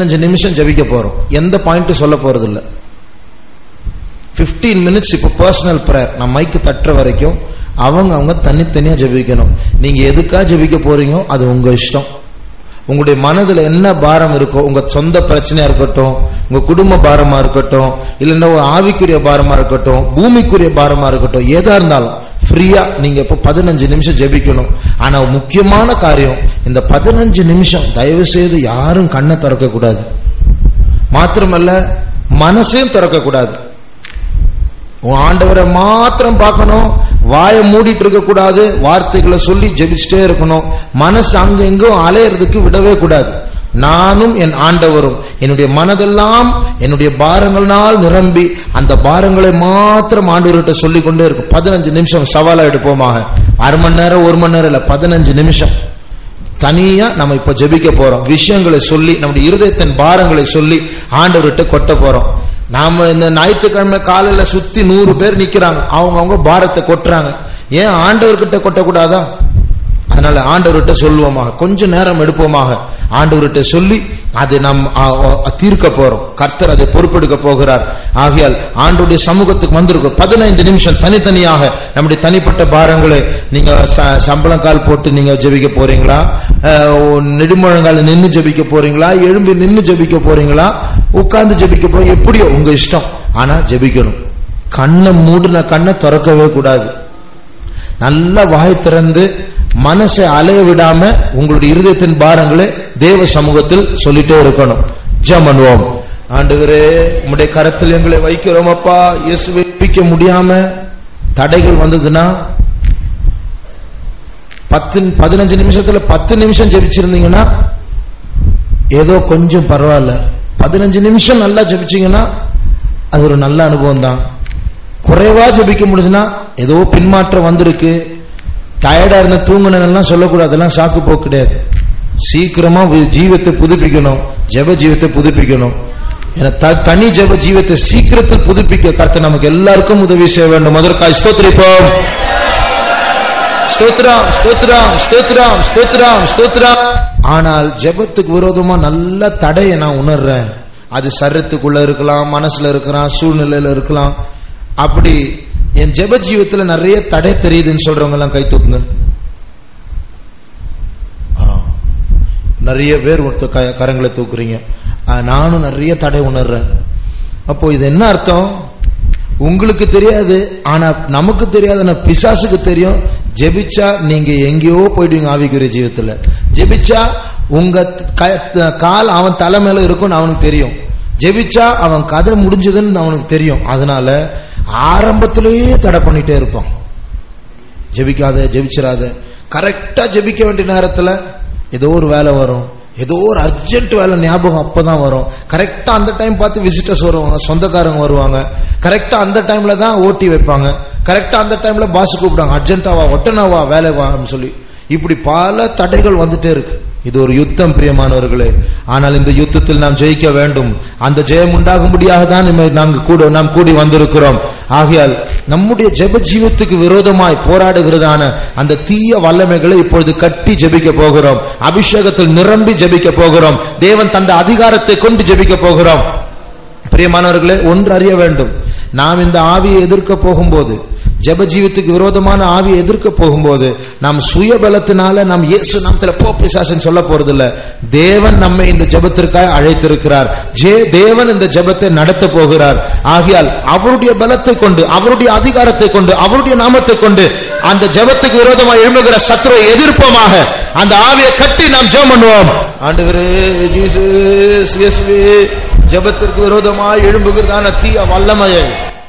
அஞ்சு நிமிஷம் ஜெபிக்க போறோம் எந்த பாயிண்ட் சொல்ல போறது இல்ல 15 மினிட்ஸ் இப்போ பர்சனல் ப்ரேயர் நான் மைக்கு தட்டுற வரைக்கும் அவங்க அவங்க தனித்தனியா ஜெபிக்கணும் நீங்க எதுக்கா ஜெபிக்க போறீங்க அது உங்க இஷ்டம் உங்களுடைய மனதுல என்ன பாரம் இருக்கோ உங்க சொந்த பிரச்சனையா இருக்கட்டும் உங்க குடும்ப பாரமா இருக்கட்டும் இல்லைன்னா ஒரு ஆவிக்குரிய பாரமா இருக்கட்டும் பூமிக்குரிய பாரமா இருக்கட்டும் எதா இருந்தாலும் ஃப்ரீயா நீங்க இப்ப பதினஞ்சு நிமிஷம் ஜெபிக்கணும் ஆனா முக்கியமான காரியம் இந்த பதினஞ்சு நிமிஷம் தயவு செய்து யாரும் கண்ணை திறக்க கூடாது மாத்திரமல்ல மனசையும் திறக்க கூடாது உன் ஆண்டவரை மாத்திரம் பார்க்கணும் வாயை மூடிட்டு இருக்க கூடாது வார்த்தைகளை சொல்லி ஜெபிச்சுட்டே இருக்கணும் மனசு அங்க எங்கும் அலையறதுக்கு விடவே கூடாது நானும் என் ஆண்டவரும் என்னுடைய மனதெல்லாம் என்னுடைய பாரங்களால் நிரம்பி அந்த பாரங்களை மாத்திரம் ஆண்டவர்கிட்ட சொல்லிக் கொண்டே இருக்கும் பதினஞ்சு நிமிஷம் சவாலா எடுப்போமாக அரை மணி நேரம் ஒரு மணி நேரம் இல்ல பதினஞ்சு நிமிஷம் தனியா நம்ம இப்ப ஜெபிக்க போறோம் விஷயங்களை சொல்லி நம்முடைய இருதயத்தின் பாரங்களை சொல்லி ஆண்டவர்கிட்ட கொட்ட போறோம் நாம இந்த ஞாயிற்றுக்கிழமை காலையில சுத்தி நூறு பேர் நிக்கிறாங்க அவங்க அவங்க பாரத்தை கொட்டுறாங்க ஏன் ஆண்டவர்கிட்ட கொட்டக்கூடாதா அதனால ஆண்டவர்கிட்ட சொல்லுவோமாக கொஞ்ச நேரம் எடுப்போமாக ஆண்டவர்கிட்ட சொல்லி அதை நாம் ஆ, ஆ, தீர்க்க போறோம் கர்த்தர் அதை பொறுப்பெடுக்க போகிறார் ஆகையால் ஆண்டுடைய சமூகத்துக்கு வந்திருக்கும் பதினைந்து நிமிஷம் தனித்தனியாக நம்முடைய தனிப்பட்ட பாரங்களை நீங்க ச- சம்பளம் கால் போட்டு நீங்க ஜெபிக்க போறீங்களா அஹ், நெடுமுழங்கால நின்னு ஜெபிக்க போறீங்களா எழும்பி நின்னு ஜெபிக்க போறீங்களா உட்கார்ந்து ஜெபிக்க போறீங்க எப்படியோ உங்க இஷ்டம் ஆனா ஜெபிக்கணும் கண்ணை மூடின கண்ணை திறக்கவே கூடாது நல்ல வாய் திறந்து மனசை அலைய விடாம உங்களுடைய இருதயத்தின் பாரங்களை தேவ சமூகத்தில் சொல்லிட்டே இருக்கணும் ஜெபம் பண்ணுவோம் ஆண்டவரே உம்முடைய கரத்தில் எங்களை வைக்கிறோம் அப்பா இயேசுவை பிக்க முடியாம தடைகள் வந்ததுன்னா பத்து பதினஞ்சு நிமிஷத்துல பத்து நிமிஷம் ஜெபிச்சிருந்தீங்கன்னா ஏதோ கொஞ்சம் பரவாயில்ல பதினஞ்சு நிமிஷம் நல்லா ஜெபிச்சீங்கன்னா அது ஒரு நல்ல அனுபவம் தான் குறைவா ஜெபிக்க முடிஞ்சுன்னா ஏதோ பின்மாற்றம் வந்திருக்கு டயர்டா இருந்த தூங்குனெல்லாம் சொல்லக்கூடாது அதெல்லாம் சாக்கு போக்கு கிடையாது சீக்கிரமா வி- ஜீவத்தை புதுப்பிக்கணும் ஜெப ஜீவத்தை புதுப்பிக்கணும் ஏன்னா த- தனி ஜெப ஜீவத்தை சீக்கிரத்தில் புதுப்பிக்க கர்த்தர் நமக்கு எல்லாருக்கும் உதவி செய்ய வேண்டும் முதற்காய் ஸ்தோத்திரிப்போம் ஸ்தோத்ரம் ஸ்தோத்ரம் ஸ்தோத்ரம் ஸ்தோத்ரம் ஸ்தோத்ரம் ஆனால் ஜெபத்துக்கு விரோதமா நல்ல தடையை நான் உணர்றேன் அது சரீரத்துக்குள்ள இருக்கலாம் மனசுல இருக்கலாம் சூழ்நிலையில இருக்கலாம் அப்படி என் ஜெப ஜீவத்துல நிறைய தடை தெரியுதுன்னு சொல்றவங்க எல்லாம் கை தூக்குங்க ஆ. நிறைய பேர் ஒருத்த க- கரங்களை தூக்குறீங்க ஆ, நானும் நிறைய தடை உணர்றேன் அப்போ இது என்ன அர்த்தம் உங்களுக்கு தெரியாது ஆனா நமக்கு தெரியாது ஆனா பிசாசுக்கு தெரியும் ஜெபிச்சா நீங்க எங்கேயோ போயிடுவீங்க ஆவிக்குரிய ஜீவத்துல ஜெபிச்சா உங்க க- கால் அவன் தலை மேல இருக்கும்னு அவனுக்கு தெரியும் ஜெபிச்சா அவன் கதை முடிஞ்சதுன்னு அவனுக்கு தெரியும் அதனால ஆரம்பத்திலேயே தடை பண்ணிட்டே இருப்பான் ஜெபிக்காத ஜெபிச்சிராத கரெக்டா ஜெபிக்க வேண்டிய நேரத்துல ஏதோ ஒரு வேலை வரும் ஏதோ ஒரு அர்ஜென்ட் வேலை ஞாபகம் அப்பதான் வரும் கரெக்டா அந்த டைம் பார்த்து விசிட்டர்ஸ் வருவாங்க சொந்தக்காரங்க வருவாங்க கரெக்டா அந்த டைம்ல தான் ஓட்டி வைப்பாங்க கரெக்டா அந்த டைம்ல பாஸ் கூப்பிடுவாங்க அர்ஜென்ட்டாவா ஒட்டனாவா வேலை வான்னு சொல்லி இப்படி பல தடைகள் வந்துட்டே இருக்கு இது ஒரு யுத்தம் பிரியமானவர்களே ஆனால் இந்த யுத்தத்தில் நாம் ஜெயிக்க வேண்டும் அந்த ஜெயம் உண்டாகும்படியாக தான் இம்மை நாங்கள் கூட நாம் கூடி வந்திருக்கிறோம் ஆகையால் நம்முடைய ஜெப ஜீவத்துக்கு விரோதமாய் போராடுகிறதான அந்த தீய வல்லமைகளை இப்பொழுது கட்டி ஜெபிக்க போகிறோம் அபிஷேகத்தில் நிரம்பி ஜெபிக்க போகிறோம் தேவன் தந்த அதிகாரத்தை கொண்டு ஜெபிக்க போகிறோம் பிரியமானவர்களே ஒன்று அறிய வேண்டும் நாம் இந்த ஆவியை எதிர்க்க போகும்போது ஜெப ஜீவத்துக்கு விரோதமான ஆவியை எதிர்க்க போகும்போது நாம் சுய பலத்தினால நாம் இயேசு நாமத்துல போ பிசாசன் சொல்ல போறதில்ல தேவன் நம்மை இந்த ஜெபத்திற்காக அழைத்திருக்கிறார் ஜே தேவன் இந்த ஜெபத்தை நடத்த போகிறார் ஆகையால் அவருடைய பலத்தை கொண்டு அவருடைய அதிகாரத்தை கொண்டு அவருடைய நாமத்தை கொண்டு அந்த ஜெபத்துக்கு விரோதமாக எழும்புகிற சத்துருவை எதிர்ப்போமாக அந்த ஆவியை கட்டி நாம் ஜெபம் பண்ணுவோம் ஆண்டவரே ஜீசஸ் இயேசுவே ஜெபத்திற்கு விரோதமாய் எழும்புகிறதான தீய வல்லமையை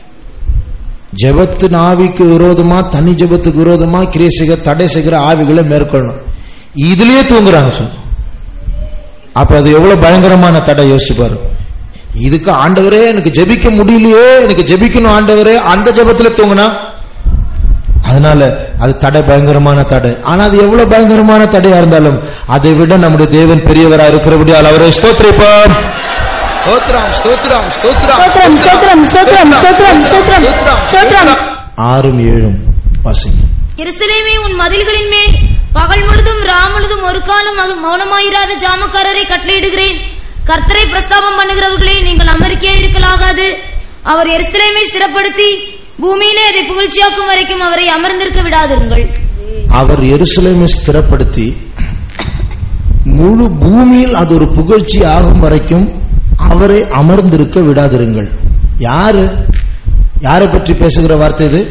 ஜெபத்தின் ஆவிக்கு விரோதமா தனி ஜெபத்துக்கு விரோதமா கிரியை செய்கிற தடை செய்கிற ஆவிகளை மேற்கொள்ளணும் இதுலயே தூங்குறாங்க சொன்ன அப்ப அது எவ்வளவு பயங்கரமான தடை யோசிச்சு பாரு இதுக்கு ஆண்டவரே எனக்கு ஜெபிக்க முடியலையே எனக்கு ஜெபிக்கணும் ஆண்டவரே அந்த ஜெபத்துல தூங்குனா அதனால அது தடை பயங்கரமான தடை ஆனா அது எவ்வளவு பயங்கரமான தடையா இருந்தாலும் அதை விட நம்முடைய தேவன் பெரியவரா இருக்கிறபடியால் அவரை ஸ்தோத்திரிப்போம் ஸ்தோத்திரம் ஸ்தோத்திரம் ஸ்தோத்திரம் ஸ்தோத்திரம் ஸ்தோத்திரம் ஸ்தோத்திரம் ஸ்தோத்திரம் ஸ்தோத்திரம் ஸ்தோத்திரம் ஆறும் ஏழும் வாசிங்க எருசலேமே உன் மதில்களின் மேல் பகல் முழுதும் ரா முழுதும் ஒரு காலம் அது மௌனமாயிராத ஜாமக்காரரை கட்டளையிடுகிறேன் கர்த்தரை பிரஸ்தாபம் பண்ணுகிறவர்களே நீங்கள் அமெரிக்கா இருக்கலாகாது அவர் எருசலேமை சிறப்படுத்தி பூமியிலே அதை புகழ்ச்சியாக்கும் வரைக்கும் அவரை அமர்ந்திருக்க விடாதிருங்கள் அவர் எருசலேமை ஸ்திரப்படுத்தி முழு பூமியில் அது ஒரு புகழ்ச்சி ஆகும் வரைக்கும் அவரை அமர்ந்திருக்க விடாதிருங்கள் யாரு யாரை பற்றி பேசுகிற வார்த்தை இது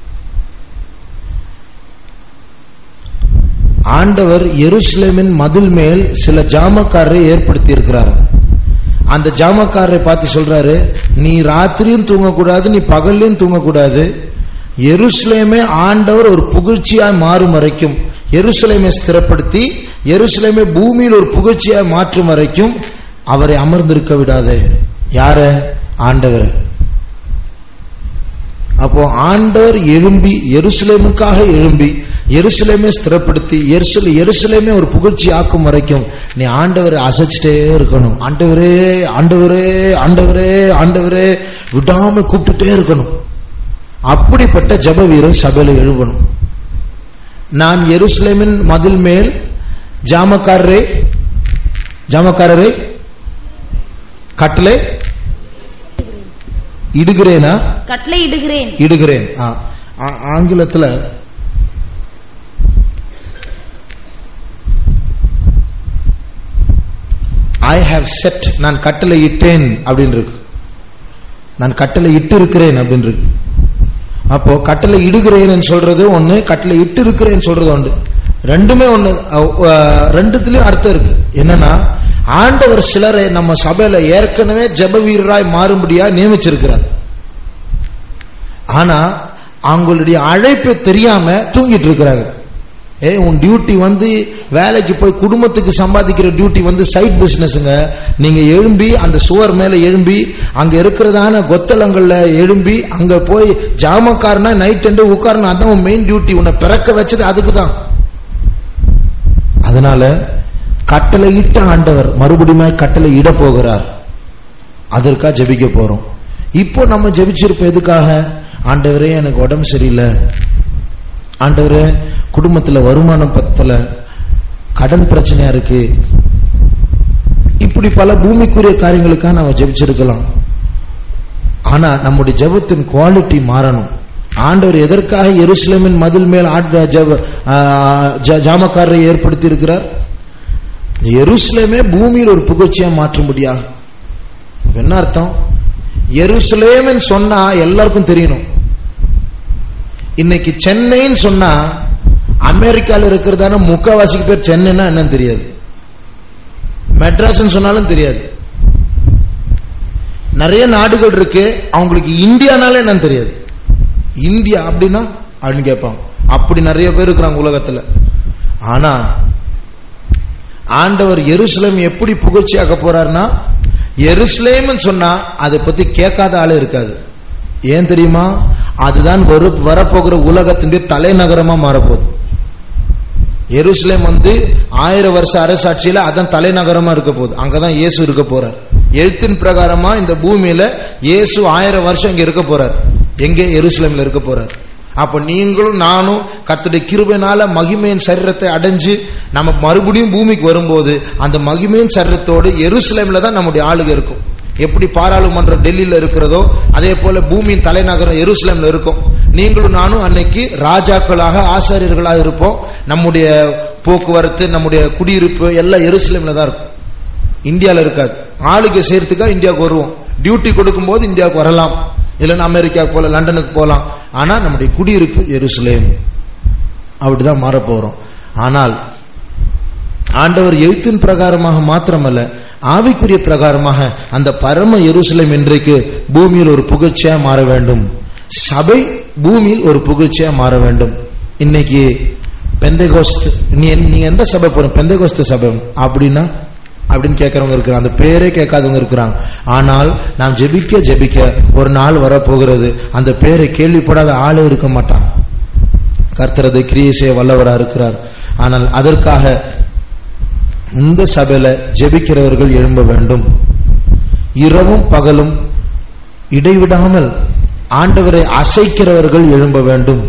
ஆண்டவர் எருசலேமின் மதில் மேல் சில ஜாமக்காரரை ஏற்படுத்தி இருக்கிறார் அந்த ஜாமக்காரரை பார்த்து சொல்றாரு நீ ராத்திரியும் தூங்கக்கூடாது நீ பகல்லையும் தூங்கக்கூடாது எருசலேமே ஆண்டவர் ஒரு புகழ்ச்சியாய் மாறும் வரைக்கும் எருசலேமை ஸ்திரப்படுத்தி எருசலேமை பூமியில் ஒரு புகழ்ச்சியாய் மாற்றும் வரைக்கும் அவரை அமர்ந்திருக்க விடாதே யார ஆண்டவர் அப்போ ஆண்டவர் எழும்பி எருசலேமுக்காக எழும்பி எருசலேமே ஸ்திரப்படுத்தி எருசல எருசலேமே ஒரு புகழ்ச்சி ஆக்கும் வரைக்கும் நீ ஆண்டவரை அசைச்சிட்டே இருக்கணும் ஆண்டவரே ஆண்டவரே ஆண்டவரே ஆண்டவரே விடாம கூப்பிட்டுட்டே இருக்கணும் அப்படிப்பட்ட ஜப வீரர் சபையில எழுவணும் நான் எருசலேமின் மதில் மேல் ஜாமக்காரரே ஜாமக்காரரே கட்டளை இடுகிறேனா கட்டளை இடுகிறேன் இடுகிறேன் ஆ, ஆ- ஆங்கிலத்துல ஐ ஹாவ் செட் நான் கட்டளை இட்டேன் அப்படின்னு இருக்கு நான் கட்டளை இட்டு இருக்கிறேன் அப்படின்னு இருக்கு அப்போ கட்டளை இடுகிறேன் சொல்றது ஒண்ணு கட்டளை இட்டு இருக்கிறேன் சொல்றது ஒன்று ரெண்டுமே ஒண்ணு அஹ், அஹ், ரெண்டுத்துலயும் அர்த்தம் இருக்கு என்னன்னா ஆண்டவர் சிலரை நம்ம சபையில ஏற்கனவே ஜெப வீரராய் மாறும்படியா நியமிச்சிருக்கிறார் ஆனா அவங்களுடைய அழைப்பு தெரியாம தூங்கிட்டு இருக்கிறாங்க ஏ உன் டியூட்டி வந்து வேலைக்கு போய் குடும்பத்துக்கு சம்பாதிக்கிற டியூட்டி வந்து சைட் பிசினஸ்ங்க நீங்க எழும்பி அந்த சுவர் மேல எழும்பி அங்க இருக்கிறதான கொத்தளங்கள்ல எழும்பி அங்க போய் ஜாமக்காரனா நைட் அண்டு உட்காரணும் அதான் உன் மெயின் டியூட்டி உன்னை பிறக்க வச்சது அதுக்கு தான் அதனால கட்டளை இட்ட ஆண்டவர் மறுபடியும் கட்டளை இட போகிறார் அதற்காக ஜெபிக்க போறோம் இப்போ நம்ம ஜெபிச்சிருப்போம் எதுக்காக ஆண்டவரே எனக்கு உடம்பு சரியில்லை ஆண்டவரே குடும்பத்துல வருமானம் பத்தல கடன் பிரச்சனையா இருக்கு இப்படி பல பூமிக்குரிய காரியங்களுக்காக நம்ம ஜெபிச்சிருக்கலாம் ஆனா நம்முடைய ஜெபத்தின் குவாலிட்டி மாறணும் ஆண்டவர் எதற்காக எருசலேமின் மதில் மேல் ஆட்ட ஜெப- ஆ, ஜ- ஜாமக்காரரை ஏற்படுத்தி இருக்கிறார் எருசலேமே பூமியில் ஒரு புகழ்ச்சியா மாற்றும்படியாக அப்ப என்ன அர்த்தம் எருசலேம்னு சொன்னா எல்லாருக்கும் தெரியணும் இன்னைக்கு சென்னைன்னு சொன்னா அமெரிக்கால இருக்கிறதான முக்கவாசிக்கு பேர் சென்னைன்னா என்னன்னு தெரியாது மெட்ராஸ்னு சொன்னாலும் தெரியாது நிறைய நாடுகள் இருக்கு அவங்களுக்கு இந்தியானாலே என்னன்னு தெரியாது இந்தியா அப்படின்னா அப்படின்னு கேட்பாங்க அப்படி நிறைய பேர் இருக்கிறாங்க உலகத்துல ஆனா ஆண்டவர் எருசலேம் எப்படி புகழ்ச்சியாக்க போறாருன்னா எருசலேம்னு சொன்னா அதை பத்தி கேட்காத ஆளே இருக்காது ஏன் தெரியுமா அதுதான் வரு வரப்போகிற உலகத்தினுடைய தலைநகரமா மாறப்போகுது எருசலேம் வந்து ஆயிரம் வருஷ அரசாட்சியில அதான் தலைநகரமா இருக்க போகுது அங்கதான் இயேசு இருக்க போறார் எழுத்தின் பிரகாரமா இந்த பூமியில இயேசு ஆயிரம் வருஷம் இங்க இருக்க போறார் எங்கே எருசலேம்ல இருக்க போறார் அப்ப நீங்களும் நானும் கர்த்தருடைய கிருபைனால மகிமையின் சரீரத்தை அடைஞ்சு நம்ம மறுபடியும் பூமிக்கு வரும்போது அந்த மகிமையின் சரீரத்தோடு எருசலேம்ல தான் நம்முடைய ஆளுக இருக்கும் எப்படி பாராளுமன்றம் டெல்லியில இருக்கிறதோ அதே போல பூமியின் தலைநகரம் எருசலேம்ல இருக்கும் நீங்களும் நானும் அன்னைக்கு ராஜாக்களாக ஆசாரியர்களாக இருப்போம் நம்முடைய போக்குவரத்து நம்முடைய குடியிருப்பு எல்லாம் எருசலேம்ல தான் இருக்கும் இந்தியால இருக்காது ஆளுக்கு சேர்த்துக்கா இந்தியாவுக்கு வருவோம் டியூட்டி கொடுக்கும்போது இந்தியாவுக்கு வரலாம் இல்லைன்னா அமெரிக்காவுக்கு போல லண்டனுக்கு போலாம் ஆனா நம்முடைய குடியிருப்பு எருசலேம் அப்படிதான் மாறப் போறோம் ஆனால் ஆண்டவர் எழுத்தின் பிரகாரமாக மாத்திரமல்ல ஆவிக்குரிய பிரகாரமாக அந்த பரம எருசலேம் இன்றைக்கு பூமியில் ஒரு புகழ்ச்சியா மாற வேண்டும் சபை பூமியில் ஒரு புகழ்ச்சியா மாற வேண்டும் இன்னைக்கு பெந்தைகோஸ்த் நீ நீங்க எந்த சபை போற பெந்தைகோஸ்து சபை அப்படின்னா அப்படின்னு கேட்கறவங்க இருக்கிறாங்க அந்த பேரே கேட்காதவங்க இருக்கிறாங்க ஆனால் நாம் ஜெபிக்க ஜெபிக்க ஒரு நாள் வரப்போகிறது அந்த பேரை கேள்விப்படாத ஆளே இருக்க மாட்டான் கர்த்தரது கிரியை செய்ய வல்லவரா இருக்கிறார் ஆனால் அதற்காக இந்த சபையில ஜெபிக்கிறவர்கள் எழும்ப வேண்டும் இரவும் பகலும் இடைவிடாமல் ஆண்டவரை அசைக்கிறவர்கள் எழும்ப வேண்டும்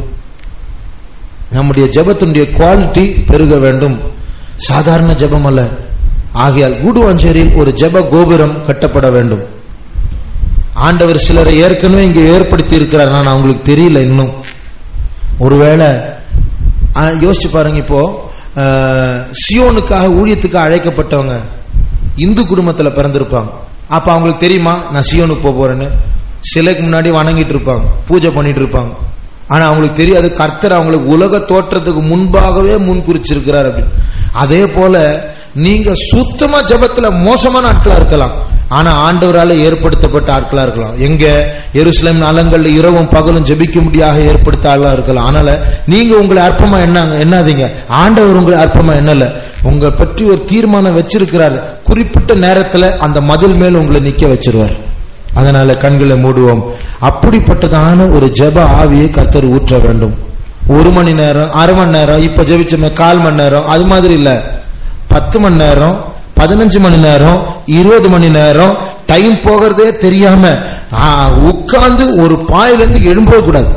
நம்முடைய ஜெபத்தினுடைய குவாலிட்டி பெருக வேண்டும் சாதாரண ஜெபம் அல்ல ஆகையால் கூடுவாஞ்சேரியில் ஒரு ஜெப கோபுரம் கட்டப்பட வேண்டும் ஆண்டவர் சிலரை ஏற்கனவே இங்கே ஏற்படுத்தி இருக்கிறார் நான் அவங்களுக்கு தெரியல இன்னும் ஒருவேளை ஆ, யோசிச்சு பாருங்க இப்போ ஆ, சியோனுக்காக ஊழியத்துக்காக அழைக்கப்பட்டவங்க இந்து குடும்பத்துல பிறந்திருப்பாங்க அப்ப அவங்களுக்கு தெரியுமா நான் சியோனுக்கு போக போறேன்னு சிலைக்கு முன்னாடி வணங்கிட்டு இருப்பாங்க பூஜை பண்ணிட்டு இருப்பாங்க ஆனா அவங்களுக்கு தெரியாது கர்த்தர் அவங்களுக்கு உலக தோற்றத்துக்கு முன்பாகவே முன் குறிச்சிருக்கிறார் அப்படின்னு அதே போல நீங்க சுத்தமா ஜெபத்துல மோசமான ஆட்களா இருக்கலாம் ஆனா ஆண்டவரால ஏற்படுத்தப்பட்ட ஆட்களா இருக்கலாம் எங்க எருசலேம் நலங்கள்ல இரவும் பகலும் ஜெபிக்கும்படியாக ஏற்படுத்த ஆளா இருக்கலாம் அதனால நீங்க உங்களை அற்பமா எண்ணாங்க எண்ணாதீங்க ஆண்டவர் உங்களை அற்பமா எண்ணல உங்களை பற்றி ஒரு தீர்மானம் வச்சிருக்கிறார் குறிப்பிட்ட நேரத்துல அந்த மதில் மேல் உங்களை நிக்க வச்சிருவார் அதனால கண்களை மூடுவோம் அப்படிப்பட்டதான ஒரு ஜெப ஆவியை கர்த்தர் ஊற்ற வேண்டும் ஒரு மணி நேரம் அரை மணி நேரம் இப்ப ஜெபிச்சோமே கால் மணி நேரம் அது மாதிரி இல்ல பத்து மணி நேரம் பதினஞ்சு மணி நேரம் இருபது மணி நேரம் டைம் போகிறதே தெரியாம ஆ, உட்கார்ந்து ஒரு பாயில இருந்து எழும்பவே கூடாது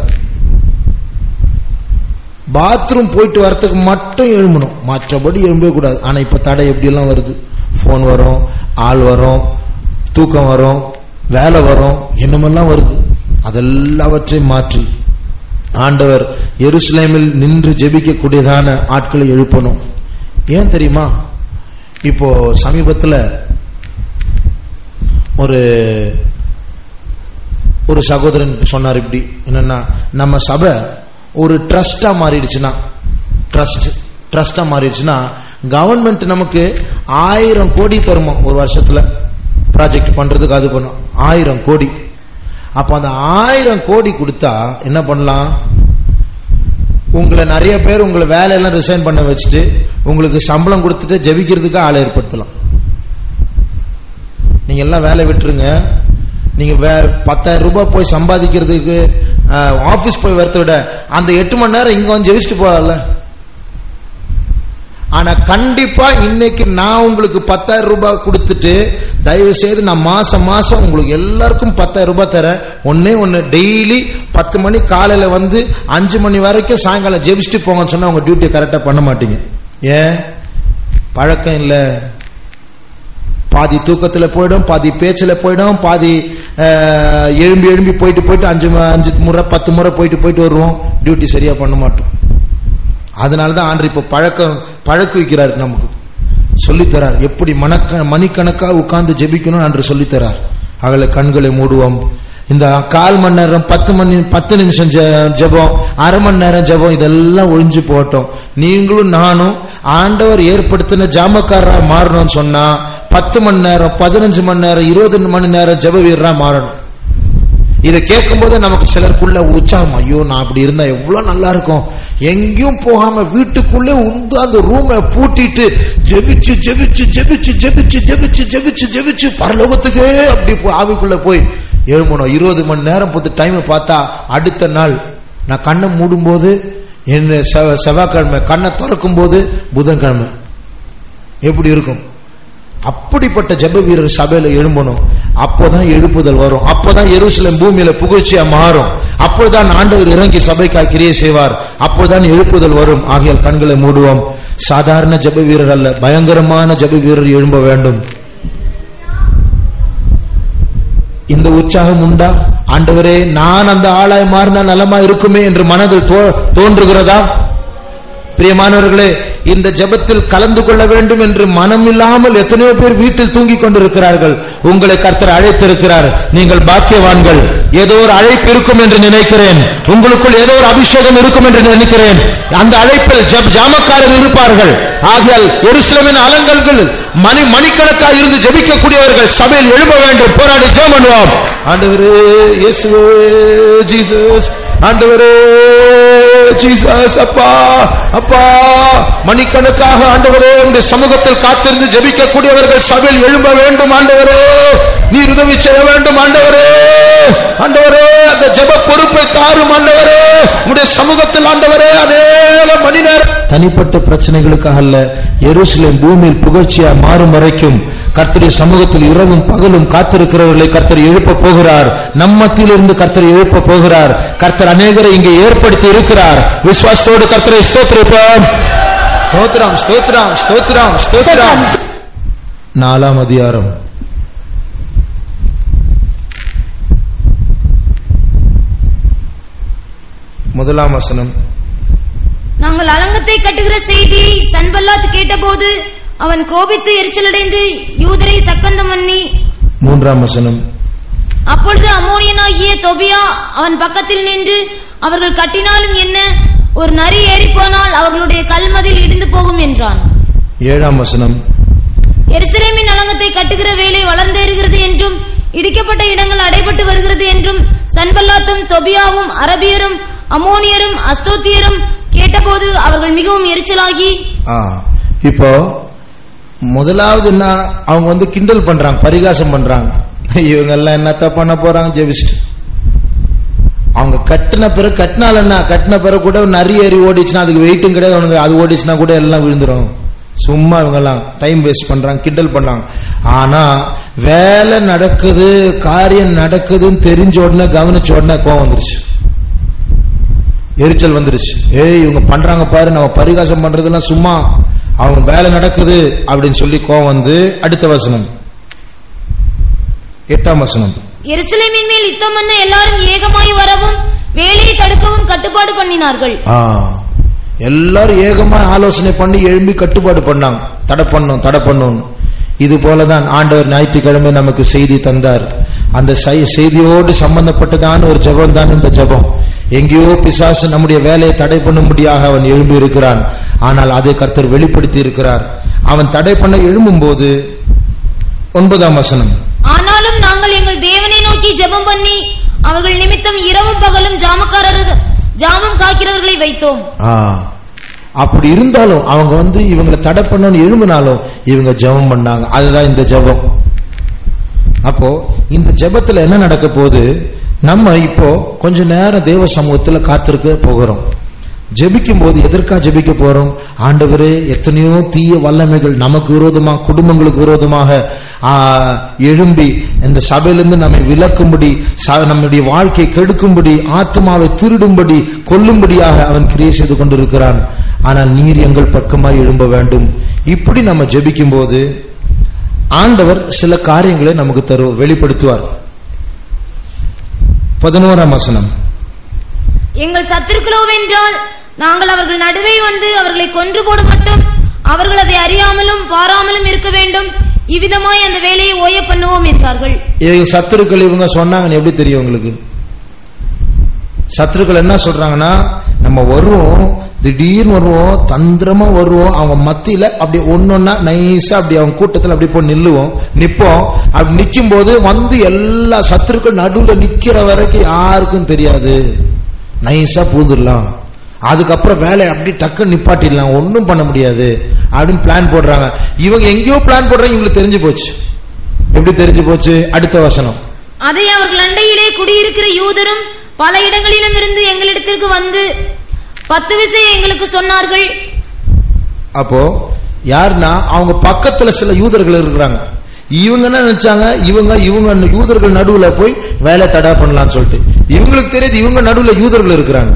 பாத்ரூம் போயிட்டு வரத்துக்கு மட்டும் எழும்பணும் மற்றபடி எழும்பவே கூடாது ஆனா இப்ப தடை எப்படி எல்லாம் வருது போன் வரும் ஆள் வரும் தூக்கம் வரும் வேலை வரும் என்னமெல்லாம் வருது அதெல்லாவற்றையும் மாற்றி ஆண்டவர் எருசலேமில் நின்று ஜெபிக்கக்கூடியதான ஆட்களை எழுப்பணும் ஏன் தெரியுமா இப்போ சமீபத்துல ஒரு ஒரு சகோதரன் சொன்னார் இப்படி என்னன்னா நம்ம சபை ஒரு ட்ரஸ்டா மாறிடுச்சுன்னா ட்ரஸ்ட் ட்ரஸ்டா மாறிடுச்சுன்னா கவர்மெண்ட் நமக்கு ஆயிரம் கோடி தருமா ஒரு வருஷத்துல ப்ராஜெக்ட் பண்றதுக்கு அது பண்ணும் ஆயிரம் கோடி அப்ப அந்த ஆயிரம் கோடி கொடுத்தா என்ன பண்ணலாம் உங்களை நிறைய பேர் உங்களை வேலையெல்லாம் ரிசைன் பண்ண வச்சுட்டு உங்களுக்கு சம்பளம் கொடுத்துட்டு ஜெபிக்கிறதுக்கு ஆளை ஏற்படுத்தலாம் நீங்க எல்லாம் வேலை விட்டுருங்க நீங்க வே பத்தாயிரம் ரூபாய் போய் சம்பாதிக்கிறதுக்கு ஆபீஸ் போய் வரத விட அந்த எட்டு மணி நேரம் இங்க வந்து ஜெபிச்சுட்டு போகல ஆனா கண்டிப்பா இன்னைக்கு நான் உங்களுக்கு பத்தாயிரம் ரூபாய் கொடுத்துட்டு தயவு செய்து நான் மாசம் மாசம் உங்களுக்கு எல்லாருக்கும் பத்தாயிரம் ரூபாய் தரேன் ஒன்னே ஒன்னு டெய்லி பத்து மணி காலையில வந்து அஞ்சு மணி வரைக்கும் சாயங்காலம் ஜெபிச்சுட்டு போங்கன்னு சொன்னா உங்க டியூட்டியை கரெக்டா பண்ண மாட்டீங்க ஏன் பழக்கம் இல்ல பாதி தூக்கத்துல போயிடும் பாதி பேச்சுல போயிடும் பாதி அஹ், எழும்பி எழும்பி போயிட்டு போயிட்டு அஞ்சு ம- அஞ்சு முறை பத்து முறை போயிட்டு போயிட்டு வருவோம் டியூட்டி சரியா பண்ண மாட்டோம் அதனாலதான் ஆண்டு இப்ப பழக்கம் பழக்க வைக்கிறார் நமக்கு சொல்லித்தரார் எப்படி மணக்க மணிக்கணக்கா உட்கார்ந்து ஜெபிக்கணும் என்று சொல்லித்தரார் அகல கண்களை மூடுவோம் இந்த கால் மணி நேரம் பத்து மணி பத்து நிமிஷம் ஜெ- ஜெபம் அரை மணி நேரம் ஜெபம் இதெல்லாம் ஒழிஞ்சு போட்டோம் நீங்களும் நானும் ஆண்டவர் ஏற்படுத்தின ஜாமக்காரரா மாறணும்னு சொன்னா பத்து மணி நேரம் பதினஞ்சு மணி நேரம் இருபது மணி நேரம் ஜெப வீரரா மாறணும் இதை கேட்கும் போது நமக்கு சிலருக்குள்ள உற்சாகம் ஐயோ நான் அப்படி இருந்தா எவ்வளவு நல்லா இருக்கும் எங்கேயும் போகாம வீட்டுக்குள்ளே உந்து அந்த ரூமை பூட்டிட்டு ஜெபிச்சு ஜெபிச்சு ஜெபிச்சு ஜெபிச்சு ஜெபிச்சு ஜெபிச்சு ஜெபிச்சு பரலோகத்துக்கே அப்படி போ- ஆவிக்குள்ள போய் எழும்பணும் இருபது மணி நேரம் பொறுத்து டைம் பார்த்தா அடுத்த நாள் நான் கண்ணை மூடும்போது என்ன செவ- செவ்வாய்க்கிழமை கண்ணை திறக்கும் போது புதன்கிழமை எப்படி இருக்கும் அப்படிப்பட்ட ஜெப வீரர் சபையில எழும்பணும் அப்போதான் எழுப்புதல் வரும் அப்போதான் எருசலேம் பூமியில புகழ்ச்சியா மாறும் அப்போதான் ஆண்டவர் இறங்கி சபைக்காய் கிரியை செய்வார் அப்போதான் எழுப்புதல் வரும் ஆகியால் கண்களை மூடுவோம் சாதாரண ஜெப வீரர் அல்ல பயங்கரமான ஜெப வீரர் எழும்ப வேண்டும் இந்த உற்சாகம் உண்டா ஆண்டவரே நான் அந்த ஆளாய் மாறினா நலமா இருக்குமே என்று மனதில் தோ- தோன்றுகிறதா பிரியமானவர்களே இந்த ஜெபத்தில் கலந்து கொள்ள வேண்டும் என்று மனம் இல்லாமல் எத்தனையோ பேர் வீட்டில் தூங்கிக் கொண்டிருக்கிறார்கள் உங்களை கர்த்தர் அழைத்திருக்கிறார் நீங்கள் பாக்கியவான்கள் ஏதோ ஒரு அழைப்பு இருக்கும் என்று நினைக்கிறேன் உங்களுக்குள் ஏதோ ஒரு அபிஷேகம் இருக்கும் என்று நினைக்கிறேன் அந்த அழைப்பில் ஜப் ஜாமக்காரர் இருப்பார்கள் ஆகையால் எருசலேமின் அலங்கல்கள் மணி மணிக்கணக்காக இருந்து ஜெபிக்கக்கூடியவர்கள் சபையில் எழும்ப வேண்டும் போராடி ஜெபம் பண்ணுவோம் ஆண்டவரே இயேசுவே ஜீசஸ் ஆண்டவரே ஜீசஸ் அப்பா அப்பா மணிக்கணக்காக ஆண்டவரே உடைய சமூகத்தில் காத்திருந்து ஜெபிக்கக்கூடியவர்கள் சபையில் எழும்ப வேண்டும் ஆண்டவரே நீர் உதவி செய்ய வேண்டும் ஆண்டவரே ஆண்டவரே அந்த ஜெப பொறுப்பை தாரும் ஆண்டவரே உடைய சமூகத்தில் ஆண்டவரே அநேக மணி நேரம் தனிப்பட்ட பிரச்சனைகளுக்காக அல்ல எருசலேம் பூமியில் புகழ்ச்சியா மாறும் வரைக்கும் கர்த்தருடைய சமூகத்தில் இரவும் பகலும் காத்திருக்கிறவர்களை கர்த்தர் எழுப்ப போகிறார் நம் மத்தியிலிருந்து கர்த்தர் எழுப்ப போகிறார் கர்த்தர் அநேகரை இங்கே ஏற்படுத்தி இருக்கிறார் விசுவாசத்தோடு கர்த்தரை ஸ்தோத்திரிப்போம் ஸ்தோத்திரம் ஸ்தோத்திரம் ஸ்தோத்திரம் ஸ்தோத்திரம் நாலாம் அதிகாரம் முதலாம் வசனம் நாங்கள் அலங்கத்தை கட்டுகிற செய்தியை சன்பல்லாத் கேட்டபோது அவன் கோபித்து எரிச்சலடைந்து யூதரை சக்கந்தம் பண்ணி மூன்றாம் வசனம் அப்பொழுது அம்மோனியனாகிய தொபியா அவன் பக்கத்தில் நின்று அவர்கள் கட்டினாலும் என்ன ஒரு நரி ஏறிப்போனால் அவர்களுடைய கல்மதில் இடிந்து போகும் என்றான் ஏழாம் வசனம் எருசலேமின் அலங்கத்தை கட்டுகிற வேலை வளர்ந்தேறுகிறது என்றும் இடிக்கப்பட்ட இடங்கள் அடைபட்டு வருகிறது என்றும் சன்பல்லாத்தும் தொபியாவும் அரபியரும் அம்மோனியரும் அஸ்தோத்தியரும் கேட்டபோது அவர்கள் மிகவும் எரிச்சலாகி ஆ, இப்போ முதலாவது என்ன அவங்க வந்து கிண்டல் பண்றாங்க பரிகாசம் பண்றாங்க இவங்க எல்லாம் என்னத்த பண்ண போறாங்க ஜெபிஸ்ட் அவங்க கட்டின பிறகு கட்டினால என்ன கட்டின பிறகு கூட நிறைய ஏறி ஓடிச்சுன்னா அதுக்கு வெயிட்டும் கிடையாது அவனுக்கு அது ஓடிச்சுன்னா கூட எல்லாம் விழுந்துரும் சும்மா இவங்க எல்லாம் டைம் வேஸ்ட் பண்றாங்க கிண்டல் பண்றாங்க ஆனா வேலை நடக்குது காரியம் நடக்குதுன்னு தெரிஞ்ச உடனே கவனிச்ச உடனே கோவம் வந்துருச்சு எரிச்சல் வந்துருச்சு ஏய் இவங்க பண்றாங்க பாரு நம்ம பரிகாசம் பண்றதெல்லாம் சும்மா அவங்க வேலை நடக்குது அப்படின்னு சொல்லி கோவம் வந்து அடுத்த வசனம் எட்டாம் வசனம் எருசலேமின் மேல் யுத்தம் பண்ண எல்லாரும் ஏகமாய் வரவும் வேலையை தடுக்கவும் கட்டுப்பாடு பண்ணினார்கள் ஆ எல்லாரும் ஏகமா ஆலோசனை பண்ணி எழும்பி கட்டுப்பாடு பண்ணாங்க தடை பண்ணும் தடை பண்ணும் இது போலதான் ஆண்டவர் ஞாயிற்றுக்கிழமை நமக்கு செய்தி தந்தார் அந்த செய்- செய்தியோடு சம்பந்தப்பட்டதான ஒரு ஜெபம் தான் இந்த ஜெபம் எங்கேயோ பிசாசு நம்முடைய வேலையை தடை பண்ணும்படியாக அவன் எழும்பி இருக்கிறான் ஆனால் அதை கர்த்தர் வெளிப்படுத்தி இருக்கிறார் அவன் தடை பண்ண எழும்பும்போது ஒன்பதாம் வசனம் ஆனாலும் நாங்கள் எங்கள் தேவனை நோக்கி ஜெபம் பண்ணி அவர்கள் நிமித்தம் இரவும் பகலும் ஜாமக்காரர்கள் ஜாமம் காக்கிறவர்களை வைத்தோம் ஆ அப்படி இருந்தாலும் அவங்க வந்து இவங்களை தடை பண்ணணும்னு எழும்பினாலும் இவங்க ஜெபம் பண்ணாங்க அதுதான் இந்த ஜெபம் அப்போ இந்த ஜெபத்துல என்ன நடக்க போகுது நம்ம இப்போ கொஞ்ச நேரம் தேவ சமூகத்துல காத்திருக்க போகிறோம் ஜெபிக்கும் போது எதற்கா ஜெபிக்க போறோம் ஆண்டவரே எத்தனையோ தீய வல்லமைகள் நமக்கு விரோதமாக குடும்பங்களுக்கு விரோதமாக ஆ, எழும்பி இந்த சபையிலிருந்து நம்மை விலக்கும்படி ச- நம்முடைய வாழ்க்கையை கெடுக்கும்படி ஆத்மாவை திருடும்படி கொல்லும்படியாக அவன் கிரியை செய்து கொண்டிருக்கிறான் ஆனால் நீர் எங்கள் பக்கமாய் எழும்ப வேண்டும் இப்படி நம்ம ஜெபிக்கும் போது ஆண்டவர் சில காரியங்களை நமக்கு தரு வெளிப்படுத்துவார் பதினோராம் வசனம் எங்கள் சத்துருக்களோவென்றால் நாங்கள் அவர்கள் நடுவே வந்து அவர்களை கொன்று போட மட்டும் அவர்கள் அதை அறியாமலும் பாராமலும் இருக்க வேண்டும் இவ்விதமாய் அந்த வேலையை ஓய பண்ணுவோம் என்றார்கள் இவங்க சத்துருக்கள் இவங்க சொன்னாங்கன்னு எப்படி தெரியும் உங்களுக்கு சத்துருக்கள் என்ன சொல்றாங்கன்னா நம்ம வருவோம் திடீர்னு வருவோம் தந்திரமா வருவோம் அவங்க மத்தியில அப்படி ஒன்னொன்னா நைஸா அப்படி அவங்க கூட்டத்துல அப்படி போய் நில்லுவோம் நிப்போம் அப்படி நிக்கும் போது வந்து எல்லா சத்துருக்கள் நடுவுல நிக்கிற வரைக்கும் யாருக்கும் தெரியாது நைஸா பூந்துடலாம் அதுக்கப்புறம் வேலையை அப்படி டக்கு நிப்பாட்டிடலாம் ஒன்றும் பண்ண முடியாது அப்படின்னு பிளான் போடுறாங்க இவங்க எங்கேயோ பிளான் போடுறாங்க இவங்களுக்கு தெரிஞ்சு போச்சு எப்படி தெரிஞ்சு போச்சு அடுத்த வசனம் அதை அவர்கள் அண்டையிலே குடியிருக்கிற யூதரும் பல இடங்களிலும் இருந்து எங்களிடத்திற்கு வந்து பத்து விசை எங்களுக்கு சொன்னார்கள் அப்போ யாருன்னா அவங்க பக்கத்துல சில யூதர்கள் இருக்கிறாங்க இவங்க என்ன நினைச்சாங்க இவங்க இவங்க யூதர்கள் நடுவுல போய் வேலை தடை பண்ணலாம்னு சொல்லிட்டு இவங்களுக்கு தெரியுது இவங்க நடுவுல யூதர்கள் இருக்கிறாங்க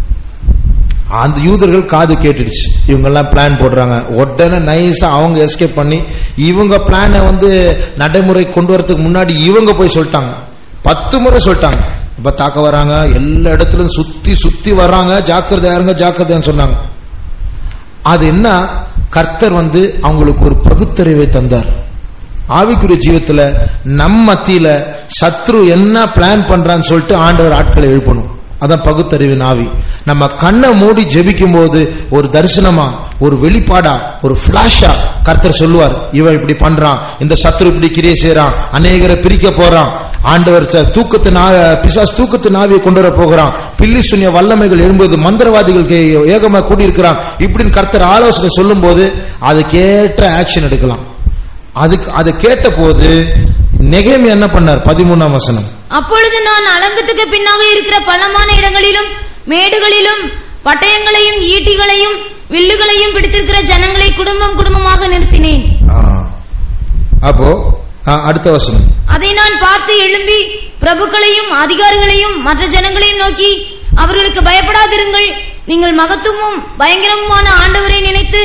அந்த யூதர்கள் காது கேட்டுடுச்சு இவங்க எல்லாம் பிளான் போடுறாங்க உடனே நைஸா அவங்க எஸ்கேப் பண்ணி இவங்க பிளானை வந்து நடைமுறை கொண்டு வரதுக்கு முன்னாடி இவங்க போய் சொல்லிட்டாங்க பத்து முறை சொல்லிட்டாங்க இப்ப தாக்க வராங்க எல்லா இடத்துலயும் சுத்தி சுத்தி வர்றாங்க ஜாக்கிரதையா இருங்க ஜாக்கிரதையான்னு சொன்னாங்க அது என்ன கர்த்தர் வந்து அவங்களுக்கு ஒரு பகுத்தறிவை தந்தார் ஆவிக்குரிய ஜீவத்துல நம் மத்தியில சத்ரு என்ன பிளான் பண்றான்னு சொல்லிட்டு ஆண்டவர் ஆட்களை எழுப்பணும் அதான் பகுத்தறிவின் ஆவி நம்ம கண்ணை மூடி ஜெபிக்கும் போது ஒரு தரிசனமா ஒரு வெளிப்பாடா ஒரு பிளாஷா கர்த்தர் சொல்லுவார் இவன் இப்படி பண்றான் இந்த சத்ரு இப்படி கிரியை செய்யறான் அநேகரை பிரிக்க போறான் ஆண்டவர் ச- தூக்கத்து நா பிசாஸ் தூக்கத்து நாவியை கொண்டு வர போகிறான் பில்லி சுனிய வல்லமைகள் எழும்புவது மந்திரவாதிகளுக்கு ஏகமா கூடியிருக்கிறான் இப்படின்னு கர்த்தர் ஆலோசனை சொல்லும் போது அதுக்கேற்ற ஆக்ஷன் எடுக்கலாம் அதுக்கு அதை கேட்ட போது நெகேமி என்ன பண்ணார் பதிமூணாம் வசனம் அப்பொழுது நான் அலங்கத்துக்கு பின்னாக இருக்கிற பள்ளமான இடங்களிலும் மேடுகளிலும் பட்டயங்களையும் ஈட்டிகளையும் வில்லுகளையும் பிடித்திருக்கிற ஜனங்களை குடும்பம் குடும்பமாக நிறுத்தினேன் ஆ. அப்போ ஆ, அடுத்த வசனம் அதை நான் பார்த்து எழும்பி பிரபுக்களையும் அதிகாரிகளையும் மற்ற ஜனங்களையும் நோக்கி அவர்களுக்கு பயப்படாதிருங்கள் நீங்கள் மகத்துவமும் பயங்கரமுமான ஆண்டவரை நினைத்து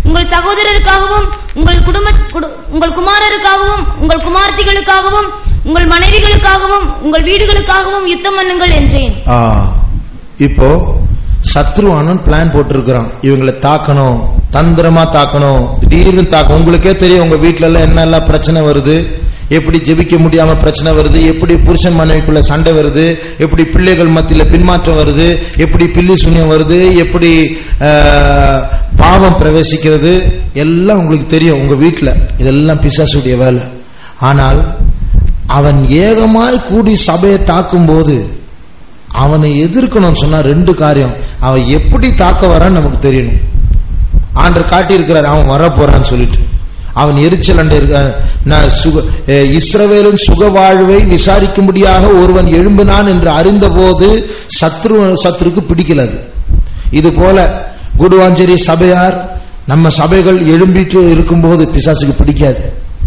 உங்கள் சகோதரருக்காகவும் உங்கள் குடும்ப குடு- உங்கள் குமாரருக்காகவும் உங்கள் குமார்த்திகளுக்காகவும் உங்கள் மனைவிகளுக்காகவும் உங்கள் வீடுகளுக்காகவும் யுத்தம் பண்ணுங்கள் என்றேன் ஆ, இப்போ சத்ருவானன் பிளான் போட்டிருக்கிறான் இவங்களை தாக்கணும் தந்திரமா தாக்கணும் திடீர்னு தாக்க உங்களுக்கே தெரியும் உங்க வீட்ல எல்லாம் என்னெல்லாம் பிரச்சனை வருது எப்படி ஜெபிக்க முடியாம பிரச்சனை வருது எப்படி புருஷன் மனைவிக்குள்ள சண்டை வருது எப்படி பிள்ளைகள் மத்தியில பின்மாற்றம் வருது எப்படி பில்லி சுனியம் வருது எப்படி ஆ, பாவம் பிரவேசிக்கிறது எல்லாம் உங்களுக்கு தெரியும் உங்க வீட்ல இதெல்லாம் பிசாசுடைய வேலை ஆனால் அவன் ஏகமாய் கூடி சபையை தாக்கும் போது அவனை எதிர்க்கணும்னு சொன்னா ரெண்டு காரியம் அவன் எப்படி தாக்க வரான்னு நமக்கு தெரியணும் ஆண்டர் காட்டி இருக்கிறார் அவன் வர போறான்னு சொல்லிட்டு அவன் எரிச்சல் அண்டை இருக்க நான் சுக அஹ் இஸ்ரவேலின் சுக வாழ்வை விசாரிக்கும்படியாக ஒருவன் எழும்பினான் என்று அறிந்தபோது சத்ரு சத்ருக்கு பிடிக்கல அது இது போல குடுவாஞ்சேரி சபையார் நம்ம சபைகள் எழும்பிட்டு இருக்கும்போது பிசாசுக்கு பிடிக்காது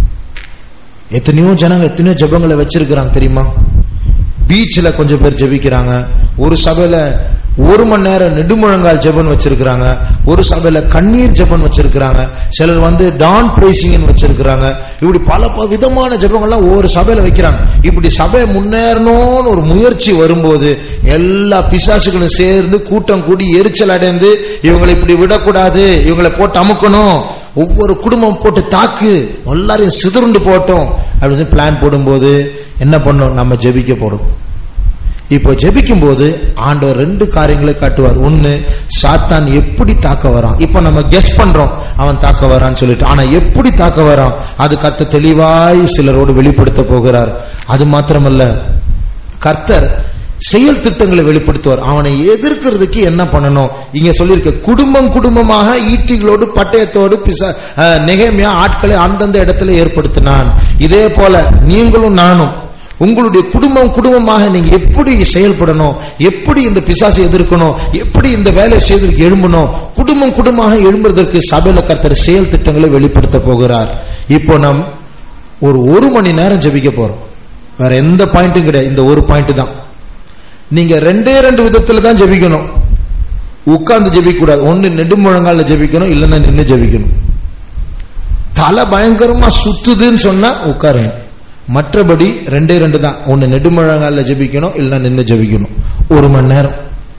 எத்தனையோ ஜனங்க எத்தனையோ ஜெபங்களை வச்சிருக்கிறாங்க தெரியுமா பீச்சில் கொஞ்சம் பேர் ஜெபிக்கிறாங்க ஒரு சபையில ஒரு மணி நேரம் நெடுமுழங்கால் ஜெபன் வச்சிருக்கிறாங்க ஒரு சபையில கண்ணீர் ஜெபன் வச்சிருக்கிறாங்க சிலர் வந்து டான் பிரேசிங் வச்சிருக்கிறாங்க இப்படி பல பல விதமான ஜெபங்கள்லாம் ஒவ்வொரு சபையில வைக்கிறாங்க இப்படி சபை முன்னேறணும்னு ஒரு முயற்சி வரும்போது எல்லா பிசாசுகளும் சேர்ந்து கூட்டம் கூடி எரிச்சல் அடைந்து இவங்களை இப்படி விடக்கூடாது இவங்களை போட்டு அமுக்கணும் ஒவ்வொரு குடும்பம் போட்டு தாக்கு எல்லாரையும் சிதறுண்டு போட்டோம் அப்படின்னு பிளான் போடும்போது என்ன பண்ணோம் நம்ம ஜெபிக்க போறோம் இப்போ ஜெபிக்கும் போது ஆண்டவர் ரெண்டு காரியங்களை காட்டுவார் ஒன்னு சாத்தான் எப்படி தாக்க வரான் இப்போ நம்ம கெஸ் பண்றோம் அவன் தாக்க வரான்னு சொல்லிட்டு ஆனா எப்படி தாக்க வரான் அது கத்த தெளிவாய் சிலரோடு வெளிப்படுத்த போகிறார் அது மாத்திரமல்ல கர்த்தர் செயல் திட்டங்களை வெளிப்படுத்துவார் அவனை எதிர்க்கிறதுக்கு என்ன பண்ணணும் இங்க சொல்லியிருக்க குடும்பம் குடும்பமாக ஈட்டிகளோடு பட்டயத்தோடு பிசா அஹ், நெகேமியா ஆட்களை அந்தந்த இடத்துல ஏற்படுத்தினான் இதே போல நீங்களும் நானும் உங்களுடைய குடும்பம் குடும்பமாக நீங்க எப்படி செயல்படணும் எப்படி இந்த பிசாசை எதிர்க்கணும் எப்படி இந்த வேலை செய்வதற்கு எழும்பணும் குடும்பம் குடும்பமாக எழும்புவதற்கு சபையில கர்த்தர் செயல் திட்டங்களை வெளிப்படுத்த போகிறார் இப்போ நாம் ஒரு ஒரு மணி நேரம் ஜெபிக்க போறோம் வேற எந்த பாயிண்ட்டும் கிடையாது இந்த ஒரு பாயிண்ட் தான் நீங்க ரெண்டே ரெண்டு விதத்துல தான் ஜெபிக்கணும் உட்கார்ந்து ஜெபிக்க கூடாது ஒண்ணு நெடுமுழங்கால ஜெபிக்கணும் இல்லைன்னா நின்று ஜெபிக்கணும் தலை பயங்கரமா சுத்துதுன்னு சொன்னா உட்காருங்க மற்றபடி ரெண்டே ரெண்டு தான் ஒன்னு நெடுமுழங்கால ஜெபிக்கணும் இல்லைன்னா நின்று ஜெபிக்கணும் ஒரு மணி நேரம்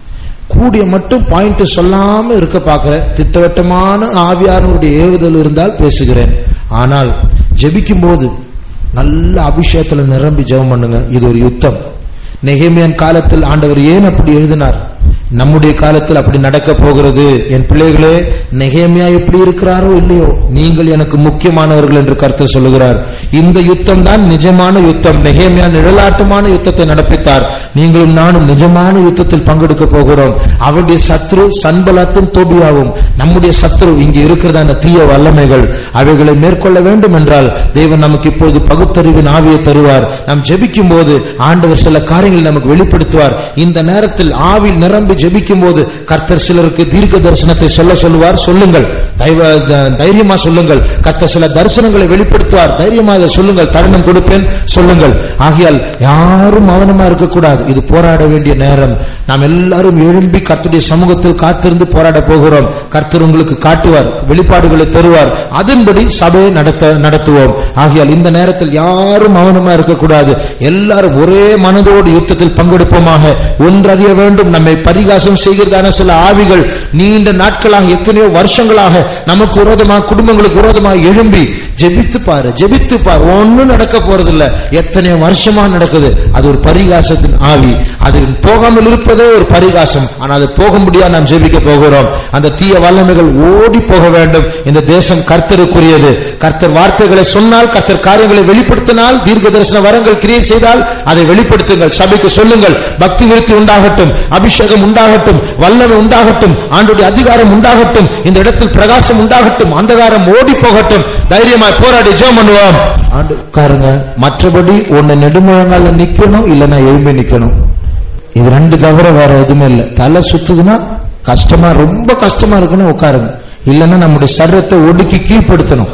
கூடிய மட்டும் பாயிண்ட் சொல்லாம இருக்க பார்க்கிறேன் திட்டவட்டமான ஆவியானவருடைய ஏவுதல் இருந்தால் பேசுகிறேன் ஆனால் ஜெபிக்கும் போது நல்ல அபிஷேகத்துல நிரம்பி ஜெபம் பண்ணுங்க இது ஒரு யுத்தம் நெகேமியன் காலத்தில் ஆண்டவர் ஏன் அப்படி எழுதினார் நம்முடைய காலத்தில் அப்படி நடக்க போகிறது என் பிள்ளைகளே நெகேமியா எப்படி இருக்கிறாரோ இல்லையோ நீங்கள் எனக்கு முக்கியமானவர்கள் என்று கருத்து சொல்லுகிறார் இந்த யுத்தம் தான் நிஜமான யுத்தம் நெகேமியா நிழலாட்டமான யுத்தத்தை நடப்பித்தார் நீங்களும் நானும் நிஜமான யுத்தத்தில் பங்கெடுக்க போகிறோம் அவருடைய சத்ரு சன்பலத்தும் தோபியாவும் நம்முடைய சத்ரு இங்கு இருக்கிறதான தீய வல்லமைகள் அவைகளை மேற்கொள்ள வேண்டும் என்றால் தேவன் நமக்கு இப்பொழுது பகுத்தறிவின் ஆவியை தருவார் நாம் ஜெபிக்கும் போது ஆண்டவர் சில காரியங்களை நமக்கு வெளிப்படுத்துவார் இந்த நேரத்தில் ஆவி நிரம்பி ஜெபிக்கும் போது கர்த்தர் சிலருக்கு தீர்க்க தரிசனத்தை சொல்ல சொல்லுவார் சொல்லுங்கள் தைவ- த- தைரியமா சொல்லுங்கள் கர்த்தர் சில தரிசனங்களை வெளிப்படுத்துவார் தைரியமா அதை சொல்லுங்கள் தருணம் கொடுப்பேன் சொல்லுங்கள் ஆகையால் யாரும் மௌனமா இருக்கக்கூடாது இது போராட வேண்டிய நேரம் நாம் எல்லாரும் எழும்பி கர்த்தருடைய சமூகத்தில் காத்திருந்து போராட போகிறோம் கர்த்தர் உங்களுக்கு காட்டுவார் வெளிப்பாடுகளை தருவார் அதன்படி சபையை நடத்த நடத்துவோம் ஆகையால் இந்த நேரத்தில் யாரும் மௌனமா இருக்கக்கூடாது எல்லாரும் ஒரே மனதோடு யுத்தத்தில் பங்கெடுப்போமாக ஒன்றறிய வேண்டும் நம்மை பரிகாசம் செய்கிறதான சில ஆவிகள் நீண்ட நாட்களாக எத்தனையோ வருஷங்களாக நமக்கு விரோதமாக குடும்பங்களுக்கு விரோதமாக எழும்பி ஜெபித்து பாரு ஜெபித்து பாரு ஒண்ணும் நடக்க போறதில்ல எத்தனையோ வருஷமா நடக்குது அது ஒரு பரிகாசத்தின் ஆவி அது போகாமல் இருப்பதே ஒரு பரிகாசம் ஆனா அது போக முடியாது நாம் ஜெபிக்க போகிறோம் அந்த தீய வல்லமைகள் ஓடி போக வேண்டும் இந்த தேசம் கர்த்தருக்குரியது கர்த்தர் வார்த்தைகளை சொன்னால் கர்த்தர் காரியங்களை வெளிப்படுத்தினால் தீர்க்க தரிசன வரங்கள் கிரியை செய்தால் அதை வெளிப்படுத்துங்கள் சபைக்கு சொல்லுங்கள் பக்தி விருத்தி உண்டாகட்டும் அபிஷேகம் உண்டாகட்டும் வல்லமை உண்டாகட்டும் ஆண்டுடைய அதிகாரம் உண்டாகட்டும் இந்த இடத்தில் பிரகாசம் உண்டாகட்டும் அந்தகாரம் ஓடி போகட்டும் தைரியமாய் போராடி ஜெபம் பண்ணுவோம் ஆண்டு உட்காருங்க மற்றபடி ஒன்னு நெடுமுழங்கால நிக்கணும் இல்லைன்னா எழும்பி நிக்கணும் இது ரெண்டு தவிர வேற எதுவுமே இல்லை தலை சுத்துதுன்னா கஷ்டமா ரொம்ப கஷ்டமா இருக்குன்னு உட்காருங்க இல்லைன்னா நம்முடைய சரீரத்தை ஒடுக்கி கீழ்ப்படுத்தணும்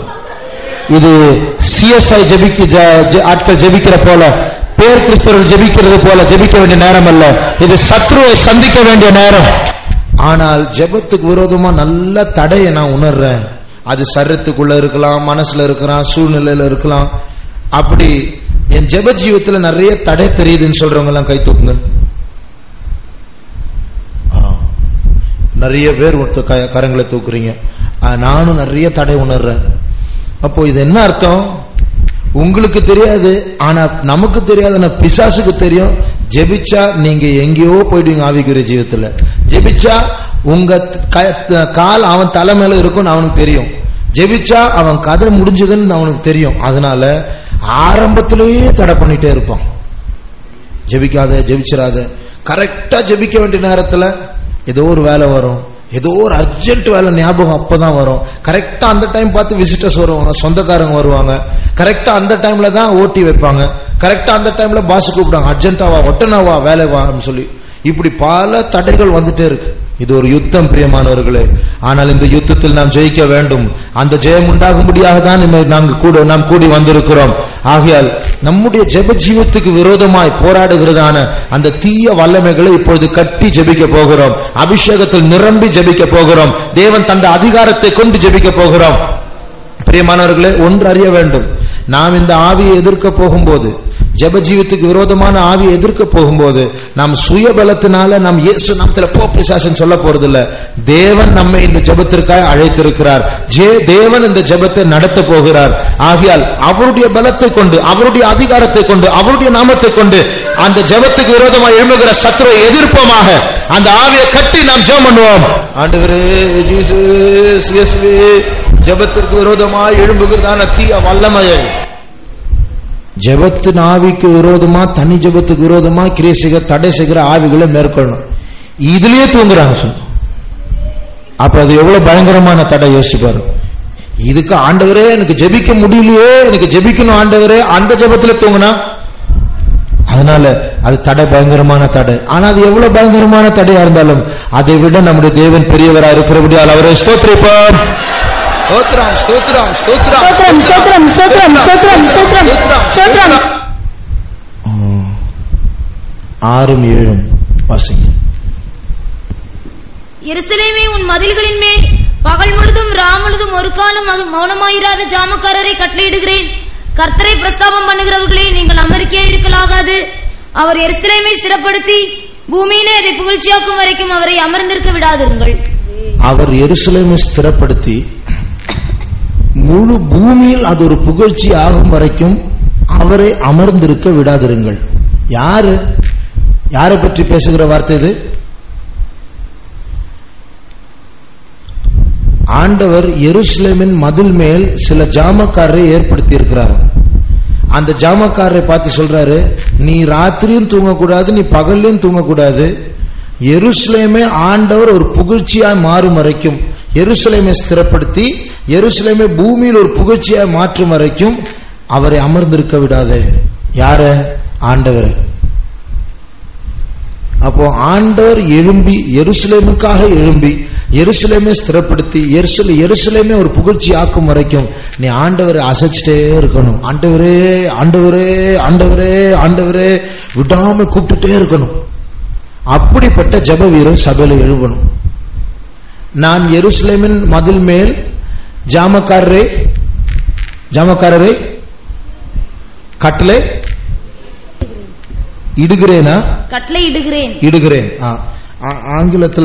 இது சிஎஸ்ஐ ஜெபிக்க ஜ- ஜ- ஆட்கள் ஜெபிக்கிற போல பேர் கிறிஸ்தவர்கள் ஜெபிக்கிறது போல ஜெபிக்க வேண்டிய நேரம் அல்ல இது சத்ருவை சந்திக்க வேண்டிய நேரம் ஆனால் ஜெபத்துக்கு விரோதமா நல்ல தடையை நான் உணர்றேன் அது சரீரத்துக்குள்ள இருக்கலாம் மனசுல இருக்கலாம் சூழ்நிலையில இருக்கலாம் அப்படி என் ஜெப ஜீவத்துல நிறைய தடை தெரியுதுன்னு சொல்றவங்க எல்லாம் கை தூக்குங்க ஆ. நிறைய பேர் ஒருத்தர் க- கரங்களை தூக்குறீங்க ஆ, நானும் நிறைய தடை உணர்றேன் அப்போ இது என்ன அர்த்தம் உங்களுக்கு தெரியாது ஆனா நமக்கு தெரியாது ஆனா பிசாசுக்கு தெரியும் ஜெபிச்சா நீங்க எங்கேயோ போயிடுவீங்க ஆவிக்குரிய ஜீவத்துல ஜெபிச்சா உங்க க- கால் அவன் தலை மேல இருக்கும்னு அவனுக்கு தெரியும் ஜெபிச்சா அவன் கதை முடிஞ்சதுன்னு அவனுக்கு தெரியும் அதனால ஆரம்பத்திலேயே தடை பண்ணிட்டே இருப்பான் ஜெபிக்காத ஜெபிச்சிராத கரெக்டா ஜெபிக்க வேண்டிய நேரத்துல ஏதோ ஒரு வேலை வரும் ஏதோ ஒரு அர்ஜென்ட் வேலை ஞாபகம் அப்பதான் வரும் கரெக்டா அந்த டைம் பார்த்து விசிட்டர்ஸ் வருவாங்க சொந்தக்காரங்க வருவாங்க கரெக்டா அந்த டைம்ல தான் ஓட்டி வைப்பாங்க கரெக்டா அந்த டைம்ல பாஸ் கூப்பிடுவாங்க அர்ஜென்ட்டாவா ஒட்டனாவா வேலை வான்னு சொல்லி இப்படி பல தடைகள் வந்துட்டே இருக்கு இது ஒரு யுத்தம் பிரியமானவர்களே ஆனால் இந்த யுத்தத்தில் நாம் ஜெயிக்க வேண்டும் அந்த ஜெயம் உண்டாகும்படியாக தான் இம்மை நாங்கள் கூட நாம் கூடி வந்திருக்கிறோம் ஆகையால் நம்முடைய ஜெப ஜீவத்துக்கு விரோதமாய் போராடுகிறதான அந்த தீய வல்லமைகளை இப்பொழுது கட்டி ஜெபிக்க போகிறோம் அபிஷேகத்தில் நிரம்பி ஜெபிக்க போகிறோம் தேவன் தந்த அதிகாரத்தை கொண்டு ஜெபிக்க போகிறோம் பிரியமானவர்களே ஒன்று அறிய வேண்டும் நாம் இந்த ஆவியை எதிர்க்க போகும்போது ஜெப ஜீவத்துக்கு விரோதமான ஆவியை எதிர்க்க போகும்போது நாம் சுய பலத்தினால நாம் இயேசு நாமத்துல போ பிசாசன் சொல்ல போறதில்ல தேவன் நம்மை இந்த ஜெபத்திற்காக அழைத்திருக்கிறார் ஜே தேவன் இந்த ஜெபத்தை நடத்த போகிறார் ஆகையால் அவருடைய பலத்தை கொண்டு அவருடைய அதிகாரத்தை கொண்டு அவருடைய நாமத்தை கொண்டு அந்த ஜெபத்துக்கு விரோதமாக எழும்புகிற சத்துரை எதிர்ப்போமாக அந்த ஆவியை கட்டி நாம் ஜெபம் பண்ணுவோம் ஆண்டவரே ஜீசஸ் இயேசுவே ஜெபத்திற்கு விரோதமாக எழும்புகிறதான தீய வல்லமையை ஜெபத்தின் ஆவிக்கு விரோதமா தனி ஜெபத்துக்கு விரோதமா கிரியை செய்கிற தடை செய்கிற ஆவிகளை மேற்கொள்ளணும் இதுலயே தூங்குறாங்க சொல்லுங்க அப்ப அது எவ்வளவு பயங்கரமான தடை யோசிச்சு பாரு இதுக்கு ஆண்டவரே எனக்கு ஜெபிக்க முடியலையே எனக்கு ஜெபிக்கணும் ஆண்டவரே அந்த ஜெபத்துல தூங்குனா அதனால அது தடை பயங்கரமான தடை ஆனா அது எவ்வளவு பயங்கரமான தடையா இருந்தாலும் அதை விட நம்முடைய தேவன் பெரியவரா இருக்கிறபடியால் அவரை ஸ்தோத்திரிப்போம் ஸ்தோத்திரம் ஸ்தோத்திரம் ஸ்தோத்திரம் ஸ்தோத்திரம் ஸ்தோத்திரம் ஸ்தோத்திரம் ஸ்தோத்திரம் ஸ்தோத்திரம் ஸ்தோத்திரம் ஆறும் ஏழும் வாசிங்க எருசலேமே உன் மதில்களின் மேல் பகல் முழுதும் ரா முழுதும் ஒரு காலம் அது மௌனமாயிராத ஜாமக்காரரை கட்டளையிடுகிறேன் கர்த்தரை பிரஸ்தாபம் பண்ணுகிறவர்களே நீங்கள் அமெரிக்கா இருக்கலாகாது அவர் எருசலேமை சிறப்படுத்தி பூமியிலே அதை புகழ்ச்சியாக்கும் வரைக்கும் அவரை அமர்ந்திருக்க விடாதிருங்கள் அவர் எருசலேமை ஸ்திரப்படுத்தி முழு பூமியில் அது ஒரு புகழ்ச்சி ஆகும் வரைக்கும் அவரை அமர்ந்திருக்க விடாதிருங்கள் யாரு யாரை பற்றி பேசுகிற வார்த்தை இது ஆண்டவர் எருசலேமின் மதில் மேல் சில ஜாமக்காரரை ஏற்படுத்தி இருக்கிறார் அந்த ஜாமக்காரரை பார்த்து சொல்றாரு நீ ராத்திரியும் தூங்கக்கூடாது நீ பகல்லையும் தூங்கக்கூடாது எருசலேமே ஆண்டவர் ஒரு புகழ்ச்சியாய் மாறும் வரைக்கும் எருசலேமை ஸ்திரப்படுத்தி எருசலேமை பூமியில் ஒரு புகழ்ச்சியாய் மாற்றும் வரைக்கும் அவரை அமர்ந்திருக்க விடாதே யார ஆண்டவரை அப்போ ஆண்டவர் எழும்பி எருசலேமுக்காக எழும்பி எருசலேமே ஸ்திரப்படுத்தி எருசல எருசலேமே ஒரு புகழ்ச்சி ஆக்கும் வரைக்கும் நீ ஆண்டவரை அசைச்சிட்டே இருக்கணும் ஆண்டவரே ஆண்டவரே ஆண்டவரே ஆண்டவரே விடாம கூப்பிட்டுட்டே இருக்கணும் அப்படிப்பட்ட ஜப வீரர் சபையில எழுவணும் நான் எருசலேமின் மதில் மேல் ஜாமக்காரரே ஜாமக்காரரே கட்டளை இடுகிறேனா கட்டளை இடுகிறேன் இடுகிறேன் ஆ, ஆ- ஆங்கிலத்துல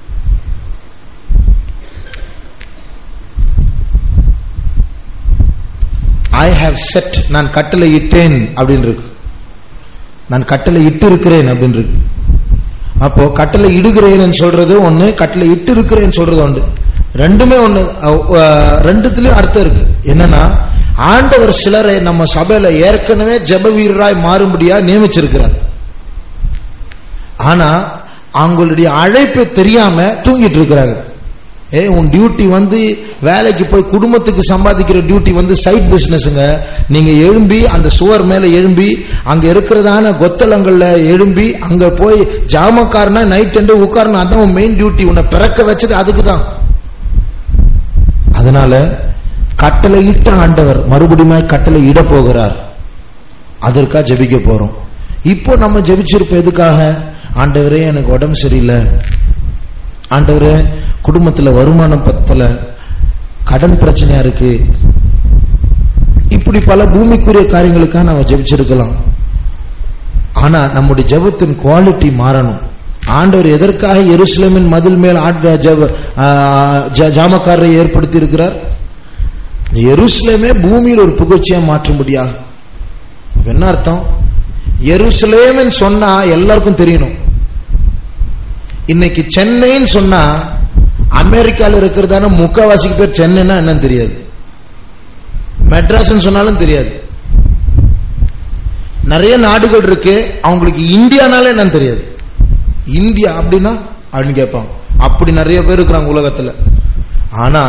ஐ ஹாவ் செட் நான் கட்டளை இட்டேன் அப்படின்னு இருக்கு நான் கட்டளை இட்டு இருக்கிறேன் அப்படின்னு இருக்கு அப்போ கட்டளை இடுகிறேன் சொல்றது ஒண்ணு கட்டளை இட்டு இருக்கிறேன் சொல்றது ஒன்று ரெண்டுமே ஒண்ணு அஹ், அஹ், ரெண்டுத்துலயும் அர்த்தம் இருக்கு என்னன்னா ஆண்டவர் சிலரை நம்ம சபையில ஏற்கனவே ஜெப வீரராய் மாறும்படியா நியமிச்சிருக்கிறார் ஆனா அவங்களுடைய அழைப்பு தெரியாம தூங்கிட்டு இருக்கிறாங்க ஏ உன் டியூட்டி வந்து வேலைக்கு போய் குடும்பத்துக்கு சம்பாதிக்கிற டியூட்டி வந்து சைட் பிசினஸ்ங்க நீங்க எழும்பி அந்த சுவர் மேல எழும்பி அங்க இருக்கிறதான கொத்தளங்கள்ல எழும்பி அங்க போய் ஜாமக்காரனா நைட் அண்டு உட்காரணும் அதான் உன் மெயின் டியூட்டி உன்னை பிறக்க வச்சது அதுக்கு தான் அதனால கட்டளை இட்ட ஆண்டவர் மறுபடியும் கட்டளை இட போகிறார் அதற்காக ஜெபிக்க போறோம் இப்போ நம்ம ஜெபிச்சிருப்போம் எதுக்காக ஆண்டவரே எனக்கு உடம்பு சரியில்லை ஆண்டவரே குடும்பத்துல வருமானம் பத்தல கடன் பிரச்சனையா இருக்கு இப்படி பல பூமிக்குரிய காரியங்களுக்காக நாம ஜெபிச்சிருக்கலாம் ஆனா நம்முடைய ஜெபத்தின் குவாலிட்டி மாறணும் ஆண்டவர் எதற்காக எருசலேமின் மதில் மேல் ஆட்- ஜெப- ஆ, ஜ- ஜாமக்காரரை ஏற்படுத்தி இருக்கிறார் எருசலேமே பூமியில் ஒரு புகழ்ச்சியா மாற்றும்படியாக அப்ப என்ன அர்த்தம் எருசலேம்னு சொன்னா எல்லாருக்கும் தெரியணும் இன்னைக்கு சென்னைன்னு சொன்னா அமெரிக்கால இருக்கிறதான முக்காவாசிக்கு பேர் சென்னைன்னா என்னன்னு தெரியாது மெட்ராஸ்னு சொன்னாலும் தெரியாது நிறைய நாடுகள் இருக்கு அவங்களுக்கு இந்தியானாலே என்னன்னு தெரியாது இந்தியா அப்படின்னா அப்படின்னு கேட்பாங்க அப்படி நிறைய பேர் இருக்கிறாங்க உலகத்துல ஆனா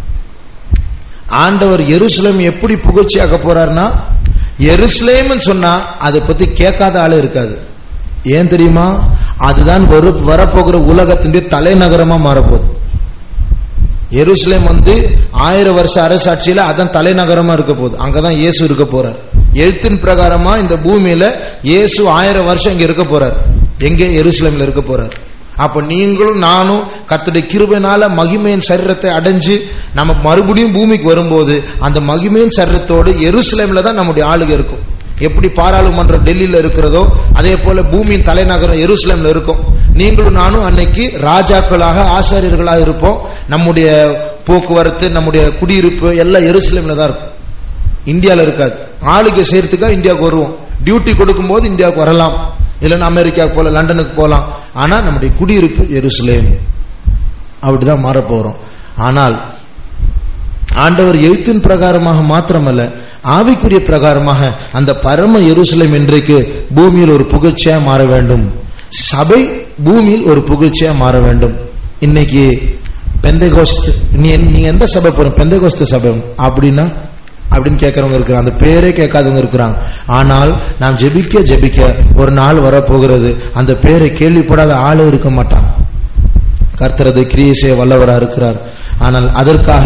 ஆண்டவர் எருசலேம் எப்படி புகழ்ச்சியாக்க போறாருன்னா எருசலேம்னு சொன்னா அதை பத்தி கேட்காத ஆளே இருக்காது ஏன் தெரியுமா அதுதான் வரு வரப்போகிற உலகத்தினுடைய தலைநகரமா மாறப்போகுது எருசலேம் வந்து ஆயிரம் வருஷ அரசாட்சியில அதான் தலைநகரமா இருக்க போகுது அங்கதான் இயேசு இருக்க போறார் எழுத்தின் பிரகாரமா இந்த பூமியில இயேசு ஆயிரம் வருஷம் இங்க இருக்க போறார் எங்க எருசலேம்ல இருக்க போறார் அப்ப நீங்களும் நானும் கர்த்தருடைய கிருபைனால மகிமையின் சரீரத்தை அடைஞ்சு நம்ம மறுபடியும் பூமிக்கு வரும்போது அந்த மகிமையின் சரீரத்தோடு எருசலேம்ல தான் நம்முடைய ஆளுகை இருக்கும் எப்படி பாராளுமன்றம் டெல்லியில இருக்கிறதோ அதே போல பூமியின் தலைநகரம் எருசலேம்ல இருக்கும் நீங்களும் நானும் அன்னைக்கு ராஜாக்களாக ஆசாரியர்களாக இருப்போம் நம்முடைய போக்குவரத்து நம்முடைய குடியிருப்பு எல்லாம் எருசலேம்ல தான் இருக்கும் இந்தியால இருக்காது ஆளுக்கு செய்யறதுக்காக இந்தியாவுக்கு வருவோம் டியூட்டி கொடுக்கும்போது இந்தியாவுக்கு வரலாம் இல்லைன்னா அமெரிக்காவுக்கு போகலாம் லண்டனுக்கு போகலாம் ஆனா நம்முடைய குடியிருப்பு எருசலேம் அப்படிதான் மாறப் போறோம் ஆனால் ஆண்டவர் எழுத்தின் பிரகாரமாக மாத்திரமல்ல ஆவிக்குரிய பிரகாரமாக அந்த பரம எருசலேம் இன்றைக்கு பூமியில் ஒரு புகழ்ச்சியா மாற வேண்டும் சபை பூமியில் ஒரு புகழ்ச்சியா மாற வேண்டும் இன்னைக்கு பெந்தைகோஸ்து நீ நீங்க எந்த சபை போறோம் பெந்தைகோஸ்து சபை அப்படின்னா அப்படின்னு கேட்கறவங்க இருக்கிறாங்க அந்த பேரே கேட்காதவங்க இருக்கிறாங்க ஆனால் நாம் ஜெபிக்க ஜெபிக்க ஒரு நாள் வரப்போகிறது அந்த பேரை கேள்விப்படாத ஆளே இருக்க மாட்டான் கர்த்தரது கிரியை செய்ய வல்லவரா இருக்கிறார் ஆனால் அதற்காக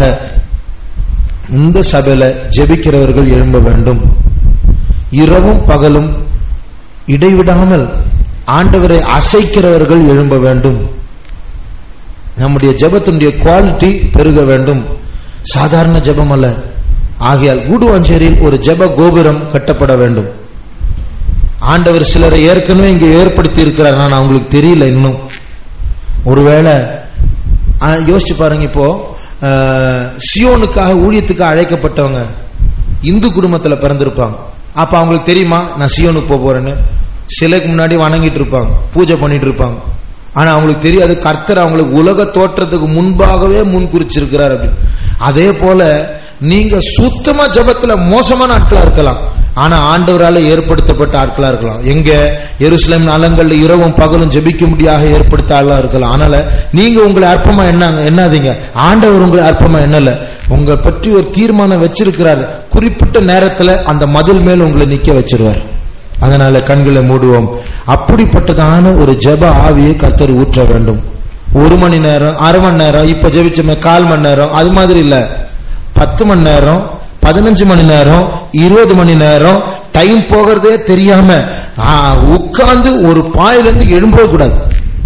இந்த சபையில ஜெபிக்கிறவர்கள் எழும்ப வேண்டும் இரவும் பகலும் இடைவிடாமல் ஆண்டவரை அசைக்கிறவர்கள் எழும்ப வேண்டும் நம்முடைய ஜெபத்தினுடைய குவாலிட்டி பெருக வேண்டும் சாதாரண ஜெபம் அல்ல ஆகையால் கூடுவாஞ்சேரியில் ஒரு ஜெப கோபுரம் கட்டப்பட வேண்டும் ஆண்டவர் சிலரை ஏற்கனவே இங்கே ஏற்படுத்தி இருக்கிறார் நான் அவங்களுக்கு தெரியல இன்னும் ஒருவேளை ஆ, யோசிச்சு பாருங்க இப்போ ஆ, சியோனுக்காக ஊழியத்துக்காக அழைக்கப்பட்டவங்க இந்து குடும்பத்துல பிறந்திருப்பாங்க அப்ப அவங்களுக்கு தெரியுமா நான் சியோனுக்கு போக போறேன்னு சிலைக்கு முன்னாடி வணங்கிட்டு இருப்பாங்க பூஜை பண்ணிட்டு இருப்பாங்க ஆனா அவங்களுக்கு தெரியாது கர்த்தர் அவங்களுக்கு உலக தோற்றத்துக்கு முன்பாகவே முன் குறிச்சிருக்கிறார் அப்படின்னு அதே போல நீங்க சுத்தமா ஜெபத்துல மோசமான ஆட்களா இருக்கலாம் ஆனா ஆண்டவரால ஏற்படுத்தப்பட்ட ஆட்களா இருக்கலாம் எங்க எருசலேம் நலங்கள்ல இரவும் பகலும் ஜெபிக்கும்படியாக ஏற்படுத்த ஆளா இருக்கலாம் அதனால நீங்க உங்களை அற்பமா என்னாங்க என்னாதீங்க ஆண்டவர் உங்களை அற்பமா எண்ணல உங்க பற்றி ஒரு தீர்மானம் வச்சிருக்கிறார் குறிப்பிட்ட நேரத்துல அந்த மதில் மேல் உங்களை நிக்க வச்சிருவார் அதனால கண்களை மூடுவோம் அப்படிப்பட்டதான ஒரு ஜெப ஆவியை கர்த்தர் ஊற்ற வேண்டும் ஒரு மணி நேரம் அரை மணி நேரம் இப்ப ஜெபிச்சோமே கால் மணி நேரம் அது மாதிரி இல்ல பத்து மணி நேரம் பதினஞ்சு மணி நேரம் இருபது மணி நேரம் டைம் போகிறதே தெரியாம உட்கார்ந்து ஒரு பாயில இருந்து எழும்பவே கூடாது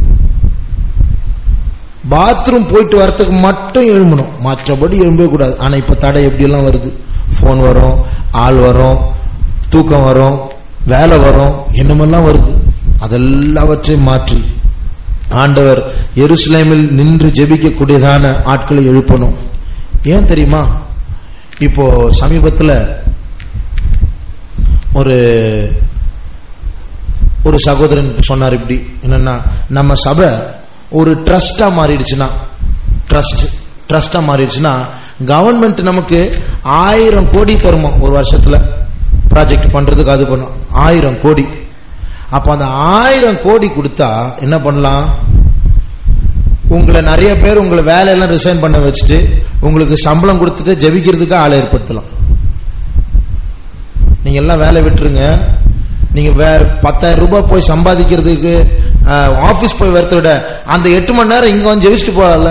பாத்ரூம் போயிட்டு வரத்துக்கு மட்டும் எழும்பணும் மற்றபடி எழும்பவே கூடாது ஆனா இப்ப தடை எப்படி எல்லாம் வருது போன் வரும் ஆள் வரும் தூக்கம் வரும் வேலை வரும் என்னமெல்லாம் வருது அதெல்லாவற்றையும் மாற்றி ஆண்டவர் எருசலேமில் நின்று ஜெபிக்கக்கூடியதான ஆட்களை எழுப்பணும் ஏன் தெரியுமா இப்போ சமீபத்துல ஒரு ஒரு சகோதரன் சொன்னார் இப்படி என்னன்னா நம்ம சபை ஒரு ட்ரஸ்டா மாறிடுச்சுன்னா ட்ரஸ்ட் ட்ரஸ்டா மாறிடுச்சுன்னா கவர்மெண்ட் நமக்கு ஆயிரம் கோடி தருமா ஒரு வருஷத்துல ப்ராஜெக்ட் பண்றதுக்கு அது பண்ணும் ஆயிரம் கோடி அப்ப அந்த ஆயிரம் கோடி கொடுத்தா என்ன பண்ணலாம் உங்களை நிறைய பேர் உங்களை வேலையெல்லாம் ரிசைன் பண்ண வச்சுட்டு உங்களுக்கு சம்பளம் கொடுத்துட்டு ஜெபிக்கிறதுக்கு ஆளை ஏற்படுத்தலாம் நீங்க எல்லாம் வேலை விட்டுருங்க நீங்க வேற பத்தாயிரம் ரூபாய் போய் சம்பாதிக்கிறதுக்கு ஆபீஸ் போய் வரத விட அந்த எட்டு மணி நேரம் இங்க வந்து ஜெபிச்சுட்டு போறல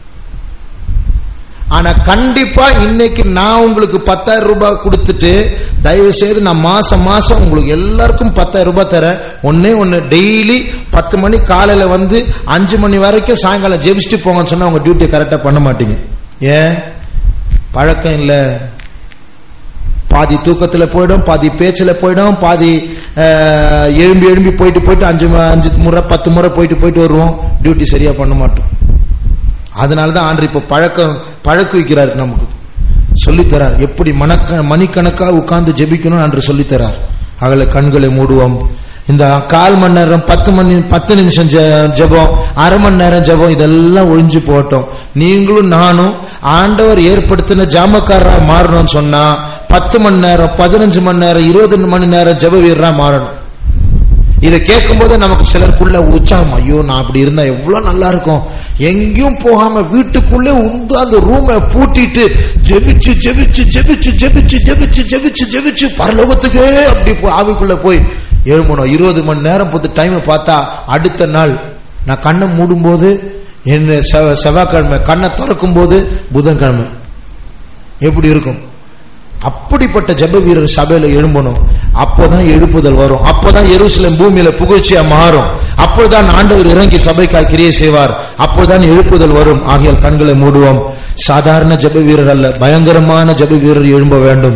ஆனா கண்டிப்பா இன்னைக்கு நான் உங்களுக்கு பத்தாயிரம் ரூபாய் கொடுத்துட்டு தயவு செய்து நான் மாசம் மாசம் உங்களுக்கு எல்லாருக்கும் பத்தாயிரம் ரூபாய் தரேன் ஒன்னே ஒன்னு டெய்லி பத்து மணி காலையில வந்து அஞ்சு மணி வரைக்கும் சாயங்காலம் ஜெபிச்சுட்டு போங்கன்னு சொன்னா உங்க டியூட்டியை கரெக்டா பண்ண மாட்டீங்க ஏன் பழக்கம் இல்ல பாதி தூக்கத்துல போயிடும் பாதி பேச்சுல போயிடும் பாதி அஹ், எழும்பி எழும்பி போயிட்டு போயிட்டு அஞ்சு ம- அஞ்சு முறை பத்து முறை போயிட்டு போயிட்டு வருவோம் டியூட்டி சரியா பண்ண மாட்டோம் அதனாலதான் ஆண்டு இப்ப பழக்கம் பழக்க வைக்கிறார் நமக்கு சொல்லித்தரார் எப்படி மணக்க மணிக்கணக்கா உட்கார்ந்து ஜெபிக்கணும் என்று சொல்லித்தரார் அகல கண்களை மூடுவோம் இந்த கால் மணி நேரம் பத்து மணி பத்து நிமிஷம் ஜெ- ஜெபம் அரை மணி நேரம் ஜெபம் இதெல்லாம் ஒழிஞ்சு போட்டோம் நீங்களும் நானும் ஆண்டவர் ஏற்படுத்தின ஜாமக்காரரா மாறணும்னு சொன்னா பத்து மணி நேரம் பதினஞ்சு மணி நேரம் இருபது மணி நேரம் ஜெப வீரரா மாறணும் இதை கேட்கும் போது நமக்கு சிலருக்குள்ள உற்சாகம் ஐயோ நான் அப்படி இருந்தா எவ்வளவு நல்லா இருக்கும் எங்கேயும் போகாம வீட்டுக்குள்ளே உண்டு அந்த ரூமை பூட்டிட்டு ஜெபிச்சு ஜெபிச்சு ஜெபிச்சு ஜெபிச்சு ஜெபிச்சு ஜெபிச்சு ஜெபிச்சு பரலோகத்துக்கே அப்படி போ- ஆவிக்குள்ள போய் எழுமணும் இருபது மணி நேரம் பொறுத்து டைமை பார்த்தா அடுத்த நாள் நான் கண்ணை மூடும் போது என்ன செவ- செவ்வாய்க்கிழமை கண்ணை திறக்கும் போது புதன்கிழமை எப்படி இருக்கும் அப்படிப்பட்ட ஜெப வீரர் சபையில எழும்பணும் அப்போதான் எழுப்புதல் வரும் அப்போதான் எருசலேம் பூமியில புகழ்ச்சியா மாறும் அப்போதான் ஆண்டவர் இறங்கி சபைக்காய் கிரியை செய்வார் அப்போதான் எழுப்புதல் வரும் ஆகியால் கண்களை மூடுவோம் சாதாரண ஜெப வீரர் அல்ல பயங்கரமான ஜெப வீரர் எழும்ப வேண்டும்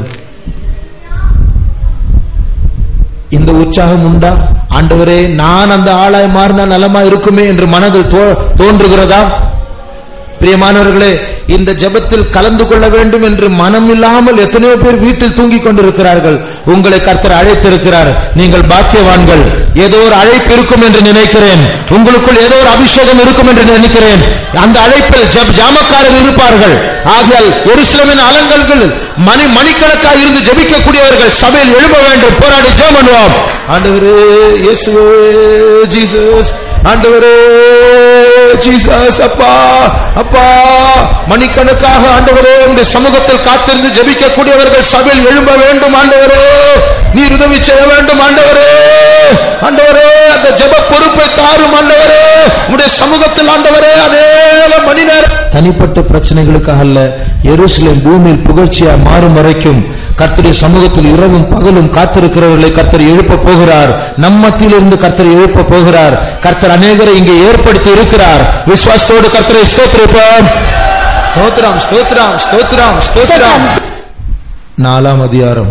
இந்த உற்சாகம் உண்டா ஆண்டவரே நான் அந்த ஆளாய் மாறினா நலமா இருக்குமே என்று மனதில் தோ- தோன்றுகிறதா பிரியமானவர்களே இந்த ஜெபத்தில் கலந்து கொள்ள வேண்டும் என்று மனம் இல்லாமல் எத்தனையோ பேர் வீட்டில் தூங்கிக் கொண்டிருக்கிறார்கள் உங்களை கர்த்தர் அழைத்திருக்கிறார் நீங்கள் பாக்கியவான்கள் ஏதோ ஒரு அழைப்பு இருக்கும் என்று நினைக்கிறேன் உங்களுக்குள் ஏதோ ஒரு அபிஷேகம் இருக்கும் என்று நினைக்கிறேன் அந்த அழைப்பில் ஜெப- ஜாமக்காரர் இருப்பார்கள் ஆகையால் ஒரு சிலவின் அலங்கல்கள் மணி மணிக்கணக்காக இருந்து ஜெபிக்கக்கூடியவர்கள் சபையில் எழுப்ப வேண்டும் போராடி ஜெபம் பண்ணுவோம் ஆண்டவரே இயேசுவே ஜீசஸ் ஆண்டவரே ஜீசஸ் அப்பா அப்பா மணிக்கணக்காக ஆண்டவரே உடைய சமூகத்தில் காத்திருந்து ஜெபிக்கக்கூடியவர்கள் சபையில் எழும்ப வேண்டும் ஆண்டவரே நீர் உதவி செய்ய வேண்டும் ஆண்டவரே ஆண்டவரே அந்த ஜெப பொறுப்பை தாரும் ஆண்டவரே உடைய சமூகத்தில் ஆண்டவரே அநேக மணி நேரம் தனிப்பட்ட பிரச்சனைகளுக்காக அல்ல எருசலேம் பூமியில் புகழ்ச்சியா மாறும் வரைக்கும் கர்த்தருடைய சமூகத்தில் இரவும் பகலும் காத்திருக்கிறவர்களை கர்த்தர் எழுப்ப போகிறார் நம் மத்தியிலிருந்து கர்த்தர் எழுப்ப போகிறார் கர்த்தர் அநேகரை இங்கே ஏற்படுத்தி இருக்கிறார் விசுவாசத்தோடு கர்த்தரை ஸ்தோத்திரிப்போம் ஸ்தோத்திரம் ஸ்தோத்திரம் ஸ்தோத்திரம் ஸ்தோத்திரம் நாலாம் அதிகாரம்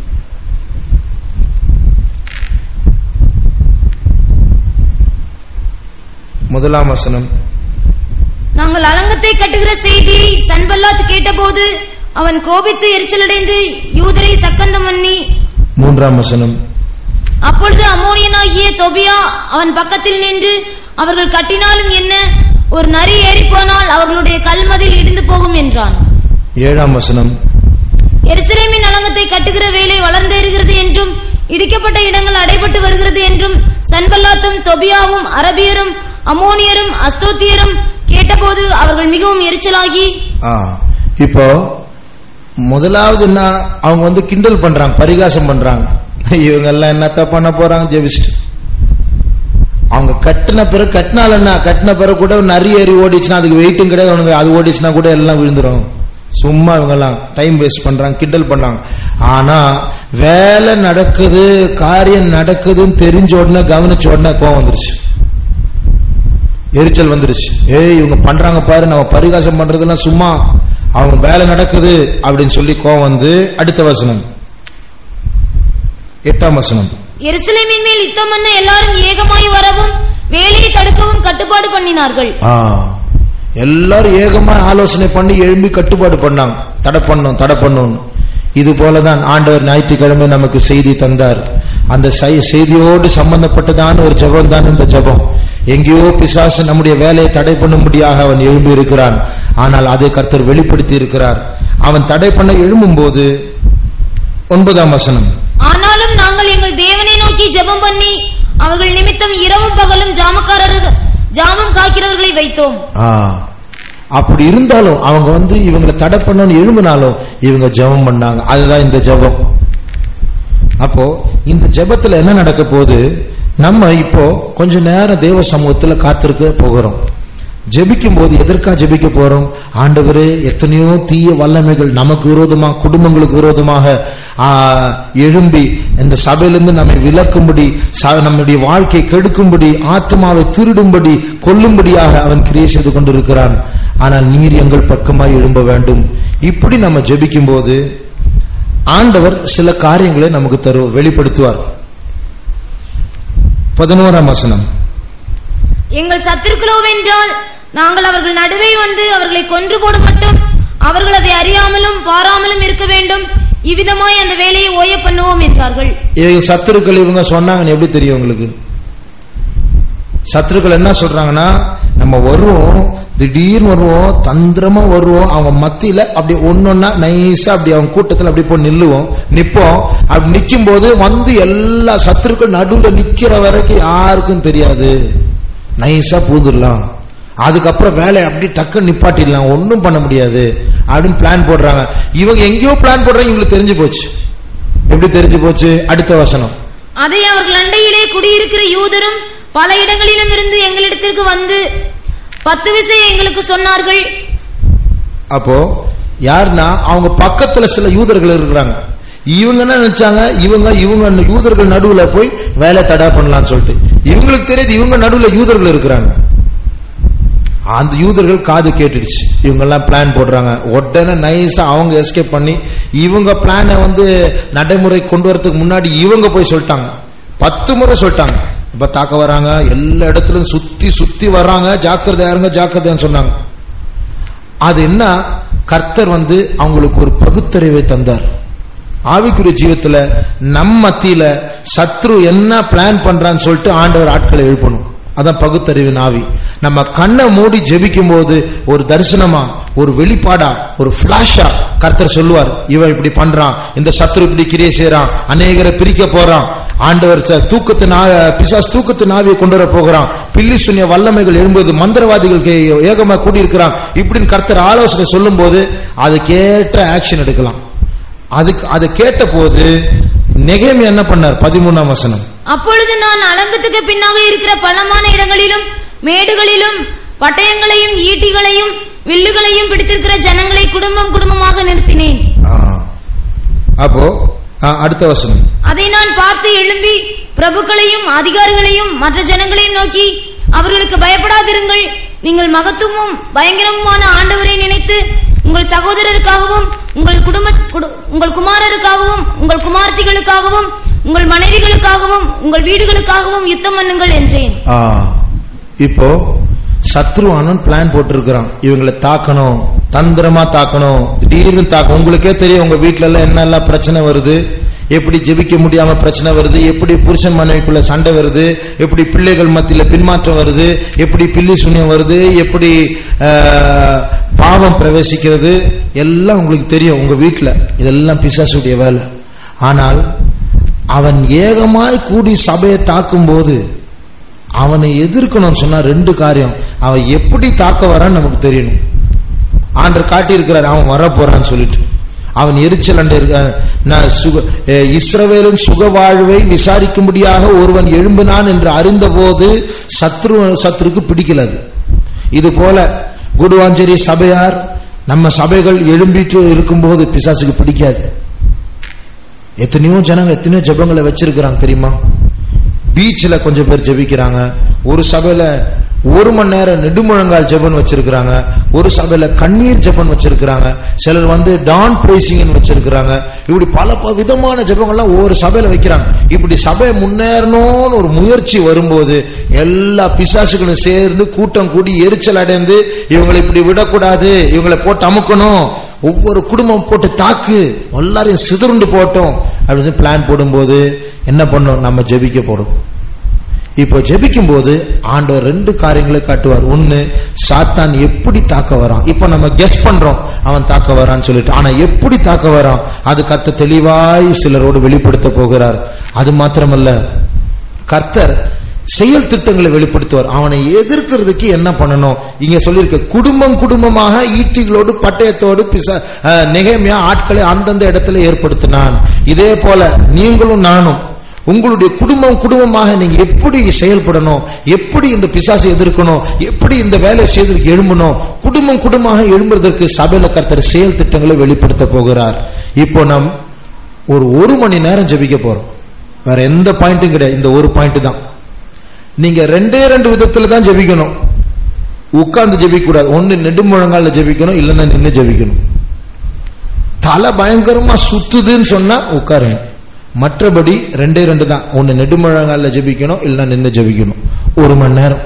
முதலாம் வசனம் நாங்கள் அலங்கத்தை கட்டுகிற செய்தி சன்பல்லாத் கேட்டபோது அவன் கோபித்து எரிச்சலடைந்து யூதரை சக்கந்தம் பண்ணி மூன்றாம் வசனம் அப்பொழுது அம்மோனியனாகிய தொபியா அவன் பக்கத்தில் நின்று அவர்கள் கட்டினாலும் என்ன ஒரு நரி ஏறிப் போனால் அவர்களுடைய கல்மதில் இடிந்து போகும் என்றான் ஏழாம் வசனம் எருசலேமின் அலங்கத்தை கட்டுகிற வேலை வளர்ந்தேறுகிறது என்றும் இடிக்கப்பட்ட இடங்கள் அடைபட்டு வருகிறது என்றும் சன்பல்லாத்தும் தொபியாவும் அரபியரும் அம்மோனியரும் அஸ்தோத்தியரும் கேட்டபோது அவர்கள் மிகவும் எரிச்சலாகி ஆ, இப்போ முதலாவது என்ன அவங்க வந்து கிண்டல் பண்றாங்க பரிகாசம் பண்றாங்க இவங்க எல்லாம் என்னத்த பண்ண போறாங்க ஜெபிஸ்ட் அவங்க கட்டின பிறகு கட்டினால என்ன கட்டின பிறகு கூட நிறைய ஏறி ஓடிச்சுன்னா அதுக்கு வெயிட்டும் கிடையாது அவனுக்கு அது ஓடிச்சுன்னா கூட எல்லாம் விழுந்துரும் சும்மா இவங்க எல்லாம் டைம் வேஸ்ட் பண்றாங்க கிண்டல் பண்றாங்க ஆனா வேலை நடக்குது காரியம் நடக்குதுன்னு தெரிஞ்ச உடனே கவனிச்ச உடனே கோவம் வந்துருச்சு எரிச்சல் வந்துருச்சு ஏய் இவங்க பண்றாங்க பாரு நம்ம பரிகாசம் பண்றதெல்லாம் சும்மா அவங்க வேலை நடக்குது அப்படின்னு சொல்லி கோவம் வந்து அடுத்த வசனம் எட்டாம் வசனம் எருசலேமின் மேல் யுத்தம் பண்ண எல்லாரும் ஏகமாய் வரவும் வேலையை தடுக்கவும் கட்டுப்பாடு பண்ணினார்கள் ஆ எல்லாரும் ஏகமா ஆலோசனை பண்ணி எழும்பி கட்டுப்பாடு பண்ணாங்க தடை பண்ணும் தடை பண்ணும் இது போலதான் ஆண்டவர் ஞாயிற்றுக்கிழமை நமக்கு செய்தி தந்தார் அந்த செய்- செய்தியோடு சம்பந்தப்பட்டதான ஒரு ஜெபம் தான் இந்த ஜெபம் எங்கேயோ பிசாசு நம்முடைய வேலையை தடை பண்ணும்படியாக அவன் எழும்பி இருக்கிறான் ஆனால் அதை கர்த்தர் வெளிப்படுத்தி இருக்கிறார் அவன் தடை பண்ண எழும்பும் போது ஒன்பதாம் வசனம் ஆனாலும் நாங்கள் எங்கள் தேவனை நோக்கி ஜெபம் பண்ணி அவர்கள் நிமித்தம் இரவும் பகலும் ஜாமக்காரர்கள் ஜாமம் காக்கிறவர்களை வைத்தோம் ஆ அப்படி இருந்தாலும் அவங்க வந்து இவங்களை தடை பண்ணணும்னு எழும்பினாலும் இவங்க ஜெபம் பண்ணாங்க அதுதான் இந்த ஜெபம் அப்போ இந்த ஜெபத்துல என்ன நடக்க போகுது நம்ம இப்போ கொஞ்ச நேரம் தேவ சமூகத்துல காத்திருக்க போகிறோம் ஜெபிக்கும் போது எதற்கா ஜெபிக்க போறோம் ஆண்டவரே எத்தனையோ தீய வல்லமைகள் நமக்கு விரோதமாக குடும்பங்களுக்கு விரோதமாக ஆ, எழும்பி இந்த சபையிலிருந்து நம்மை விலக்கும்படி ச- நம்முடைய வாழ்க்கை கெடுக்கும்படி ஆத்மாவை திருடும்படி கொல்லும்படியாக அவன் கிரியை செய்து கொண்டிருக்கிறான் ஆனால் நீர் எங்கள் பக்கமாய் எழும்ப வேண்டும் இப்படி நம்ம ஜெபிக்கும் போது ஆண்டவர் சில காரியங்களை நமக்கு தரு வெளிப்படுத்துவார் பதினோராம் வசனம் எங்கள் சத்துருக்களோ வென்றால் நாங்கள் அவர்கள் நடுவே வந்து அவர்களை கொன்று போட மட்டும் அவர்கள் அதை அறியாமலும் பாராமலும் இருக்க வேண்டும் இவ்விதமாய் அந்த வேலையை ஓய பண்ணுவோம் என்றார்கள் இவங்க சத்துருக்கள் இவங்க சொன்னாங்கன்னு எப்படி தெரியும் உங்களுக்கு சத்துருக்கள் என்ன சொல்றாங்கன்னா நம்ம வருவோம் திடீர்னு வருவோம் தந்திரமா வருவோம் அவங்க மத்தியில அப்படி ஒன்னொன்னா நைஸா அப்படி அவங்க கூட்டத்துல அப்படி போய் நில்லுவோம் நிப்போம் அப்படி நிக்கும் போது வந்து எல்லா சத்துருக்கள் நடுவுல நிக்கிற வரைக்கும் யாருக்கும் தெரியாது நைஸா பூந்துடலாம் அதுக்கப்புறம் வேலையை அப்படி டக்குன்னு நிப்பாட்டிடலாம் ஒன்றும் பண்ண முடியாது அப்படின்னு பிளான் போடுறாங்க இவங்க எங்கேயோ பிளான் போடுறாங்க இவங்களுக்கு தெரிஞ்சு போச்சு எப்படி தெரிஞ்சு போச்சு அடுத்த வசனம் அதை அவர்கள் அண்டையிலே குடியிருக்கிற யூதரும் பல இடங்களிலும் இருந்து எங்களிடத்திற்கு வந்து பத்து விசை எங்களுக்கு சொன்னார்கள் அப்போ யாருன்னா அவங்க பக்கத்துல சில யூதர்கள் இருக்கிறாங்க இவங்க என்ன நினைச்சாங்க இவங்க இவங்க யூதர்கள் நடுவுல போய் வேலை தடா பண்ணலாம்னு சொல்லிட்டு இவங்களுக்கு தெரியுது இவங்க நடுவுல யூதர்கள் இருக்கிறாங்க அந்த யூதர்கள் காது கேட்டுடுச்சு இவங்க எல்லாம் பிளான் போடுறாங்க உடனே நைஸா அவங்க எஸ்கேப் பண்ணி இவங்க பிளானை வந்து நடைமுறை கொண்டு வரதுக்கு முன்னாடி இவங்க போய் சொல்லிட்டாங்க பத்து முறை சொல்லிட்டாங்க இப்ப தாக்க வராங்க எல்லா இடத்துலயும் சுத்தி சுத்தி வர்றாங்க ஜாக்கிரதையா இருங்க ஜாக்கிரதையான்னு சொன்னாங்க அது என்ன கர்த்தர் வந்து அவங்களுக்கு ஒரு பகுத்தறிவை தந்தார் ஆவிக்குரிய ஜீவத்துல நம் மத்தியில சத்ரு என்ன பிளான் பண்றான்னு சொல்லிட்டு ஆண்டவர் ஆட்களை எழுப்பணும் அதான் பகுத்தறிவின் ஆவி நம்ம கண்ணை மூடி ஜெபிக்கும் போது ஒரு தரிசனமா ஒரு வெளிப்பாடா ஒரு பிளாஷா கர்த்தர் சொல்லுவார் இவன் இப்படி பண்றான் இந்த சத்ரு இப்படி கிரியை செய்யறான் அநேகரை பிரிக்க போறான் ஆண்டவர் ச- தூக்கத்தின் ஆ- பிசாஸ் தூக்கத்தின் ஆவியை கொண்டு வர போகிறான் பில்லி சுனிய வல்லமைகள் எழும்போது மந்திரவாதிகளுக்கு ஏகமா கூடியிருக்கிறான் இப்படின்னு கர்த்தர் ஆலோசனை சொல்லும் போது அதுக்கேற்ற ஆக்ஷன் எடுக்கலாம் அதுக்கு அதை கேட்ட போது நெகேமி என்ன பண்ணார் பதிமூணாம் வசனம் அப்பொழுது நான் அலங்கத்துக்கு பின்னாக இருக்கிற பள்ளமான இடங்களிலும் மேடுகளிலும் பட்டயங்களையும் ஈட்டிகளையும் வில்லுகளையும் பிடித்திருக்கிற ஜனங்களை குடும்பம் குடும்பமாக நிறுத்தினேன் ஆ. அப்போ ஆ, அடுத்த வசனம் அதை நான் பார்த்து எழும்பி பிரபுக்களையும் அதிகாரிகளையும் மற்ற ஜனங்களையும் நோக்கி அவர்களுக்கு பயப்படாதிருங்கள் நீங்கள் மகத்துவமும் பயங்கரமுமான ஆண்டவரை நினைத்து உங்கள் சகோதரருக்காகவும் உங்கள் குடும்ப குடு- உங்கள் குமாரருக்காகவும் உங்கள் குமார்த்திகளுக்காகவும் உங்கள் மனைவிகளுக்காகவும் உங்கள் வீடுகளுக்காகவும் யுத்தம் பண்ணுங்கள் என்றேன் ஆ, இப்போ சத்ருவானன் பிளான் போட்டிருக்கிறான் இவங்களை தாக்கணும் தந்திரமா தாக்கணும் திடீர்னு தாக்க உங்களுக்கே தெரியும் உங்க வீட்ல எல்லாம் என்னெல்லாம் பிரச்சனை வருது எப்படி ஜெபிக்க முடியாம பிரச்சனை வருது எப்படி புருஷன் மனைவிக்குள்ள சண்டை வருது எப்படி பிள்ளைகள் மத்தியில பின்மாற்றம் வருது எப்படி பில்லி சுனியம் வருது எப்படி ஆ, பாவம் பிரவேசிக்கிறது எல்லாம் உங்களுக்கு தெரியும் உங்க வீட்ல இதெல்லாம் பிசாசுடைய வேலை ஆனால் அவன் ஏகமாய் கூடி சபையை தாக்கும் போது அவனை எதிர்க்கணும்னு சொன்னா ரெண்டு காரியம் அவன் எப்படி தாக்க வரான்னு நமக்கு தெரியணும் ஆண்டர் காட்டி இருக்கிறார் அவன் வர போறான்னு சொல்லிட்டு அவன் எரிச்சல் அண்டை இருக்க நான் சுக அஹ் இஸ்ரவேலின் சுக வாழ்வை விசாரிக்கும்படியாக ஒருவன் எழும்பினான் என்று அறிந்தபோது சத்ரு சத்ருக்கு பிடிக்கல அது இது போல குடுவாஞ்சேரி சபையார் நம்ம சபைகள் எழும்பிட்டு இருக்கும்போது பிசாசுக்கு பிடிக்காது எத்தனையோ ஜனங்க எத்தனையோ ஜெபங்களை வச்சிருக்கிறாங்க தெரியுமா பீச்சில் கொஞ்சம் பேர் ஜெபிக்கிறாங்க ஒரு சபையில ஒரு மணி நேரம் நெடுமுழங்கால் ஜெபன் வச்சிருக்கிறாங்க ஒரு சபையில கண்ணீர் ஜெபன் வச்சிருக்கிறாங்க சிலர் வந்து டான் பிரேசிங் வச்சிருக்கிறாங்க இப்படி பல பல விதமான ஜெபங்கள்லாம் ஒவ்வொரு சபையில வைக்கிறாங்க இப்படி சபை முன்னேறணும்னு ஒரு முயற்சி வரும்போது எல்லா பிசாசுகளும் சேர்ந்து கூட்டம் கூடி எரிச்சல் அடைந்து இவங்களை இப்படி விடக்கூடாது இவங்களை போட்டு அமுக்கணும் ஒவ்வொரு குடும்பம் போட்டு தாக்கு எல்லாரையும் சிதறுண்டு போட்டோம் அப்படின்னு பிளான் போடும்போது என்ன பண்ணோம் நம்ம ஜெபிக்க போறோம் இப்போ ஜெபிக்கும் போது ஆண்டவர் ரெண்டு காரியங்களை காட்டுவார் ஒன்னு சாத்தான் எப்படி தாக்க வரான் இப்போ நம்ம கெஸ் பண்றோம் அவன் தாக்க வரான்னு சொல்லிட்டு ஆனா எப்படி தாக்க வரான் அது கத்த தெளிவாய் சிலரோடு வெளிப்படுத்த போகிறார் அது மாத்திரமல்ல கர்த்தர் செயல் திட்டங்களை வெளிப்படுத்துவார் அவனை எதிர்க்கிறதுக்கு என்ன பண்ணணும் இங்க சொல்லியிருக்க குடும்பம் குடும்பமாக ஈட்டிகளோடு பட்டயத்தோடு பிச அஹ், நெகேமியா ஆட்களை அந்தந்த இடத்துல ஏற்படுத்தினான் இதே போல நீங்களும் நானும் உங்களுடைய குடும்பம் குடும்பமாக நீங்க எப்படி செயல்படணும் எப்படி இந்த பிசாசை எதிர்க்கணும் எப்படி இந்த வேலையை செய்து எழும்பணும் குடும்பம் குடும்பமாக எழும்புவதற்கு சபையில கர்த்தர் செயல் திட்டங்களை வெளிப்படுத்த போகிறார் இப்போ நாம் ஒரு ஒரு மணி நேரம் ஜெபிக்க போறோம் வேற எந்த பாயிண்ட்டும் கிடையாது இந்த ஒரு பாயிண்ட் தான் நீங்க ரெண்டே ரெண்டு விதத்துல தான் ஜெபிக்கணும் உட்கார்ந்து ஜெபிக்க கூடாது ஒண்ணு நெடுமுழங்கால ஜெபிக்கணும் இல்லைன்னா நின்னு ஜெபிக்கணும் தலை பயங்கரமா சுத்துதுன்னு சொன்னா உட்காருங்க மற்றபடி ரெண்டே ரெண்டு தான் ஒன்னு நெடுமுழங்கால ஜெபிக்கணும் இல்லைன்னா நின்னு ஜெபிக்கணும் ஒரு மணி நேரம்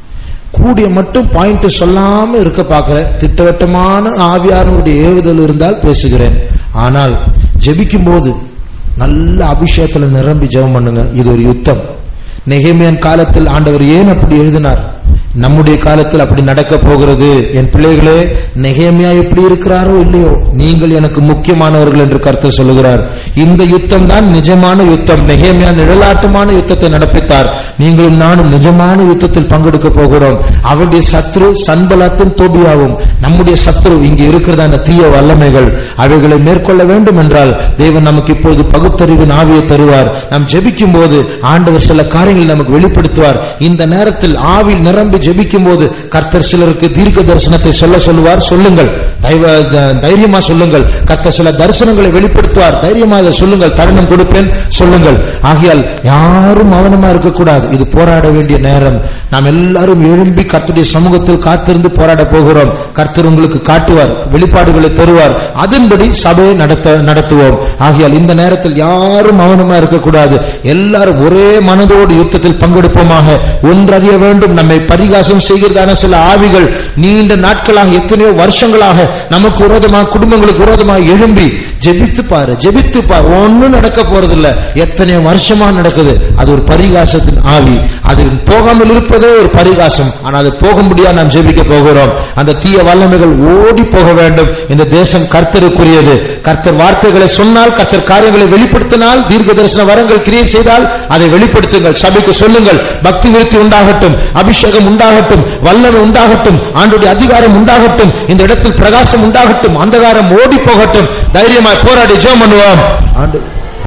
கூடிய மட்டும் பாயிண்ட் சொல்லாம இருக்க பார்க்கிறேன் திட்டவட்டமான ஆவியானவருடைய ஏவுதல் இருந்தால் பேசுகிறேன் ஆனால் ஜெபிக்கும் போது நல்ல அபிஷேகத்துல நிரம்பி ஜெபம் பண்ணுங்க இது ஒரு யுத்தம் நெகேமியன் காலத்தில் ஆண்டவர் ஏன் அப்படி எழுதினார் நம்முடைய காலத்தில் அப்படி நடக்க போகிறது என் பிள்ளைகளே நெகேமியா எப்படி இருக்கிறாரோ இல்லையோ நீங்கள் எனக்கு முக்கியமானவர்கள் என்று கருத்து சொல்லுகிறார் இந்த யுத்தம் தான் நிஜமான யுத்தம் நெகேமியா நிழலாட்டமான யுத்தத்தை நடப்பித்தார் நீங்களும் நானும் நிஜமான யுத்தத்தில் பங்கெடுக்க போகிறோம் அவருடைய சத்ரு சன்பலத்தும் தோபியாவும் நம்முடைய சத்ரு இங்கே இருக்கிறதான தீய வல்லமைகள் அவைகளை மேற்கொள்ள வேண்டும் என்றால் தேவன் நமக்கு இப்பொழுது பகுத்தறிவின் ஆவியை தருவார் நாம் ஜெபிக்கும் போது ஆண்டவர் சில காரியங்களை நமக்கு வெளிப்படுத்துவார் இந்த நேரத்தில் ஆவில் நிரம்பி ஜெபிக்கும் போது கர்த்தர் சிலருக்கு தீர்க்க தரிசனத்தை சொல்ல சொல்லுவார் சொல்லுங்கள் தயவ- த- தைரியமா சொல்லுங்கள் கர்த்தர் சில தரிசனங்களை வெளிப்படுத்துவார் தைரியமா அதை சொல்லுங்கள் தருணம் கொடுப்பேன் சொல்லுங்கள் ஆகையால் யாரும் மௌனமா இருக்கக்கூடாது இது போராட வேண்டிய நேரம் நாம் எல்லாரும் எழும்பி கர்த்தருடைய சமூகத்தில் காத்திருந்து போராட போகிறோம் கர்த்தர் உங்களுக்கு காட்டுவார் வெளிப்பாடுகளை தருவார் அதன்படி சபையை நடத்த நடத்துவோம் ஆகையால் இந்த நேரத்தில் யாரும் மௌனமா இருக்கக்கூடாது எல்லாரும் ஒரே மனதோடு யுத்தத்தில் பங்கெடுப்போமாக ஒன்றறிய வேண்டும் நம்மை பரிகாசம் செய்கிறதான சில ஆவிகள் நீண்ட நாட்களாக எத்தனையோ வருஷங்களாக நமக்கு விரோதமாக குடும்பங்களுக்கு விரோதமாக எழும்பி ஜெபித்து பாரு ஜெபித்து பாரு ஒண்ணும் நடக்க போறதில்ல எத்தனையோ வருஷமா நடக்குது அது ஒரு பரிகாசத்தின் ஆவி அது போகாமல் இருப்பதே ஒரு பரிகாசம் ஆனா அது போக முடியாது நாம் ஜெபிக்க போகிறோம் அந்த தீய வல்லமைகள் ஓடி போக வேண்டும் இந்த தேசம் கர்த்தருக்குரியது கர்த்தர் வார்த்தைகளை சொன்னால் கர்த்தர் காரியங்களை வெளிப்படுத்தினால் தீர்க்க தரிசன வரங்கள் கிரியை செய்தால் அதை வெளிப்படுத்துங்கள் சபைக்கு சொல்லுங்கள் பக்தி விருத்தி உண்டாகட்டும் அபிஷேகம் உண்டாகட்டும் வல்லமை உண்டாகட்டும் ஆண்டுடைய அதிகாரம் உண்டாகட்டும் இந்த இடத்தில் பிரகாசம் உண்டாகட்டும் அந்தகாரம் ஓடி போகட்டும் தைரியமாய் போராடி ஜெபம் பண்ணுவோம் ஆண்டு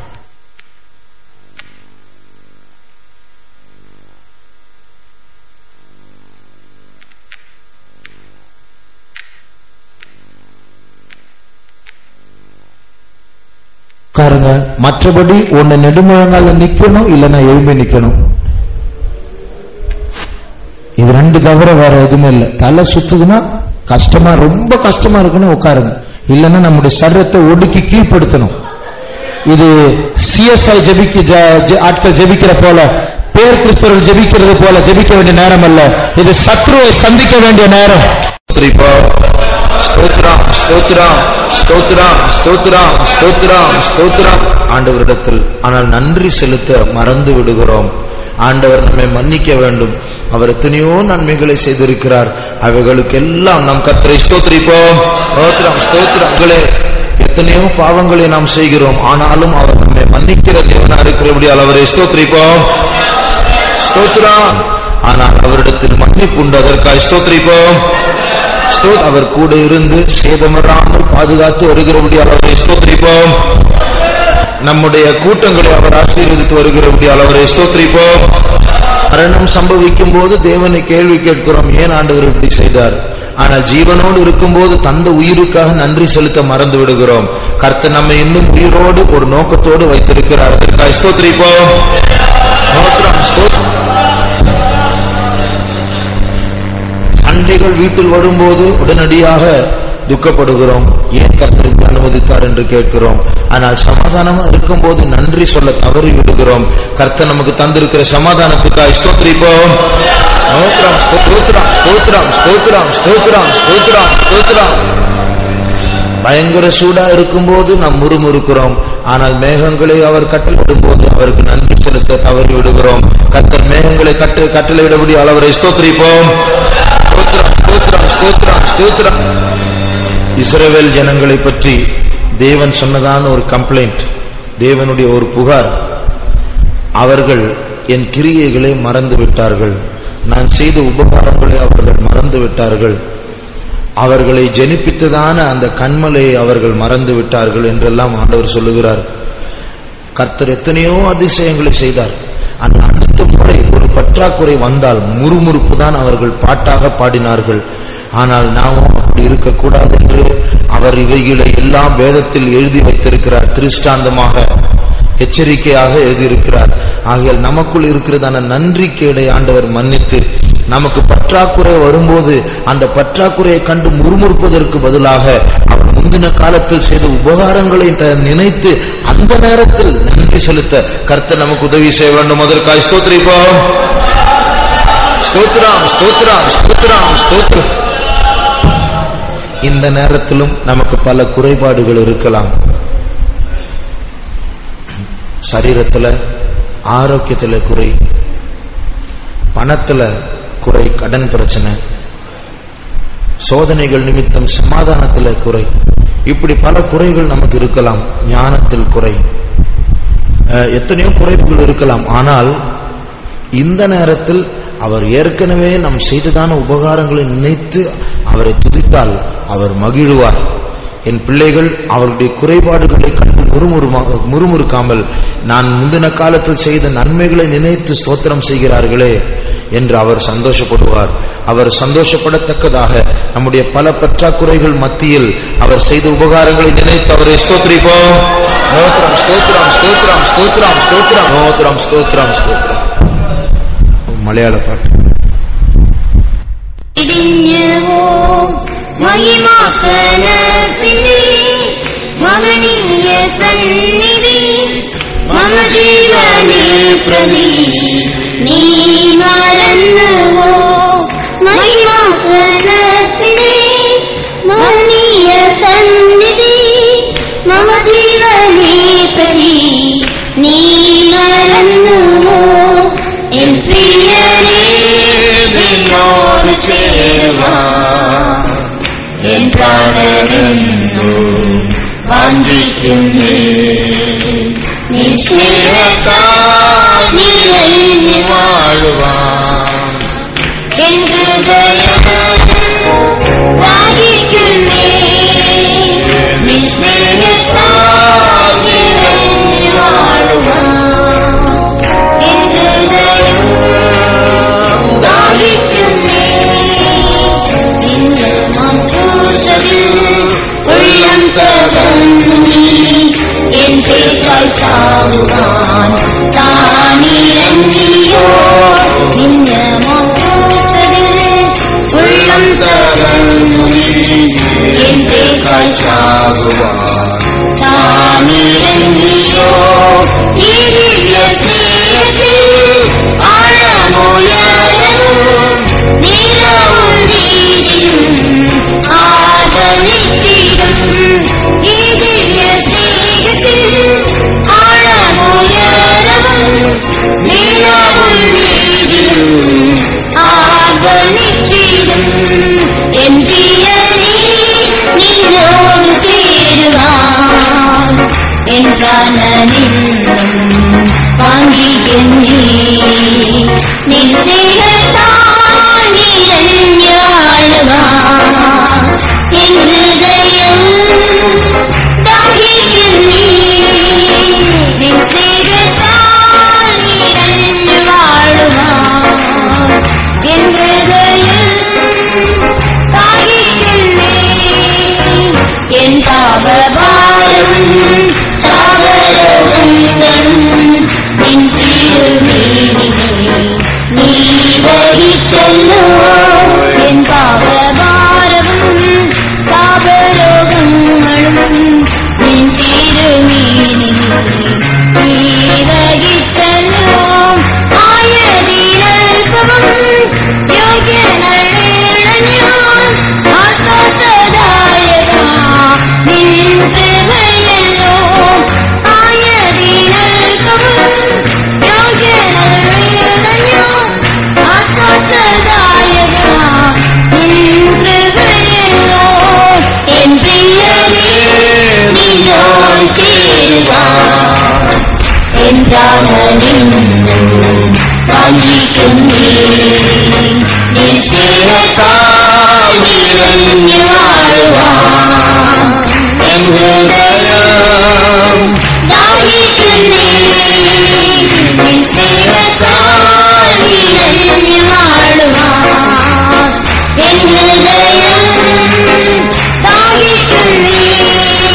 உட்காருங்க மற்றபடி ஒன்னு நெடுமுழங்கால நிக்கணும் இல்லைன்னா எழும்பி நிக்கணும் இது ரெண்டு தவிர வேற எதுவுமே இல்லை தலை சுத்துதுன்னா கஷ்டமா ரொம்ப கஷ்டமா இருக்குன்னு உட்காருங்க இல்லைன்னா நம்முடைய சரீரத்தை ஒடுக்கி கீழ்ப்படுத்தணும் இது சிஎஸ்ஐ ஜெபிக்க ஜ- ஜ- ஆட்கள் ஜெபிக்கிற போல பேர் கிறிஸ்தவர்கள் ஜெபிக்கிறது போல ஜெபிக்க வேண்டிய நேரம் அல்ல இது சத்ருவை சந்திக்க வேண்டிய நேரம் ஸ்தோத்ரம் ஸ்தோத்ரம் ஸ்தோத்ரம் ஸ்தோத்ரம் ஸ்தோத்ரம் ஸ்தோத்ரம் ஆண்டவரிடத்தில் ஆனால் நன்றி செலுத்த மறந்து விடுகிறோம் ஆண்டவர் நம்மை மன்னிக்க வேண்டும் அவர் எத்தனையோ நன்மைகளை செய்திருக்கிறார் அவைகளுக்கு எல்லாம் நம் கத்தரை ஸ்தோத்திரிப்போம் ஸ்தோத்திரம் ஸ்தோத்திரம் உங்களே எத்தனையோ பாவங்களை நாம் செய்கிறோம் ஆனாலும் அவர் நம்மை மன்னிக்கிற தேவனா இருக்கிறபடியால் அவரை ஸ்தோத்திரிப்போம் ஸ்தோத்திரம் ஆனால் அவரிடத்தில் மன்னிப்பு உண்டு அதற்காக ஸ்தோத்திரிப்போம் ஸ்தோத் அவர் கூட இருந்து சேதமராமல் பாதுகாத்து வருகிறபடியால் அவரை ஸ்தோத்திரிப்போம் நம்முடைய கூட்டங்களை அவர் ஆசீர்வதித்து வருகிறபடியால் அவரை ஸ்தோத்திரிப்போம் மரணம் சம்பவிக்கும் போது தேவனை கேள்வி கேட்கிறோம் ஏன் ஆண்டவர் இப்படி செய்தார் ஆனால் ஜீவனோடு இருக்கும்போது தந்த உயிருக்காக நன்றி செலுத்த மறந்து விடுகிறோம் கர்த்தர் நம்மை இன்னும் உயிரோடு ஒரு நோக்கத்தோடு வைத்திருக்கிறார் அதற்காக ஸ்தோத்திரிப்போம் ஸ்தோத்திரம், ஸ்தோத்திரம். சண்டைகள் வீட்டில் வரும்போது உடனடியாக துக்கப்படுகிறோம் ஏன் கர்த்தர் இப்படி அனுமதித்தார் என்று கேட்கிறோம் ஆனால் சமாதானமா இருக்கும்போது நன்றி சொல்ல தவறி விடுகிறோம் கர்த்தர் நமக்கு தந்திருக்கிற சமாதானத்துக்காக ஸ்தோத்திரிப்போம் ஸ்தோத்திரம் ஸ்தோத்திரம் ஸ்தோத்திரம் ஸ்தோத்திரம் ஸ்தோத்திரம் ஸ்தோத்திரம் ஸ்தோத்திரம் பயங்கர சூடா இருக்கும்போது நாம் முறுமுறுக்கிறோம் ஆனால் மேகங்களை அவர் கட்டளையிடும் போது அவருக்கு நன்றி செலுத்த தவறி விடுகிறோம் கர்த்தர் மேகங்களை கட்டு கட்டளையிடபடி அவரை ஸ்தோத்திரிப்போம் ஸ்தோத்திரம் ஸ்தோத்திரம் ஸ்தோத்திரம் ஸ்தோத்திரம் இஸ்ரவேல் ஜனங்களை பற்றி தேவன் சொன்னதான ஒரு கம்ப்ளைண்ட் தேவனுடைய ஒரு புகார் அவர்கள் என் கிரியைகளை மறந்து விட்டார்கள் நான் செய்த உபகாரங்களை அவர்கள் மறந்து விட்டார்கள் அவர்களை ஜெனிப்பித்ததான அந்த கண்மலையை அவர்கள் மறந்து விட்டார்கள் என்றெல்லாம் ஆண்டவர் சொல்லுகிறார் கர்த்தர் எத்தனையோ அதிசயங்களை செய்தார் ஆனால் அடுத்த முறை ஒரு பற்றாக்குறை வந்தால் முறுமுறுப்பு தான் அவர்கள் பாட்டாக பாடினார்கள் ஆனால் நாமும் அப்படி இருக்கக்கூடாது என்று அவர் இவைகளை எல்லாம் வேதத்தில் எழுதி வைத்திருக்கிறார் திருஷ்டாந்தமாக எச்சரிக்கையாக எழுதியிருக்கிறார் ஆகையால் நமக்குள் இருக்கிறதான நன்றிக்கேடை ஆண்டவர் மன்னித்து நமக்கு பற்றாக்குறை வரும்போது அந்த பற்றாக்குறையை கண்டு முறுமுறுப்பதற்கு பதிலாக அவர் முந்தின காலத்தில் செய்த உபகாரங்களை த- நினைத்து அந்த நேரத்தில் நன்றி செலுத்த கர்த்தர் நமக்கு உதவி செய்ய வேண்டும் அதற்காக ஸ்தோத்திரிப்போம் ஸ்தோத்திரம் ஸ்தோத்திரம் ஸ்தோத்திரம் ஸ்தோத்திரம் இந்த நேரத்திலும் நமக்கு பல குறைபாடுகள் இருக்கலாம் சரீரத்துல ஆரோக்கியத்துல குறை பணத்துல குறை கடன் பிரச்சனை சோதனைகள் நிமித்தம் சமாதானத்துல குறை இப்படி பல குறைகள் நமக்கு இருக்கலாம் ஞானத்தில் குறை அஹ், எத்தனையோ குறைப்புகள் இருக்கலாம் ஆனால் இந்த நேரத்தில் அவர் ஏற்கனவே நாம் செய்ததான உபகாரங்களை நினைத்து அவரை துதித்தால் அவர் மகிழுவார் என் பிள்ளைகள் அவருடைய குறைபாடுகளை கண்டு முறுமுறுமா முறுமுறுக்காமல் நான் முந்தின காலத்தில் செய்த நன்மைகளை நினைத்து ஸ்தோத்திரம் செய்கிறார்களே என்று அவர் சந்தோஷப்படுவார் அவர் சந்தோஷப்படத்தக்கதாக நம்முடைய பல பற்றாக்குறைகள் மத்தியில் அவர் செய்த உபகாரங்களை நினைத்து அவரை ஸ்தோத்திரிப்போம் ஸ்தோத்திரம் ஸ்தோத்திரம் ஸ்தோத்திரம் ஸ்தோத்திரம் ஸ்தோத்திரம் ஸ்தோத்திரம் ஸ்தோத்திரம் ஸ்தோத்திரம் மலையாள பாட்டு ഇടിഞ്ഞുവോ മഹിമാസനത്തിനെ മഹനീയ സന്നിധി മമ ജീവനെ പ്രതി നീ മറന്നുവോ മഹിമാസനത്തിനെ മഹനീയ സന്നിധി മമ ജീവനെ പ്രതി നീ മറന്നുവോ എൻ പ്രിയനേ നിന്നോട് ചേരുവാൻ എൻ പ്രാണനെന്നു വന്ദിക്കുന്നേ നിശ്ചയത്താൽ നിറഞ്ഞു വാഴുവാൻ എൻ ഹൃദയം ദാഹിക്കുന്നേ നിശ്ചയത്താൽ നിറഞ്ഞു വാഴുവാൻ എൻ ഹൃദയം ദാഹിക്കുന്നേ നിന്റെ മമ്പൂസതിൽ ഉള്ളം തകർന്നു നീ എന്റെ കൈസാവുവാൻ താനിരങ്ങിയോ നിന്റെ മമ്പൂസതിൽ ഉള്ളം തകർന്നു നീ എന്റെ കൈസാവുവാൻ താനിരങ്ങിയോ ഈ ദിവ്യ സ്നേഹത്തിൽ ആഴമോയാലും നീളവും വീതിയും ആദരിച്ചിടും ഈ ദിവ്യ സ്നേഹത്തിൽ ആഴമോയാലും നീളവും വീതിയും ആദരിച്ചിടും എൻ പ്രിയനേ നിന്നോട് ചേരുവാൻ എൻ പ്രാണനിന്നും വാങ്ങിക്കുന്നേ നിൻ സ്നേഹത്താൽ നിറഞ്ഞാളുവാൻ എൻ ഹൃദയം ദാഹിക്കുന്നേ നിൻ സ്നേഹത്താൽ നിറഞ്ഞു വാഴുവാൻ എൻ ഹൃദയം ദാഹിക്കുന്നേ എൻ പാപഭാരം പാപരോഗങ്ങളും നിൻ തിരുമേനിമേ നീ വഹിച്ചല്ലോ എൻ പാപഭാരവും പാപരോഗങ്ങളും നിൻ തിരുമേനിമേ നീ വഹിച്ചല്ലോ ആയതിനൽപ്പവും യോഗ്യനളേണ ഞാൻ ആസ്വാദദായക നിൻ കൃപയല്ലോ ആയതിനൽപ്പവും യോഗ്യനളേണ ഞാൻ ആസ്വാദദായക നിൻ കൃപയല്ലോ എൻ പ്രിയനേ നിന്നോട് ചേരുവാൻ എൻ പ്രാണനിന്നും വാങ്ങിക്കുന്നേ നിൻ സ്നേഹത്താൽ നിറഞ്ഞു വാഴുവാൻ എൻ ഹൃദയം ദാഹിക്കുന്നേ നിൻ സ്നേഹത്താൽ നിറഞ്ഞു വാഴുവാൻ എൻ ഹൃദയം ദാഹിക്കുന്നേ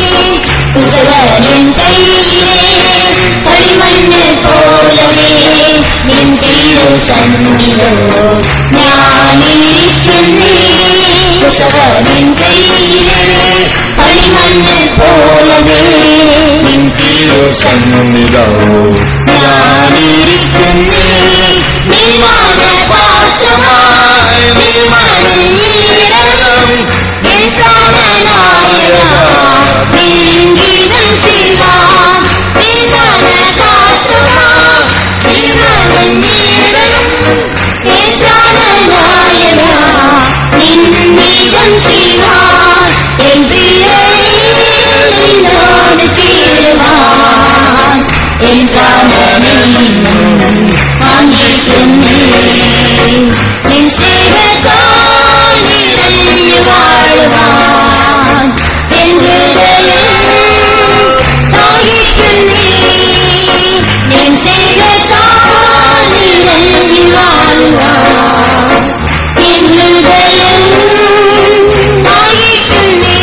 ഉദവരൻ കയ്യിലെ കളിമണ്ണ് പോലവേ നിൻ തിരു സന്നിധോ ഞാനിരിക്കുന്നേ കുശവനിൻ കയ്യിലെ കളിമണ്ണ് പോലവേ നിൻ തിരു സന്നിധോ ഞാനിരിക്കുന്നേ നിന്മാന പാത്രമായി നിന്മനഞ്ഞിടണം നിൻ പ്രാണനായക നിൻഗീതം ചെയ്യുവാൻ നിന്മന പാത്രമായി നിന്മനഞ്ഞിടണം നിൻ പ്രാണനായക നിൻഗീതം ചെയ്യുവാൻ എൻ പ്രിയനേ നിന്നോട് ചേരുവാൻ എൻ പ്രാണനെയും വാങ്ങിക്കുന്നേ നിൻ സ്നേഹത്താൽ നിറഞ്ഞു വാഴുവാൻ എൻ ഹൃദയം ദാഹിക്കുന്നേ നിൻ സ്നേഹത്താൽ നിറഞ്ഞു വാഴുവാൻ എൻ ഹൃദയം ദാഹിക്കുന്നേ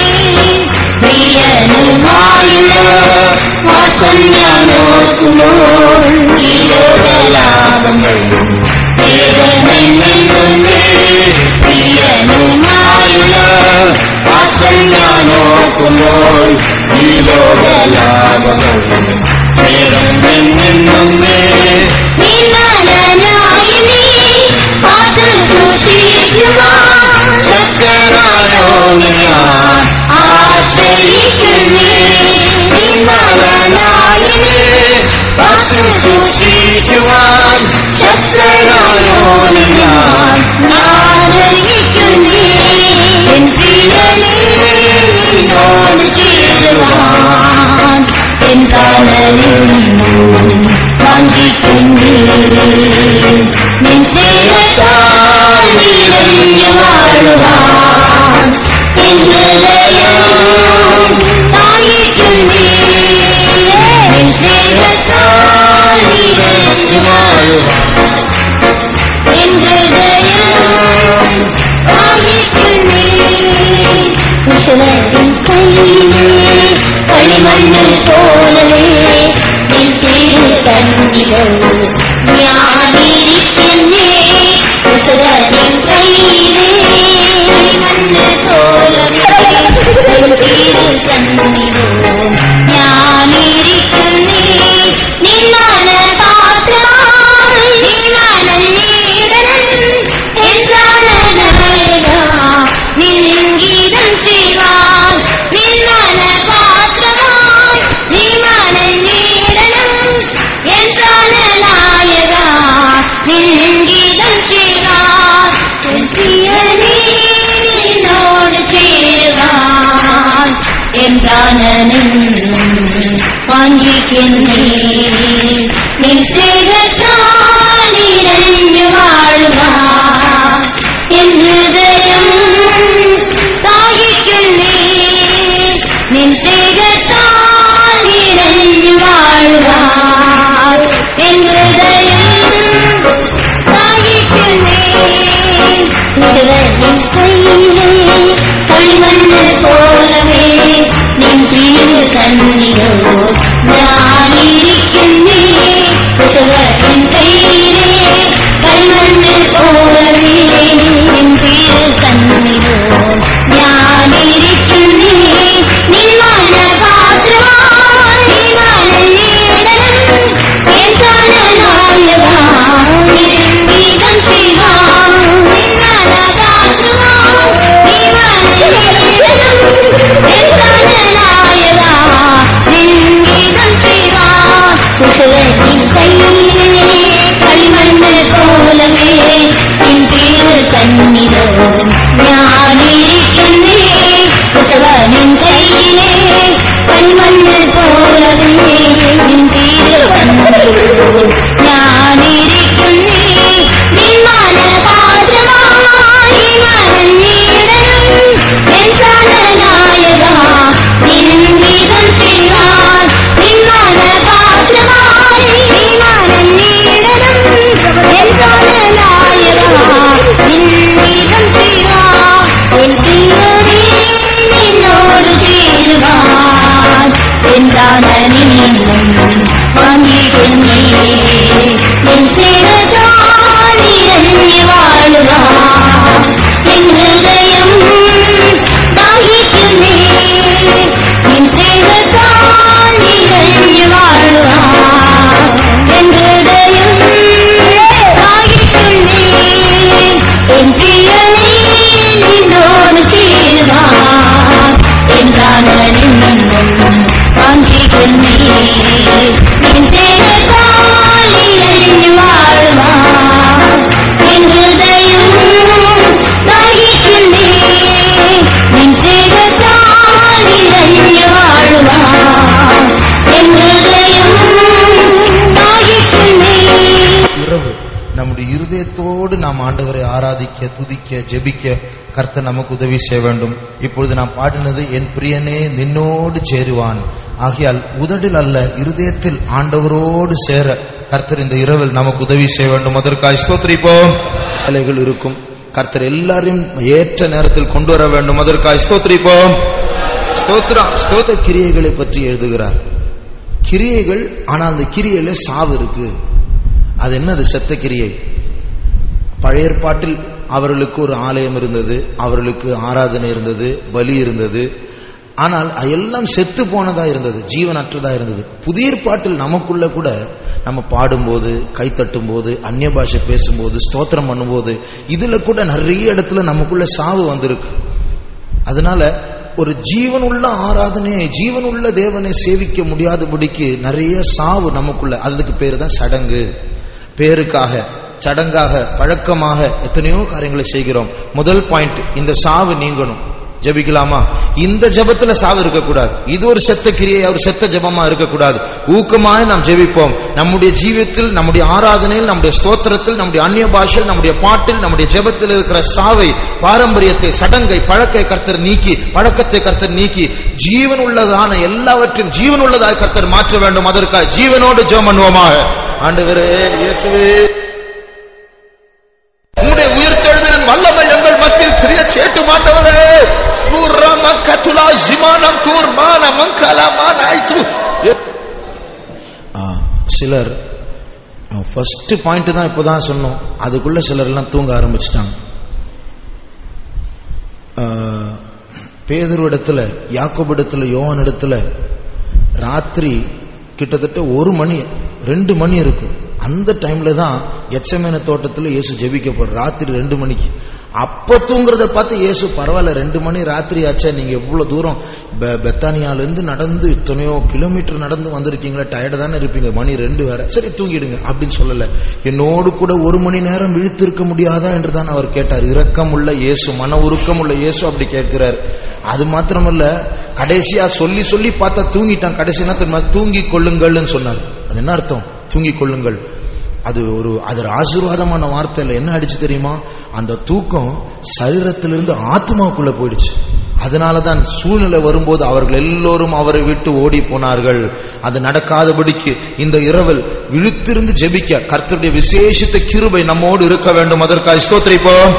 പ്രിയനുമായുള്ള വാസം ഞാൻ ഓർക്കുമ്പോൾ ഈ ലോകലാഭങ്ങളും വേദമെന്നെന്നുന്നേ പ്രിയനുമായുള്ള വാസം ഞാൻ ഓർക്കുമ്പോൾ ഈ ലോകലാഭങ്ങളും വേദമെന്നെന്നുന്നേ നിന്നാനായി നീ പാദം സൂക്ഷിക്കുവാൻ ശക്തനായോനെ ഞാൻ ആശ്രയിക്കുന്നേ നിന്നാനായി നീ പാദം സൂക്ഷിക്കുവാൻ ശക്തനായോനെ ഞാൻ ആശ്രയിക്കുന്നേ എൻ പ്രിയനേ നിന്നോട് ചേരുവാൻ എൻ കാലനും വാഞ്ചിക്കുന്നേ നിൻ സ്നേഹത്താൽ നിറഞ്ഞു വാഴുവാൻ എൻ ഹൃദയം ദാഹിക്കുന്നേ നിൻ സ്നേഹത്താൽ നിറഞ്ഞു വാഴുവാൻ എൻ ഹൃദയം ദാഹിക്കുന്നേ കുശലത്തിൻ കയ്യിലെ കളിമണ്ണ് പോലവേ നിൻ തിരു സന്നിധോ ഞാനിരിക്കുന്നേ കുശലത്തിൻ കയ്യിലെ കളിമണ്ണ് പോലവേ നിൻ തിരു സന്നിധോ ഞാനിരിക്കുന്നേ നിന്നാന പാത്രമായി ജീവനന്നീടനം എന്താണനായക നിൻ ഗീതം ചെയ്യുവാൻ നിന്നാന പാത്രമായി ജീവനന്നീടനം എന്താണനായക നിൻ ഗീതം ചെയ്യുവാൻ എൻ പ്രിയനേ നിന്നോട് ചേരുവാൻ എൻ പ്രാണനും വാഞ്ചിക്കുന്നേ നിൻ സ്നേഹത്താൽ നിറഞ്ഞു വാഴുവാൻ എൻ ഹൃദയം ദാഹിക്കുന്നേ നിൻ സ്നേഹത്താൽ നിറഞ്ഞു വാഴുവാൻ എൻ ഹൃദയം ദാഹിക്കുന്നേ മുഴുവനും കയ്യിലെ കളിമണ്ണ് പോലവേ നിൻ തിരു സന്നിധോ ഞാനിരിക്കുന്നേ കുശവൻ കയ്യിലെ കളിമണ്ണ് പോലവേ നിൻ തിരു സന്നിധോ ഞാനിരിക്കുന്നേ നിന്മാന പാത്രമായി നിന്മാനീടനം എൻ പ്രാണനായക നിൻ ഗീതം ചെയ്യുവാൻ നിന്മാന പാത്രമായി നിന്മാനീടനം എൻ പ്രാണനായക നിൻ ഗീതം ചെയ്യുവാൻ കുശവൻ കയ്യിലെ കളിമണ്ണ് പോലവേ നിൻ തിരു സന്നിധോ ഞാനിരിക്കുന്നേ കുശവനിൻ കയ്യിലെ കളിമണ്ണ് പോലവേ നിൻ തിരു സന്നിധോ ഞാനിരിക്കുന്നേ നിന്മാന പാത്രമായി മനഞ്ഞിടണം എൻ പ്രാണനായക നിൻ ഗീതം ചെയ്യുവാൻ നിന്മാന പാത്രമായി മനഞ്ഞിടണം എൻ പ്രാണനായക നിൻ ഗീതം ചെയ്യുവാൻ എൻ പ്രിയനേ നിന്നോട് ചേരുവാൻ എന്താണെന്നും വാങ്ങിക്കുന്നേ இருதயத்தோடு நாம் ஆண்டவரை ஆராதிக்க துதிக்க ஜெபிக்க கர்த்தர் நமக்கு உதவி செய்ய வேண்டும் இப்பொழுது நாம் பாடினது என் பிரியனே நின்னோடு சேருவான் ஆகையால் உதடில் அல்ல இருதயத்தில் ஆண்டவரோடு சேர கர்த்தர் இந்த இரவில் நமக்கு உதவி செய்ய வேண்டும் அதற்காக ஸ்தோத்திரிப்போம் வேலைகள் இருக்கும் கர்த்தர் எல்லாரையும் ஏற்ற நேரத்தில் கொண்டு வர வேண்டும் அதற்காக ஸ்தோத்திரிப்போம் ஸ்தோத்திரம் ஸ்தோத்திர கிரியைகளை பற்றி எழுதுகிறார் கிரியைகள் ஆனால் அந்த கிரியையில சாவு இருக்கு அது என்னது செத்த கிரியை பழைய ஏற்பாட்டில் அவர்களுக்கு ஒரு ஆலயம் இருந்தது அவர்களுக்கு ஆராதனை இருந்தது பலி இருந்தது ஆனால் அது எல்லாம் செத்து போனதா இருந்தது ஜீவனற்றதா இருந்தது புதிய ஏற்பாட்டில் நமக்குள்ள கூட நம்ம பாடும்போது கை தட்டும் போது அந்நிய பாஷை பேசும்போது ஸ்தோத்திரம் பண்ணும்போது இதுல கூட நிறைய இடத்துல நமக்குள்ள சாவு வந்திருக்கு அதனால ஒரு ஜீவனுள்ள ஆராதனையை ஜீவனுள்ள தேவனை சேவிக்க முடியாதபடிக்கு நிறைய சாவு நமக்குள்ள அதுக்கு பேரு தான் சடங்கு பேருக்காக சடங்காக பழக்கமாக எத்தனையோ காரியங்களை செய்கிறோம் முதல் பாயிண்ட் இந்த சாவு நீங்கணும் ஜெபிக்கலாமா இந்த ஜெபத்துல சாவு இருக்கக்கூடாது இது ஒரு செத்த கிரியை ஒரு செத்த ஜெபமா இருக்கக்கூடாது ஊக்கமாய் நாம் ஜெபிப்போம் நம்முடைய ஜீவியத்தில் நம்முடைய ஆராதனையில் நம்முடைய ஸ்தோத்திரத்தில் நம்முடைய அந்நிய பாஷையில் நம்முடைய பாட்டில் நம்முடைய ஜெபத்தில் இருக்கிற சாவை பாரம்பரியத்தை சடங்கை பழக்கை கர்த்தர் நீக்கி பழக்கத்தை கர்த்தர் நீக்கி ஜீவன் உள்ளதான எல்லாவற்றையும் ஜீவன் உள்ளதாய் கர்த்தர் மாற்ற வேண்டும் அதற்காக ஜீவனோடு ஜெபம் பண்ணுவோமாக ஆண்டவரே இயேசுவே உம்முடைய உயிர்த்தெழுதலின் வல்லமை எங்கள் மத்தியில் கிரிய சேட்டு மாட்டவரே கூர்ரம கத்துலா ஜிமானம் கூர்மான மங்கலமான ஐத்து சிலர் ஃபர்ஸ்ட் பாயிண்ட் தான் இப்பதான் சொன்னோம் அதுக்குள்ள சிலர் எல்லாம் தூங்க ஆரம்பிச்சிட்டாங்க பேதர் இடத்துல யாக்கோபு இடத்துல யோவான் இடத்துல ராத்திரி கிட்டத்தட்ட ஒரு மணி ரெண்டு மணி இருக்கும் அந்த டைம்ல தான் எச்சமேன தோட்டத்தில் இயேசு ஜெபிக்க போற ராத்திரி ரெண்டு மணிக்கு அப்ப தூங்குறத பார்த்து இயேசு பரவாயில்ல ரெண்டு மணி ராத்திரி ஆச்சா நீங்க எவ்வளவு தூரம் பெ- பெத்தானியால இருந்து நடந்து இத்தனையோ கிலோமீட்டர் நடந்து வந்திருக்கீங்களா டயர்டு தானே இருப்பீங்க மணி ரெண்டு வேற சரி தூங்கிடுங்க அப்படின்னு சொல்லல என்னோடு கூட ஒரு மணி நேரம் விழித்திருக்க முடியாதா என்று தான் அவர் கேட்டார் இரக்கம் உள்ள இயேசு மன உருக்கம் உள்ள இயேசு அப்படி கேட்கிறார் அது மாத்திரமல்ல கடைசியா சொல்லி சொல்லி பார்த்தா தூங்கிட்டான் கடைசி என்ன தெரியுமா தூங்கி கொள்ளுங்கள்னு சொன்னார் அது என்ன அர்த்தம் தூங்கிக் கொள்ளுங்கள் அது ஒரு அது ஒரு ஆசீர்வாதமான வார்த்தை இல்லை என்ன அடிச்சு தெரியுமா அந்த தூக்கம் சரீரத்திலிருந்து ஆத்மாவுக்குள்ள போயிடுச்சு அதனாலதான் சூழ்நிலை வரும்போது அவர்கள் எல்லோரும் அவரை விட்டு ஓடி போனார்கள் அது நடக்காதபடிக்கு இந்த இரவில் விழுத்திருந்து ஜெபிக்க கர்த்தருடைய விசேஷித்த கிருபை நம்மோடு இருக்க வேண்டும் அதற்காக ஸ்தோத்திரிப்போம்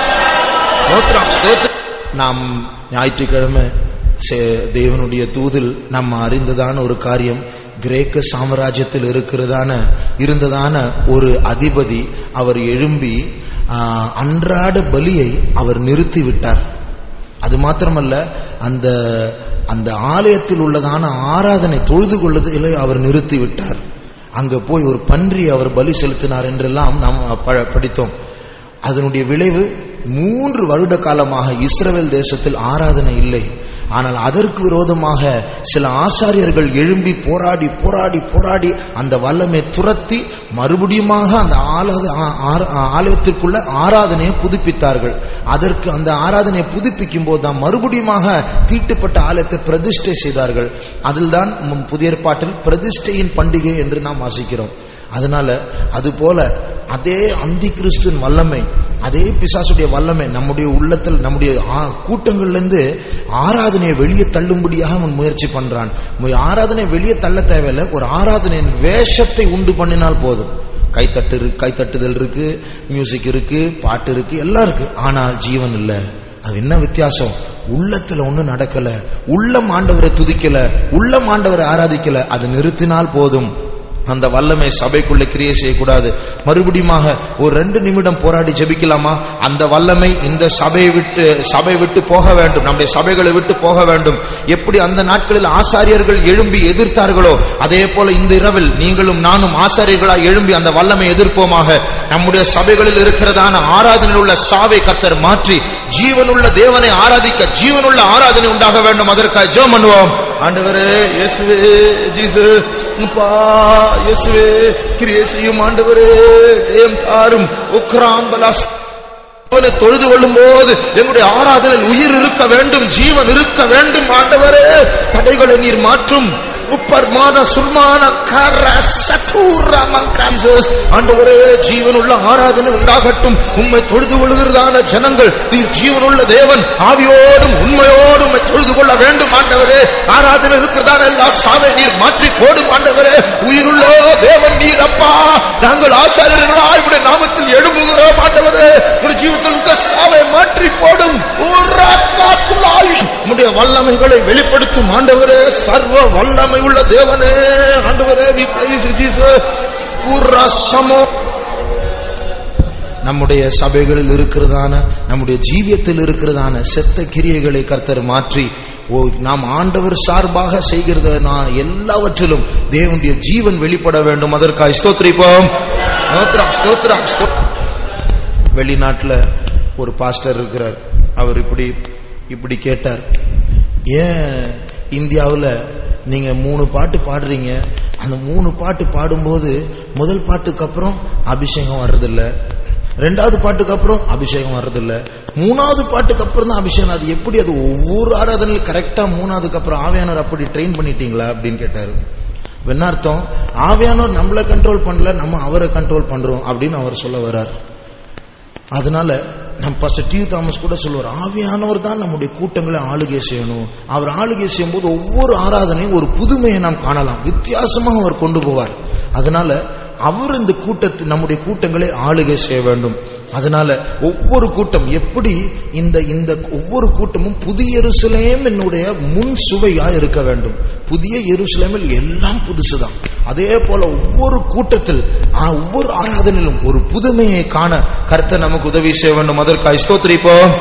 ஸ்தோத்திரம், ஸ்தோத்திரம். நாம் ஞாயிற்றுக்கிழமை சே- தேவனுடைய தூதில் நம்ம அறிந்ததான ஒரு காரியம் கிரேக்க சாம்ராஜ்யத்தில் இருக்கிறதான இருந்ததான ஒரு அதிபதி அவர் எழும்பி ஆ, அன்றாட பலியை அவர் நிறுத்தி விட்டார் அது மாத்திரமல்ல அந்த அந்த ஆலயத்தில் உள்ளதான ஆராதனை தொழுது கொள்ளுதலை அவர் நிறுத்தி விட்டார் அங்க போய் ஒரு பன்றி அவர் பலி செலுத்தினார் என்றெல்லாம் நாம் ப- படித்தோம் அதனுடைய விளைவு மூன்று வருட காலமாக இஸ்ரவேல் தேசத்தில் ஆராதனை இல்லை ஆனால் அதற்கு விரோதமாக சில ஆசாரியர்கள் எழும்பி போராடி போராடி போராடி அந்த வல்லமை துரத்தி மறுபடியுமாக அந்த ஆலய- ஆ- ஆ- ஆலயத்திற்குள்ள ஆராதனையை புதுப்பித்தார்கள் அதற்கு அந்த ஆராதனையை புதுப்பிக்கும் போது தான் மறுபடியுமாக தீட்டுப்பட்ட ஆலயத்தை பிரதிஷ்டை செய்தார்கள் அதில்தான் முன் புதிய ஏற்பாட்டில் பிரதிஷ்டையின் பண்டிகை என்று நாம் வாசிக்கிறோம் அதனால அது போல அதே அந்தி கிறிஸ்துவின் வல்லமை அதே பிசாசுடைய வல்லமை நம்முடைய உள்ளத்தில் நம்முடைய ஆ- கூட்டங்கள்ல இருந்து ஆராதனையை வெளியே தள்ளும்படியாக அவன் முயற்சி பண்றான் மு- ஆராதனை வெளியே தள்ள தேவையில்லை ஒரு ஆராதனையின் வேஷத்தை உண்டு பண்ணினால் போதும் கைத்தட்டு இருக்கு கைத்தட்டுதல் இருக்கு மியூசிக் இருக்கு பாட்டு இருக்கு எல்லாம் இருக்கு ஆனால் ஜீவன் இல்ல அது என்ன வித்தியாசம் உள்ளத்துல ஒண்ணும் நடக்கல உள்ளம் ஆண்டவரை துதிக்கல உள்ளம் ஆண்டவரை ஆராதிக்கல அது நிறுத்தினால் போதும் அந்த வல்லமை சபைக்குள்ள கிரியை செய்யக்கூடாது மறுபடியுமாக ஒரு ரெண்டு நிமிடம் போராடி ஜெபிக்கலாமா அந்த வல்லமை இந்த சபையை விட்டு சபை விட்டு போக வேண்டும் நம்முடைய சபைகளை விட்டு போக வேண்டும் எப்படி அந்த நாட்களில் ஆசாரியர்கள் எழும்பி எதிர்த்தார்களோ அதே போல இந்த இரவில் நீங்களும் நானும் ஆசாரியர்களாய் எழும்பி அந்த வல்லமை எதிர்ப்போமாக நம்முடைய சபைகளில் இருக்கிறதான ஆராதனையில் உள்ள சாவை கத்தர் மாற்றி ஜீவனுள்ள தேவனை ஆராதிக்க ஜீவனுள்ள ஆராதனை உண்டாக வேண்டும் அதற்காக ஜெபம் பண்ணுவோம் ஆண்டவரே இயேசுவே ஜீசு அப்பா இயேசுவே கிரியை செய்யும் ஆண்டவரே ஜெயம் தாரும் உக்ராம்பலாஸ் அவனை தொழுது கொள்ளும் போது எங்களுடைய ஆராதனையில் உயிர் இருக்க வேண்டும் ஜீவன் இருக்க வேண்டும் ஆண்டவரே தடைகளை நீர் மாற்றும் உப்பர்மான சுல்மான கர சதூர மங்காம்சஸ் ஆண்டவரே ஜீவனுள்ள ஆராதனை உண்டாகட்டும் உம்மை தொழுது கொள்கிறதான ஜனங்கள் நீர் ஜீவனுள்ள தேவன் ஆவியோடும் உண்மையோடும் உம்மை தொழுது கொள்ள வேண்டும் ஆண்டவரே ஆராதனை இருக்கிறதான எல்லா சாவை நீர் மாற்றி போடும் ஆண்டவரே உயிருள்ள தேவன் நீர் அப்பா நாங்கள் ஆச்சாரியர்களா இப்படி நாமத்தில் எழும்புகிறோம் ஆண்டவரே உடைய ஜீவத்தில் இருக்க சாவை மாற்றி போடும் ஊராக்காத்துள்ள ஆயுஷ் உம்முடைய வல்லமைகளை வெளிப்படுத்தும் ஆண்டவரே சர்வ வல்லமை உள்ள தேவனே ஆண்டவரே we praise you, Jesus. ஊரா சமோ நம்முடைய சபைகளில் இருக்கிறதான நம்முடைய ஜீவியத்தில் இருக்கிறதான செத்த கிரியைகளை கர்த்தர் மாற்றி ஓ நாம் ஆண்டவர் சார்பாக செய்கிறத நான் எல்லாவற்றிலும் தேவனுடைய ஜீவன் வெளிப்பட வேண்டும் அதற்காக ஸ்தோத்திரிப்போம் ஸ்தோத்திரம் ஸ்தோத்திரம் ஸ்தோத்திரம் வெளிநாட்டுல ஒரு பாஸ்டர் இருக்கிறார் அவர் இப்படி இப்படி கேட்டார் ஏன் இந்தியாவுல நீங்க மூணு பாட்டு பாடுறீங்க அந்த மூணு பாட்டு பாடும்போது முதல் பாட்டுக்கு அப்புறம் அபிஷேகம் வர்றதில்ல ரெண்டாவது பாட்டுக்கு அப்புறம் அபிஷேகம் வர்றதில்ல மூணாவது பாட்டுக்கு அப்புறம் தான் அபிஷேகம் அது எப்படி அது ஒவ்வொரு ஆராதனையிலும் கரெக்டா மூணாவதுக்கு அப்புறம் ஆவியானவர் அப்படி ட்ரெயின் பண்ணிட்டீங்களா அப்படின்னு கேட்டாரு என்ன அர்த்தம் ஆவியானவர் நம்மள கண்ட்ரோல் பண்ணல நம்ம அவரை கண்ட்ரோல் பண்றோம் அப்படின்னு அவர் சொல்ல வர்றார் அதனால நம்ம ஃபர்ஸ்ட் டியூ தாமஸ் கூட சொல்லுவார் ஆவியானவர் தான் நம்முடைய கூட்டங்களை ஆளுகை செய்யணும் அவர் ஆளுகை செய்யும்போது ஒவ்வொரு ஆராதனையும் ஒரு புதுமையை நாம் காணலாம் வித்தியாசமாக அவர் கொண்டு போவார் அதனால அவர் இந்த கூட்டத்தை நம்முடைய கூட்டங்களை ஆளுகை செய்ய வேண்டும் அதனால ஒவ்வொரு கூட்டம் எப்படி இந்த இந்த ஒவ்வொரு கூட்டமும் புதிய எருசலேம் என்னுடைய முன் சுவையா இருக்க வேண்டும் புதிய எருசலேமில் எல்லாம் புதுசுதான் அதே போல ஒவ்வொரு கூட்டத்தில் ஆ, ஒவ்வொரு ஆராதனையிலும் ஒரு புதுமையை காண கர்த்தர் நமக்கு உதவி செய்ய வேண்டும் அதற்காக ஸ்தோத்திரிப்போம்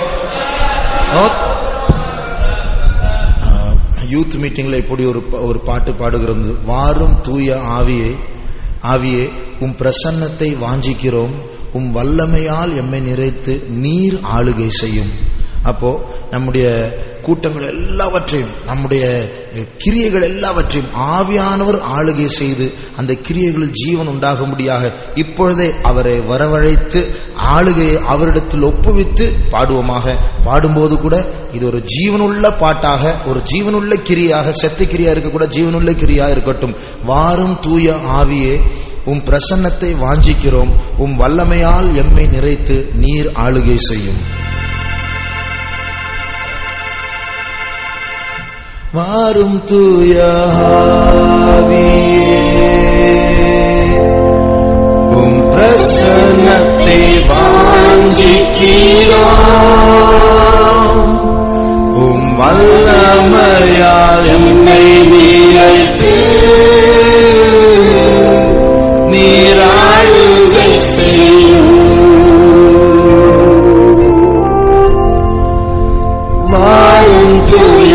யூத் மீட்டிங்ல இப்படி ஒரு ப- ஒரு பாட்டு பாடுகிறது வாரும் தூய ஆவியே ஆவியே உம் பிரசன்னத்தை வாஞ்சிக்கிறோம் உம் வல்லமையால் எம்மை நிறைத்து நீர் ஆளுகை செய்யும் அப்போ நம்முடைய கூட்டங்கள் எல்லாவற்றையும் நம்முடைய கிரியைகள் எல்லாவற்றையும் ஆவியானவர் ஆளுகை செய்து அந்த கிரியைகளில் ஜீவன் உண்டாகும்படியாக இப்பொழுதே அவரை வரவழைத்து ஆளுகையை அவரிடத்தில் ஒப்புவித்து பாடுவோமாக பாடும்போது கூட இது ஒரு ஜீவனுள்ள பாட்டாக ஒரு ஜீவனுள்ள கிரியாக செத்த கிரியா இருக்க கூட ஜீவனுள்ள கிரியா இருக்கட்டும் வாரும் தூய ஆவியே உம் பிரசன்னத்தை வாஞ்சிக்கிறோம் உம் வல்லமையால் எம்மை நிறைத்து நீர் ஆளுகை செய்யும் வாரும் தூய ஆவியே உம் பிரசன்னத்தை வாஞ்சிக்கிறோம் உம் வல்லமையால் எம்மை நீரைத்து நீராளுகை செய்யும் வாரும் தூய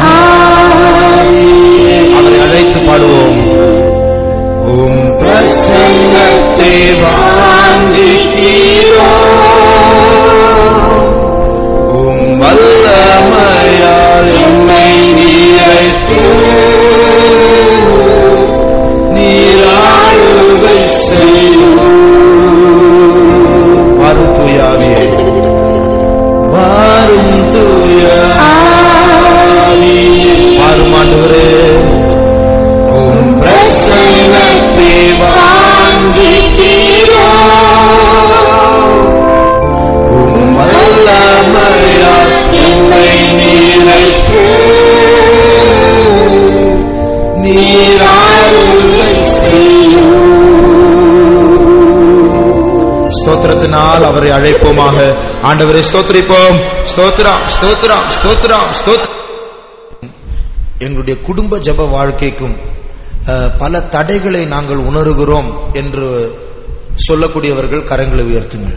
அவரை அழைத்து பாடுவோம் உம் பிரசன்னத்தை வாஞ்சிக்கிறோம் உம் வல்லமையால் எம்மை நீரைத்து நீராளுகை செய்யும் வாரும் தூயாவியே வாரும் தூய வாரும் ஆண்டவரே உம் பிரசன்னத்தை வாஞ்சிக்கிறோம் உம் வல்லமையால் எம்மை நீரைத்து நீராளுகை செய்யும் ஸ்தோத்திரத்தினால் அவரை அழைப்போமாக ஆண்டவரை ஸ்தோத்திரிப்போம் ஸ்தோத்திரம் ஸ்தோத்திரம் ஸ்தோத்திரம் ஸ்தோத்திரம் எங்களுடைய குடும்ப ஜெப வாழ்க்கைக்கும் அஹ், பல தடைகளை நாங்கள் உணர்கிறோம் என்று சொல்லக்கூடியவர்கள் கரங்களை உயர்த்துங்கள்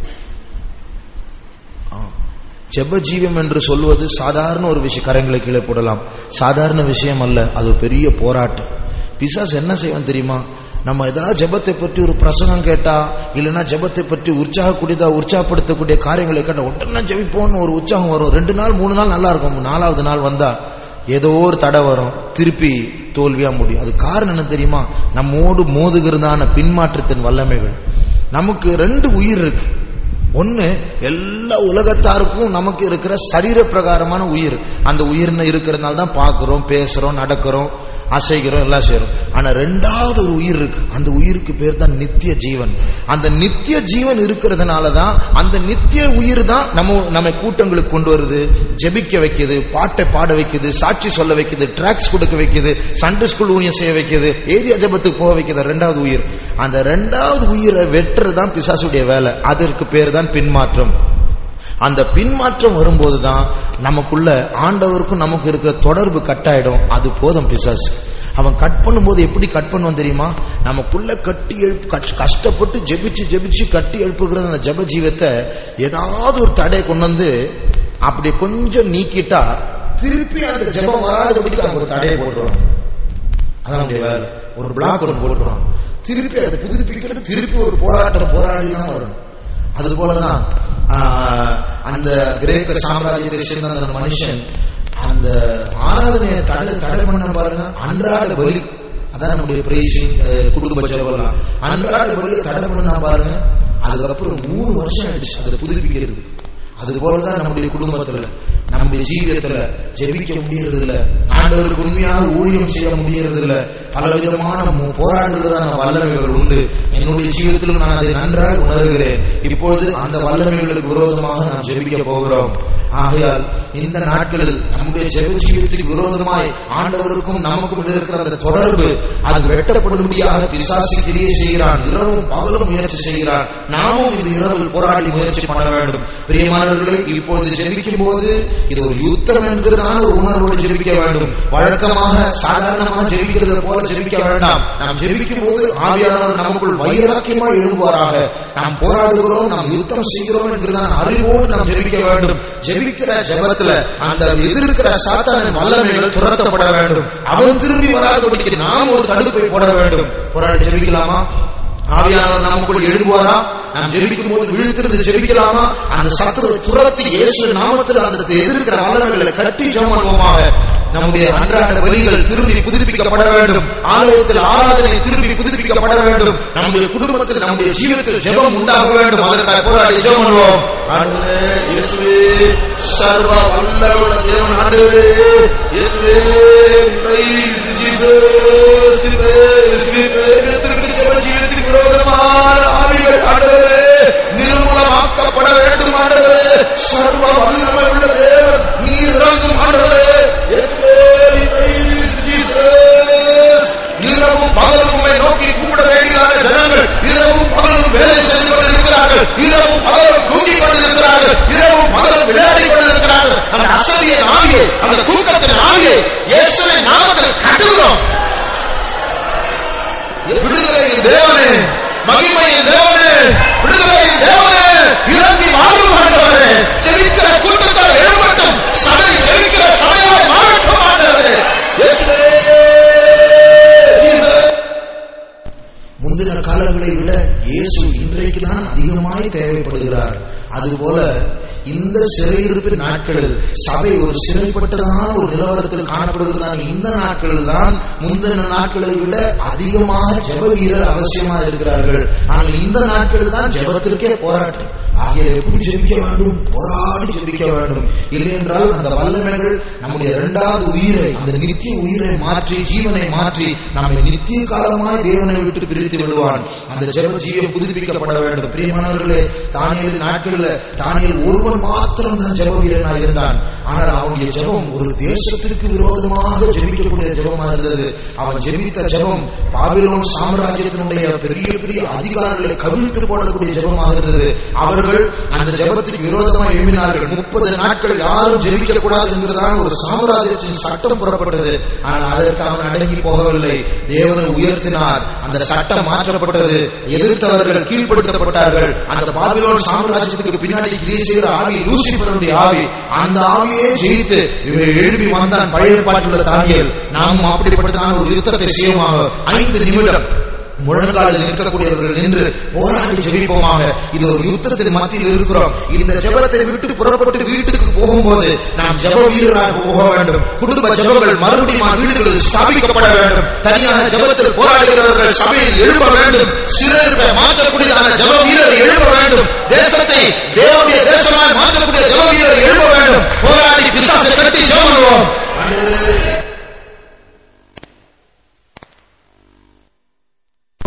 ஜெப ஜீவம் என்று சொல்வது சாதாரண ஒரு விஷயம் கரங்களை கீழே போடலாம் சாதாரண விஷயம் அல்ல அது ஒரு பெரிய போராட்டம் பிசாஸ் என்ன செய்வான் தெரியுமா நம்ம ஏதாவது ஜெபத்தை பற்றி ஒரு பிரசங்கம் கேட்டா இல்லைன்னா ஜெபத்தை பற்றி உற்சாகக்கூடியதா உற்சாகப்படுத்தக்கூடிய காரியங்களை கேட்டா உடனே ஜெபிப்போம்னு ஒரு உற்சாகம் வரும் ரெண்டு நாள் மூணு நாள் நல்லா இருக்கும் நாலாவது நாள் வந்தா ஏதோ ஒரு தடை வரும் திருப்பி தோல்வியா முடியும் அது காரணம் என்ன தெரியுமா நம்மோடு மோதுகிறதான பின்மாற்றத்தின் வல்லமைகள் நமக்கு ரெண்டு உயிர் இருக்கு ஒண்ணு எல்லா உலகத்தாருக்கும் நமக்கு இருக்கிற சரீர பிரகாரமான உயிர் அந்த உயிர் இருக்கிறதுனால தான் பார்க்கிறோம் பேசுறோம் நடக்கிறோம் அசைக்கிறோம் எல்லாம் செய்றோம் ஆனா ரெண்டாவது ஒரு உயிர் இருக்கு அந்த உயிருக்கு பேர் தான் நித்திய ஜீவன் அந்த நித்திய ஜீவன் இருக்கிறதுனால தான் அந்த நித்திய உயிர் தான் நம்ம நம்ம கூட்டங்களுக்கு கொண்டு வருது ஜெபிக்க வைக்குது பாட்டை பாட வைக்குது சாட்சி சொல்ல வைக்குது ட்ராக்ஸ் கொடுக்க வைக்குது சண்டே ஸ்கூல் ஊழியம் செய்ய வைக்குது ஏரியா ஜெபத்துக்கு போக வைக்குது ரெண்டாவது உயிர் அந்த ரெண்டாவது உயிரை வெட்டுறது தான் பிசாசுடைய வேலை அதற்கு பேர் தான் பின்மாற்றம் அந்த பின்மாற்றம் வரும்போதுதான் நமக்குள்ள ஆண்டவருக்கும் நமக்கு இருக்கிற தொடர்பு கட் ஆயிடும் அது போதும் பிசாசு அவன் கட் பண்ணும்போது எப்படி கட் பண்ணுவான் தெரியுமா நமக்குள்ள கட்டி எழுப்பு கஷ்ட- கஷ்டப்பட்டு ஜெபிச்சு ஜெபிச்சு கட்டி எழுப்புகிற அந்த ஜெப ஜீவத்தை ஏதாவது ஒரு தடை கொண்டு வந்து அப்படி கொஞ்சம் நீக்கிட்டா திருப்பி அந்த ஜெபம் வராதபடிக்கு அவங்க ஒரு தடையை போட்டுருவாங்க அதான் நம்முடைய வேலை ஒரு பிளாக் ஒன்று போட்டுருவாங்க திருப்பி அதை புதுப்பிக்கிறது திருப்பி ஒரு போராட்டம் போராடி தான் வரணும் அது போலதான் ஆஹ், அந்த கிரேக்க சாம்ராஜ்யத்தை சேர்ந்த அந்த மனுஷன் அந்த ஆராதனையை தடை தடை பண்ண பாருங்க அன்றாட பலி அதான் நம்முடைய பிரேசிங் குடும்ப ஜெபம்லாம் அன்றாட பலியை தடை பண்ணா பாருங்க அதுக்கப்புறம் மூணு வருஷம் ஆயிடுச்சு அதை புதுப்பிக்கிறது அது போலதான் நம்முடைய குடும்பத்துல நம்முடைய ஜீவியத்துல ஜெபிக்க முடியறது இல்ல ஆண்டவருக்கு உண்மையாக ஊழியம் செய்ய முடியறது இல்ல பல விதமான மு- போராடுகிறதான வல்லமைகள் உண்டு என்னுடைய ஜீவியத்திலும் நான் அதை நன்றாக உணர்கிறேன் இப்பொழுது அந்த வல்லமைகளுக்கு விரோதமாக நாம் ஜெபிக்க போகிறோம் ஆகையால் இந்த நாட்களில் நம்முடைய ஜெப ஜீவியத்துக்கு விரோதமாய் ஆண்டவருக்கும் நமக்கும் இருக்கிற அந்த தொடர்பு அது வெட்டப்படும்படியாக பிசாசு கிரியை செய்கிறான் இரவும் பகலும் முயற்சி செய்கிறான் நாமும் இந்த இரவில் போராடி முயற்சி பண்ண வேண்டும் பிரியமானவர்களே இப்பொழுது ஜெபிக்கும் போது இது ஒரு யுத்தம் என்கிறதான ஒரு உணர்வோடு ஜெபிக்க வேண்டும் வழக்கமாக சாதாரணமாக ஜெபிக்கிறது போல ஜெபிக்க வேண்டாம் நாம் ஜெபிக்கும் போது ஆவியானவர் நமக்குள் வைராக்கியமாக எழும்புவாராக நாம் போராடுகிறோம் நாம் யுத்தம் செய்கிறோம் என்கிறதான அறிவோடு நாம் ஜெபிக்க வேண்டும் ஜெபிக்கிற ஜெபத்துல அந்த எதிர்க்கிற சாத்தானின் வல்லமைகள் துரத்தப்பட வேண்டும் அவன் திரும்பி வராதபடிக்கு நாம் ஒரு தடுப்பை போட வேண்டும் போராடி ஜெபிக்கலாமா ஆவியானவர் நமக்குள் எழும்புவாரா நாம் ஜெபிக்கும் போது விழுத்திருந்து ஜெபிக்கலாமா அந்த சத்துரு துரத்தி இயேசு நாமத்தில் அந்த எதிர்க்கிற வல்லமைகளை கட்டி ஜெபம் பண்ணுவோமாக நம்முடைய அன்றாட வழிகள் திரும்பி புதுப்பிக்கப்பட வேண்டும் ஆலயத்தில் ஆராதனை திரும்பி புதுப்பிக்கப்பட வேண்டும் நம்முடைய குடும்பத்தில் நம்முடைய ஜீவிதத்தில் ஜெபம் உண்டாக வேண்டும் அதற்காக போராடி ஜெபம் பண்ணுவோம் ஆண்டவரே, இயேசுவே, சர்வ வல்லமையுள்ள தேவன் ஆண்டவரே, இயேசுவே, praise Jesus, praise, praise, Tirupati ஜீவிதத்துக்கு விரோதமான ஆவிகள் ஆண்டவரே நிர்மூலமாக்கப்பட வேண்டும் ஆண்டவரே சர்வ வல்லமை உள்ள தேவன் நீர் இறங்கும் ஆண்டவரே இயேசுவே, praise Jesus. இரவும் பகலும் உம்மை நோக்கி கூப்பிட வேண்டியதான ஜனங்கள் இரவும் பகலும் வேலை செய்து கொண்டிருக்கிறார்கள் இரவும் பகலும் தூங்கிக் கொண்டிருக்கிறார்கள் இரவும் பகலும் விளையாடி கொண்டிருக்கிறார்கள் அந்த அசதியின் ஆவியை அந்த தூக்கத்தின் ஆவியை இயேசுவின் நாமத்தில் கட்டுகிறோம் விடுதலையின் தேவனே மகிமையின் தேவனே விடுதலையின் தேவனே இறங்கி வாழும் ஆண்டவரே ஜெயிக்கிற கூட்டத்தால் எழுமட்டும் சபை ஜெயிக்கிற சபையாய் மாறட்டும் ஆண்டவரே இயேசுவே, ஜீசஸ். முந்தின காலங்களை விட இயேசு இன்றைக்கு தான் அதிகமாய் தேவைப்படுகிறார் அதுபோல இந்த சிறையிருப்பு நாட்களில் சபை ஒரு சிறைப்பட்டதான ஒரு நிலவரத்தில் காணப்படுகிறார் இந்த நாட்களில் தான் முந்தின நாட்களை விட அதிகமாக ஜெப வீரர் அவசியமாக இருக்கிறார்கள் ஆனால் இந்த நாட்களில் தான் ஜெபத்திற்கே போராட்டம் ஆகிய எப்படி ஜெபிக்க வேண்டும் போராடி ஜெபிக்க வேண்டும் இல்லை என்றால் அந்த வல்லமைகள் நம்முடைய இரண்டாவது உயிரை அந்த நித்திய உயிரை மாற்றி ஜீவனை மாற்றி நம்மை நித்திய காலமாய் தேவனை விட்டு பிரித்து விடுவான் அந்த ஜெப ஜீவன் புதுப்பிக்கப்பட வேண்டும் பிரியமானவர்களே தானியல் நாட்களில் தானியல் ஒருவன் மாத்திரம் தான் ஜெப வீரனாக இருந்தான் ஆனால் அவனுடைய ஜெபம் ஒரு தேசத்திற்கு விரோதமாக ஜெபிக்கக்கூடிய ஜெபமாக இருந்தது அவன் ஜெபித்த ஜெபம் பாபிலோன் சாம்ராஜ்யத்தினுடைய பெரிய பெரிய அதிகாரிகளை கவிழ்த்து போடக்கூடிய ஜெபமாக இருந்தது அவர்கள் அந்த ஜெபத்திற்கு விரோதமாக எழுப்பினார்கள் முப்பது நாட்கள் யாரும் ஜெபிக்க கூடாது என்கிறதான ஒரு சாம்ராஜ்யத்தின் சட்டம் புறப்பட்டது ஆனால் அதற்கு அவன் அடங்கி போகவில்லை தேவனை உயர்த்தினார் அந்த சட்டம் மாற்றப்பட்டது எதிர்த்தவர்கள் கீழ்ப்படுத்தப்பட்டார்கள் அந்த பாபிலோன் சாம்ராஜ்யத்துக்கு பின்னாடி கிரியை செய்கிற ஆவி லூசிபருடைய ஆவி அந்த ஆவியே ஜெயித்து இவன் எழுப்பி வந்தான் பழைய பாட்டுள்ள தானியல் நாம் அப்படிப்பட்டதான ஒரு யுத்தத்தை செய்வோமாக ஐந்து நிமிடம் முழங்காலில் நிற்கக்கூடியவர்கள் நின்று போராடி ஜெபிப்போமாக இது ஒரு யுத்தத்தின் மத்தியில் இருக்கிறோம் இந்த ஜெபத்தை விட்டு புறப்பட்டு வீட்டுக்கு போகும்போது நாம் ஜெப வீரராக போக வேண்டும் குடும்ப ஜெபங்கள் மறுபடியும் வீடுகளில் ஸ்தாபிக்கப்பட வேண்டும் தனியாக ஜெபத்தில் போராடுகிறவர்கள் சபையில் எழுப்ப வேண்டும் சிறப்பை மாற்றக்கூடியதான ஜெப வீரர் எழுப்ப வேண்டும் தேசத்தை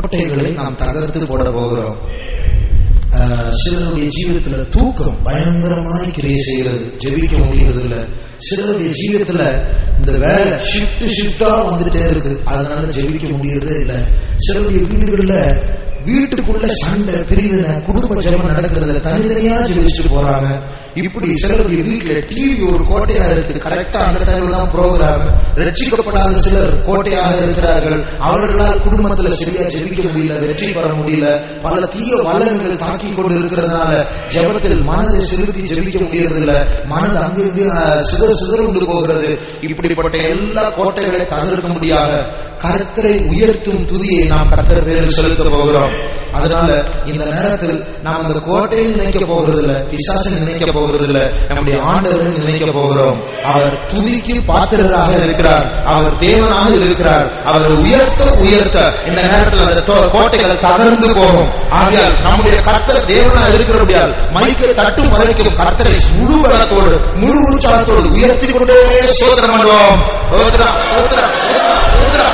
கோட்டைகளை நாம் தகர்த்து போட போகிறோம் ஆஹ் சிலருடைய ஜீவிதத்துல தூக்கம் பயங்கரமாய் கிரியை செய்கிறது ஜெபிக்க முடியறது இல்ல சிலருடைய ஜீவிதத்துல இந்த வேலை ஷிஃப்ட் ஷிஃப்டா வந்துட்டே இருக்கு அதனால ஜெபிக்க முடியறதே இல்ல சிலருடைய வீடுகள்ல வீட்டுக்குள்ள சண்டை பிரிவினை குடும்ப ஜெபம் நடக்கிறதுல தனித்தனியா ஜெபிச்சுட்டு போறாங்க இப்படி சிலருடைய வீட்டுல டிவி ஒரு கோட்டையா இருக்கு கரெக்டா அந்த டைம்ல தான் ப்ரோக்ராம் ரட்சிக்கப்படாத சிலர் கோட்டையாக இருக்கிறார்கள் அவர்களால் குடும்பத்துல சரியா ஜெபிக்க முடியல வெற்றி பெற முடியல பல தீய வல்லமைகள் தாக்கி கொண்டு இருக்கிறதுனால ஜெபத்தில் மனதை செலுத்தி ஜெபிக்க முடியறதில்ல மனது அங்கங்கே அஹ், சிதற சிதற கொண்டு போகிறது இப்படிப்பட்ட எல்லா கோட்டைகளை தகர்க்க முடியாத கர்த்தரை உயர்த்தும் துதியை நாம் கர்த்தர் பேரில் செலுத்த போகிறோம் அதனால இந்த நேரத்தில் நாம் அந்த கோட்டையை நினைக்க போகிறதில்ல பிசாசை நினைக்க போகிறதில்ல நம்முடைய ஆண்டவரை நினைக்க போகிறோம் அவர் துதிக்கு பாத்திரராக இருக்கிறார் அவர் தேவனாக இருக்கிறார் அவர் உயர்த்த உயர்த்த இந்த நேரத்தில் அந்த தோ- கோட்டைகள் தகர்ந்து போகும் ஆகையால் நம்முடைய கர்த்தர் தேவனாக இருக்கிறபடியால் மைக்கை தட்டும் வரைக்கும் கர்த்தரை முழு பலத்தோடு முழு உற்சாகத்தோடு உயர்த்தி கொண்டே சோதனம் பண்ணுவோம் சோதரா சோதரா சோதரா சோதரா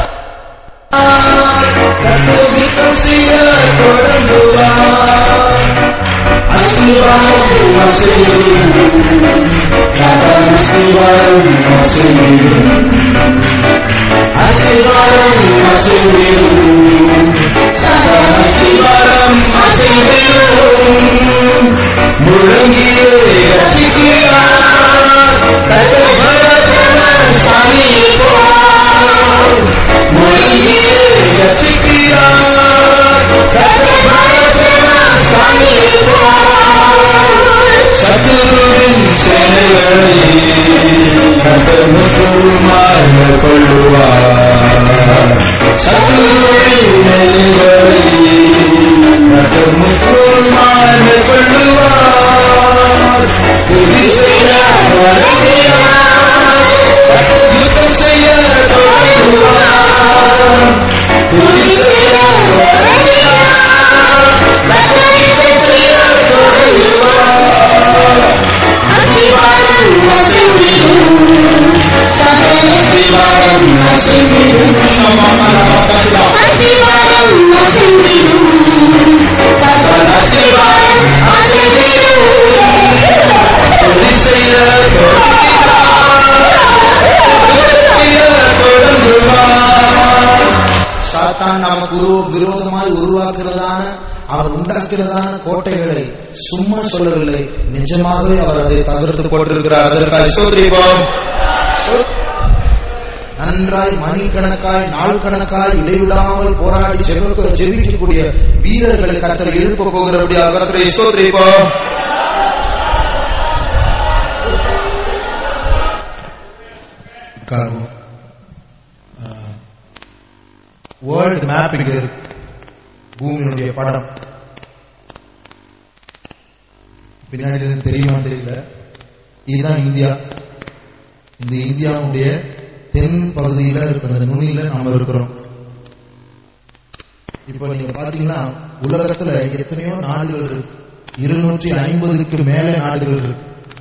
கத்தோகித்தம் செய்ய தொடங்குவார் அஸ்திவாரம் அசையும் கதம் அஸ்திவாரம் அசையும் அஸ்திவாரம் அசையும் கதம் அஸ்திவாரம் அசையும் முழங்கியே ரசிக்கிறார் கதை பரதன சாமியை போல் முழங்கியே ரசிக்கிறார் கதை பரதன சாமியை போல் சத்துருவின் சேனைகளை கதமுற்றுமாக கொள்ளுவார் சத்துருவின் நிலைகளை கதமுற்றுமாக கொள்ளுவார் துதி செய்ய தொடங்குவார் யுத்தம் செய்ய தொடங்குவார் துதி செய்ய தொடங்குவார் யுத்தம் செய்ய தொடங்குவார் அஸ்திவாரம் அசைவிடும் அஸ்திவாரம் அசைவிடும் அஸ்திவாரம் அசைவிடும் அஸ்திவாரம் அசைவிடும் துதி செய்ய சாத்தான் நமக்கு உரு- விரோதமாய் உருவாக்குறதான அவர் உண்டாக்குறதான கோட்டைகளை சும்மா சொல்லவில்லை நிஜமாகவே அவர் அதை தகர்த்து போட்டிருக்கிறார் அதற்காக ஸ்தோத்திரிப்போம். ஸ்தோ- நன்றாய் மணிக்கணக்காய் நாள் கணக்காய் இடைவிடாமல் போராடி ஜெப ஜெபிக்கக்கூடிய வீரர்களை கர்த்தர் எழுப்ப போகிறபடியாக கர்த்தரை ஸ்தோத்திரிப்போம் உட்காருவோம் வேர்ல்டு மேப் இங்க இருக்கு பூமியினுடைய படம் பின்னாடி இருந்து தெரியுமா தெரியல இதுதான் இந்தியா இந்த இந்தியாவுடைய தென் பகுதியில இருக்கிற அந்த நுனியில நாம இருக்கிறோம் இப்ப நீங்க பாத்தீங்கன்னா உலகத்துல எத்தனையோ நாடுகள் இருக்கு இருநூற்றி ஐம்பதுக்கு மேல நாடுகள் இருக்கு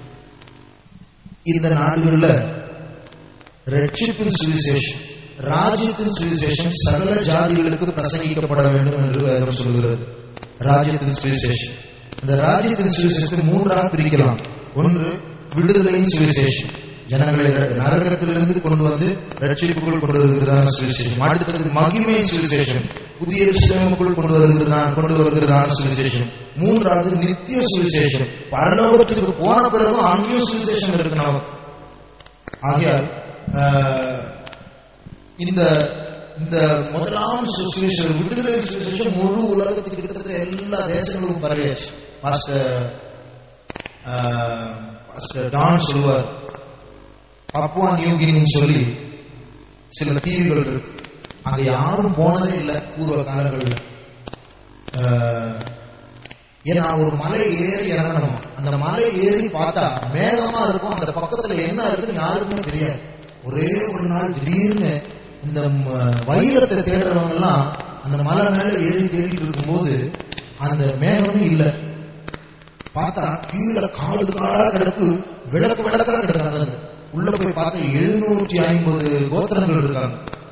இந்த நாடுகள்ல ரட்சிப்பின் சுவிசேஷம் ராஜ்யத்தின் சுவிசேஷம் சகல ஜாதிகளுக்கு பிரசங்கிக்கப்பட வேண்டும் என்று வேதம் சொல்கிறது ராஜ்யத்தின் சுவிசேஷம் இந்த ராஜ்யத்தின் சுவிசேஷத்தை மூன்றாக பிரிக்கலாம் ஒன்று விடுதலையின் சுவிசேஷம் ஜனங்களை நரகத்திலிருந்து கொண்டு வந்து ரட்சிப்புக்குள் கொண்டு வருகிறதான சுவிசேஷம் அடுத்தது மகிமையின் சுவிசேஷம் புதிய விஷயமுக்குள் கொண்டு வருகிறதான கொண்டு வருகிறதான சுவிசேஷம் மூன்றாவது நித்திய சுவிசேஷம் பரலோகத்துக்கு போன பிறகும் அங்கேயும் சுவிசேஷம் இருக்கு நமக்கு ஆகையால் ஆஹ், இந்த இந்த முதலாம் சு- சுவிசேஷம் விடுதலை சுவிசேஷம் முழு உலகத்துக்கு கிட்டத்தட்ட எல்லா தேசங்களும் பரவியாச்சு பாஸ்டர் ஆஹ், பாஸ்டர் டான் சொல்லுவார் பப்புவா நியூகினின்னு சொல்லி சில தீவுகள் இருக்கு அங்க யாரும் போனதே இல்லை பூர்வ காலங்களில் ஆஹ், ஏன்னா ஒரு மலை ஏறி இறங்கணும் அந்த மலை ஏறி பார்த்தா மேகமா இருக்கும் அந்த பக்கத்துல என்ன இருக்குன்னு யாருக்குமே தெரியாது ஒரே ஒரு நாள் திடீர்னு இந்த ம- வைரத்தை தேடுறவங்க எல்லாம் அந்த மலை மேல ஏறி தேடிட்டு இருக்கும்போது அந்த மேகமே இல்லை பார்த்தா கீழே காடு காடா கிடக்கு விளக்கு விளக்கா கிடக்காங்க உள்ள போய் பார்த்தா எழுநூற்றி ஐம்பது கோத்திரங்கள் இருக்காங்க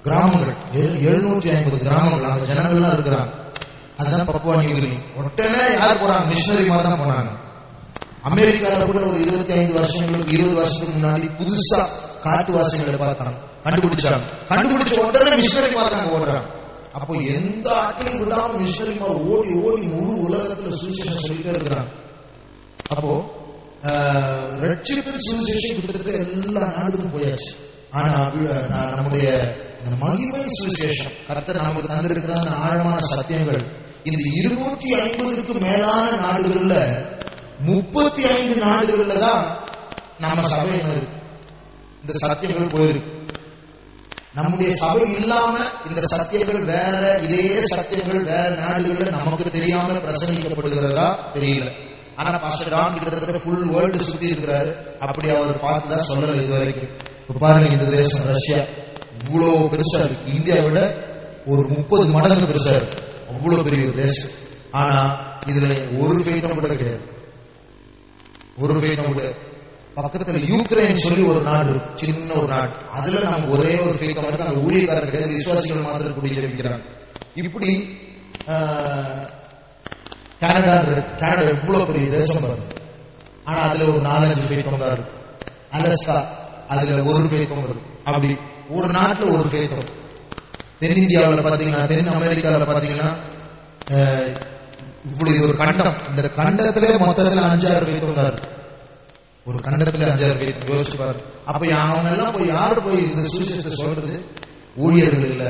கிராமங்கள் எழுநூற்றி ஐம்பது கிராமங்கள் அந்த ஜனங்கள்லாம் இருக்கிறாங்க அதுதான் பப்புவா நியூகினி உடனே யார் போறாங்க மிஷினரி மாதிரி தான் போனாங்க அமெரிக்கால கூட ஒரு இருபத்தி ஐந்து வருஷங்களுக்கு இருபது வருஷத்துக்கு முன்னாடி புதுசா காட்டுவாசிகளை பார்த்தாங்க கண்டுபிடிச்சாங்க கண்டுபிடிச்ச உடனே மிஷினரி மாதிரி தான் ஓடுறாங்க அப்போ எந்த ஆட்களையும் விடாம மிஷினரி மாதிரி ஓடி ஓடி முழு உலகத்துல சுவிசேஷம் சொல்லிட்டே இருக்கிறாங்க அப்போ ஆஹ், ரட்சிப்பின் சுவிசேஷம் கிட்டத்தட்ட எல்லா நாடுக்கும் போயாச்சு ஆனா அஹ், நான் நம்முடைய இந்த மகிமை சுவிசேஷம் கர்த்தர் நமக்கு தந்திருக்கிற அந்த ஆழமான சத்தியங்கள் இந்த இருநூற்றி ஐம்பதுக்கு மேலான நாடுகள்ல முப்பத்தி ஐந்து நாடுகள்ல தான் நம்ம சபையினர் இருக்கு இந்த சத்தியங்கள் போயிருக்கு நம்முடைய சபை இல்லாம இந்த சத்தியங்கள் வேற இதே சத்தியங்கள் வேற நாடுகள்ல நமக்கு தெரியாம பிரசங்கிக்கப்படுகிறதா தெரியல ஆனா பாஸ்டர் டான் கிட்டத்தட்ட ஃபுல் வேர்ல்டு சுத்தி இருக்கிறாரு அப்படி அவர் பார்த்து தான் சொல்லல இது வரைக்கும் இப்ப பாருங்க இந்த தேசம் ரஷ்யா இவ்வளவு பெருசா இருக்கு இந்தியாவை விட ஒரு முப்பது மடங்கு பெருசா இருக்கு அவ்வளவு பெரிய ஒரு தேசம் ஆனா இதுல ஒரு ஃபெய்தம் கூட கிடையாது ஒரு ஃபெய்தம் கூட பக்கத்துல யூக்ரைன் சொல்லி ஒரு நாடு இருக்கு சின்ன ஒரு நாடு அதுல நமக்கு ஒரே ஒரு ஃபெய்தம் இருக்கு அங்க ஊழியக்காரர் கிடையாது விசுவாசிகள் மாத்திரம் கூடி ஜெபிக்கிறாங்க இப்படி ஆஹ், கனடா இருக்கு கனடா எவ்வளவு பெரிய தேசம் பாருங்க ஆனா அதுல ஒரு நாலஞ்சு ஃபெய்தம் தான் இருக்கு அலஸ்கா அதுல ஒரு ஃபெய்தம் இருக்கு அப்படி ஒரு நாட்டுல ஒரு ஃபெய்தம் தென்னிந்தியாவுல பாத்தீங்கன்னா தென் அமெரிக்காவுல பாத்தீங்கன்னா அஹ், இவ்வளவு இது ஒரு கண்டம் இந்த கண்டத்திலே மொத்தத்துல அஞ்சாறு ஃபெய்தம் தான் இருக்கு ஒரு கண்டத்துல அஞ்சாறு ஃபெய்தம் யோசிச்சு பாருங்க அப்ப அவங்க எல்லாம் போய் யாரு போய் இந்த சுவிசேஷத்தை சொல்றது ஊழியர்கள் இல்ல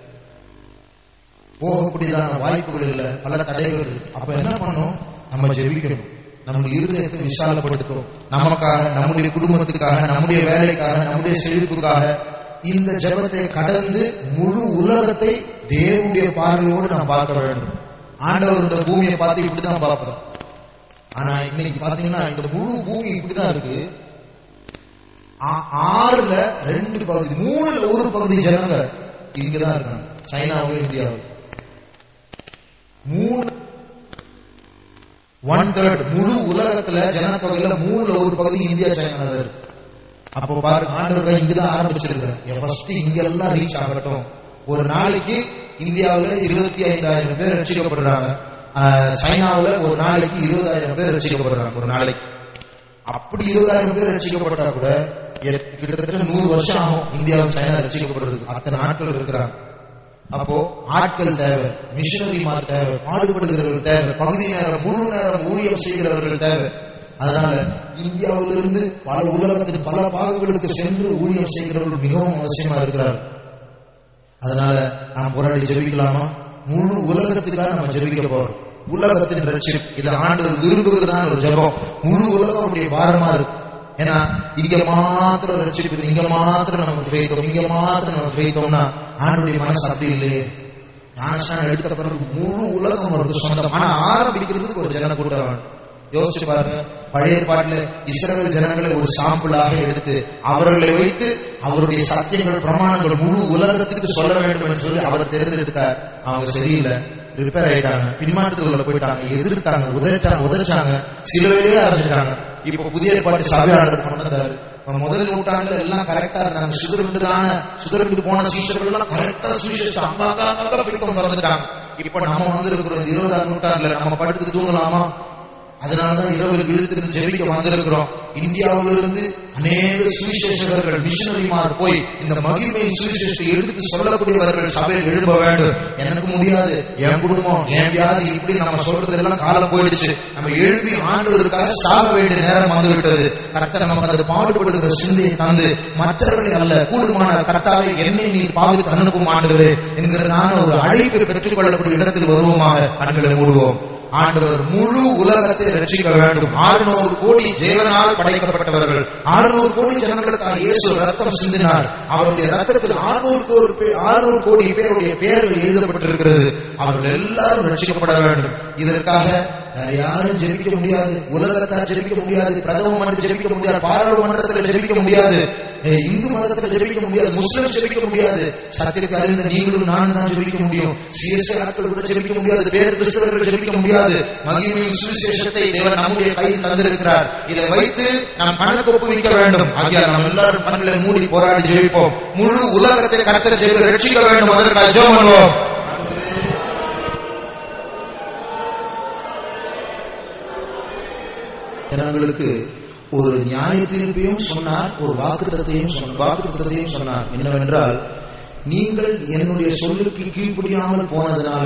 போகக்கூடியதான வாய்ப்புகள் இல்ல பல தடைகள் இருக்கு அப்ப என்ன பண்ணணும் நம்ம ஜெபிக்கணும் நம்முடைய இருதயத்தை விசாலப்படுத்தணும் நமக்காக நம்முடைய குடும்பத்துக்காக நம்முடைய வேலைக்காக நம்முடைய செழிப்புக்காக இந்த ஜெபத்தை கடந்து முழு உலகத்தை தேவனுடைய பார்வையோடு நாம் பார்க்க வேண்டும் ஆண்டவர் இந்த பூமியை பார்த்து இப்படிதான் பார்ப்போம் ஆனா இன்னைக்கு பாத்தீங்கன்னா இந்த முழு பூமி இப்படிதான் இருக்கு ஆ- ஆறுல ரெண்டு பகுதி மூணுல ஒரு பகுதி ஜனங்க இங்கதான் இருக்காங்க சைனாவும் இந்தியாவும் மூணு ஒன் தேர்ட் முழு உலகத்துல ஜனத்தொகையில மூணுல ஒரு பகுதி இந்தியா சைனா தான் இருக்கு அப்போ பாருங்க ஆண்டவர்கள் இங்கதான் ஆரம்பிச்சிருக்காரு ஃபர்ஸ்ட் இங்க எல்லாம் ரீச் ஆகட்டும் ஒரு நாளைக்கு இந்தியாவுல இருபத்தி ஐந்தாயிரம் பேர் ரட்சிக்கப்படுறாங்க ஆஹ், சைனாவுல ஒரு நாளைக்கு இருபதாயிரம் பேர் ரட்சிக்கப்படுறாங்க ஒரு நாளைக்கு அப்படி இருபதாயிரம் பேர் ரட்சிக்கப்பட்டா கூட எ- கிட்டத்தட்ட நூறு வருஷம் ஆகும் இந்தியாவும் சைனா ரட்சிக்கப்படுறதுக்கு அத்தனை ஆட்கள் இருக்கிறாங்க அப்போ ஆட்கள் தேவை மிஷனரிமார் தேவை பாடுபடுகிறவர்கள் தேவை பகுதி நேரம் முழு நேரம் ஊழியம் செய்கிறவர்கள் தேவை அதனால இந்தியாவிலிருந்து பல உலகத்தின் பல பாகங்களுக்கு சென்று ஊழியம் செய்கிறவர்கள் மிகவும் அவசியமா இருக்கிறார்கள் அதனால நாம் போராடி ஜெபிக்கலாமா முழு உலகத்துக்காக நம்ம ஜெபிக்க போறோம் உலகத்தின் ரட்சிப்பு இதை ஆண்டு விரும்புகிறதான ஒரு ஜெபம் முழு உலகம் அப்படியே பாரமா இருக்கு ஏன்னா இங்க மாத்திரம் ரட்சிப்பு இங்க மாத்திரம் நமக்கு ஃபெய்த்தோம் இங்க மாத்திரம் நம்ம ஃபெய்த்தோம்னா ஆண்டுடைய மனசு அப்படி இல்லையே ஞானஸ்தானம் எடுத்த பிறகு முழு உலகம் அவருக்கு சொந்தம் ஆனா ஆரம்பிக்கிறதுக்கு ஒரு ஜன கூட்டம் வேணும் யோசிச்சு பாருங்க பழைய ஏற்பாட்டுல இஸ்ரவேல் ஜனங்களை ஒரு சாம்பிளாக எடுத்து அவர்களை வைத்து அவருடைய சத்தியங்கள் பிரமாணங்கள் முழு உலகத்துக்கு சொல்ல வேண்டும் என்று சொல்லி அவர் தேர்ந்தெடுத்தார் அவங்க சரியில்லை ரிப்பேர் ஆயிட்டாங்க பின்மாற்றத்துக்குள்ள போயிட்டாங்க எதிர்த்தாங்க உதச்சாங்க உதச்சாங்க சிலுவையிலே அரைஞ்சிட்டாங்க இப்ப புதிய ஏற்பாட்டு சபையாளர் கொண்டு வந்தாரு நம்ம முதல் நூற்றாண்டுல எல்லாம் கரெக்டா இருந்தாங்க சுதரண்டுதான சுதரண்டு போன சீஷர்கள் எல்லாம் கரெக்டா சுவிசேஷம் அங்காங்க பிடித்தம் திறந்துட்டாங்க இப்ப நம்ம வந்து இருக்கிற இருபதாம் நூற்றாண்டுல நம்ம படுத்து தூங்கலாமா அதனாலதான் இரவில் விழுத்திருந்து ஜெபிக்க வந்திருக்கிறோம் இந்தியாவிலிருந்து அநேக சுவிசேஷகர்கள் மிஷனரிமார் போய் இந்த மகிமையின் சுவிசேஷத்தை எடுத்து சொல்லக்கூடியவர்கள் சபையில் எழும்ப வேண்டும் எனக்கு முடியாது என் குடும்பம் என் வியாதி இப்படி நம்ம சொல்றது எல்லாம் காலம் போயிடுச்சு நம்ம எழுப்பி ஆண்டுவதற்காக சாக வேண்டிய நேரம் வந்து விட்டது கர்த்தர் நமக்கு அது பாடுபடுகிற சிந்தையை தந்து மற்றவர்களை அல்ல கூடுமான கர்த்தாவை என்னை நீ பாவித்து அனுப்பும் ஆண்டவரே என்கிறதான ஒரு அழைப்பை பெற்றுக் கொள்ளக்கூடிய இடத்தில் வருவோமாக கண்களை மூடுவோம் ஆண்டவர் முழு உலகத்தை ரட்சிக்க வேண்டும் ஆறுநூறு கோடி தேவனால் படைக்கப்பட்டவர்கள் ஆறுநூறு கோடி ஜனங்களுக்காக இயேசு ரத்தம் சிந்தினார் அவருடைய ரத்தத்தில் ஆறுநூறு கோடி பேர் ஆறுநூறு கோடி பேருடைய பெயர்கள் எழுதப்பட்டிருக்கிறது அவர்கள் எல்லாரும் ரட்சிக்கப்பட வேண்டும் இதற்காக வேற யாரும் ஜெபிக்க முடியாது உலகத்தார் ஜெபிக்க முடியாது பிரதம மன்றம் ஜெபிக்க முடியாது பாராளுமன்றத்தில் ஜெபிக்க முடியாது அஹ் இந்து மதத்தில் ஜெபிக்க முடியாது முஸ்லிம் ஜெபிக்க முடியாது சத்தியத்தை அறிந்த நீங்களும் நானும் தான் ஜெபிக்க முடியும் சிஎஸ்ஐ ஆட்கள் கூட ஜெபிக்க முடியாது பேர் கிறிஸ்தவர்கள் ஜெபிக்க முடியாது மகிமையின் சுவிசேஷத்தை தேவன் நம்முடைய கையில் தந்திருக்கிறார் இதை வைத்து நாம் கணக்கு ஒப்புவிக்க வேண்டும் ஆகியால் நாம் எல்லாரும் கண்களை மூடி போராடி ஜெபிப்போம் முழு உலகத்தை கருத்தர ஜெயிக்க ரட்சிக்க வேண்டும் அதற்காக ஜெபம் பண்ணுவோம் ஜனங்களுக்கு ஒரு நியாய தீர்ப்பையும் சொன்னார் ஒரு வாக்குத்தத்தையும் சொன்னார் வாக்குத்தத்தையும் சொன்னார் என்னவென்றால் நீங்கள் என்னுடைய சொல்லுக்கு கீழ்ப்படியாமல் போனதுனால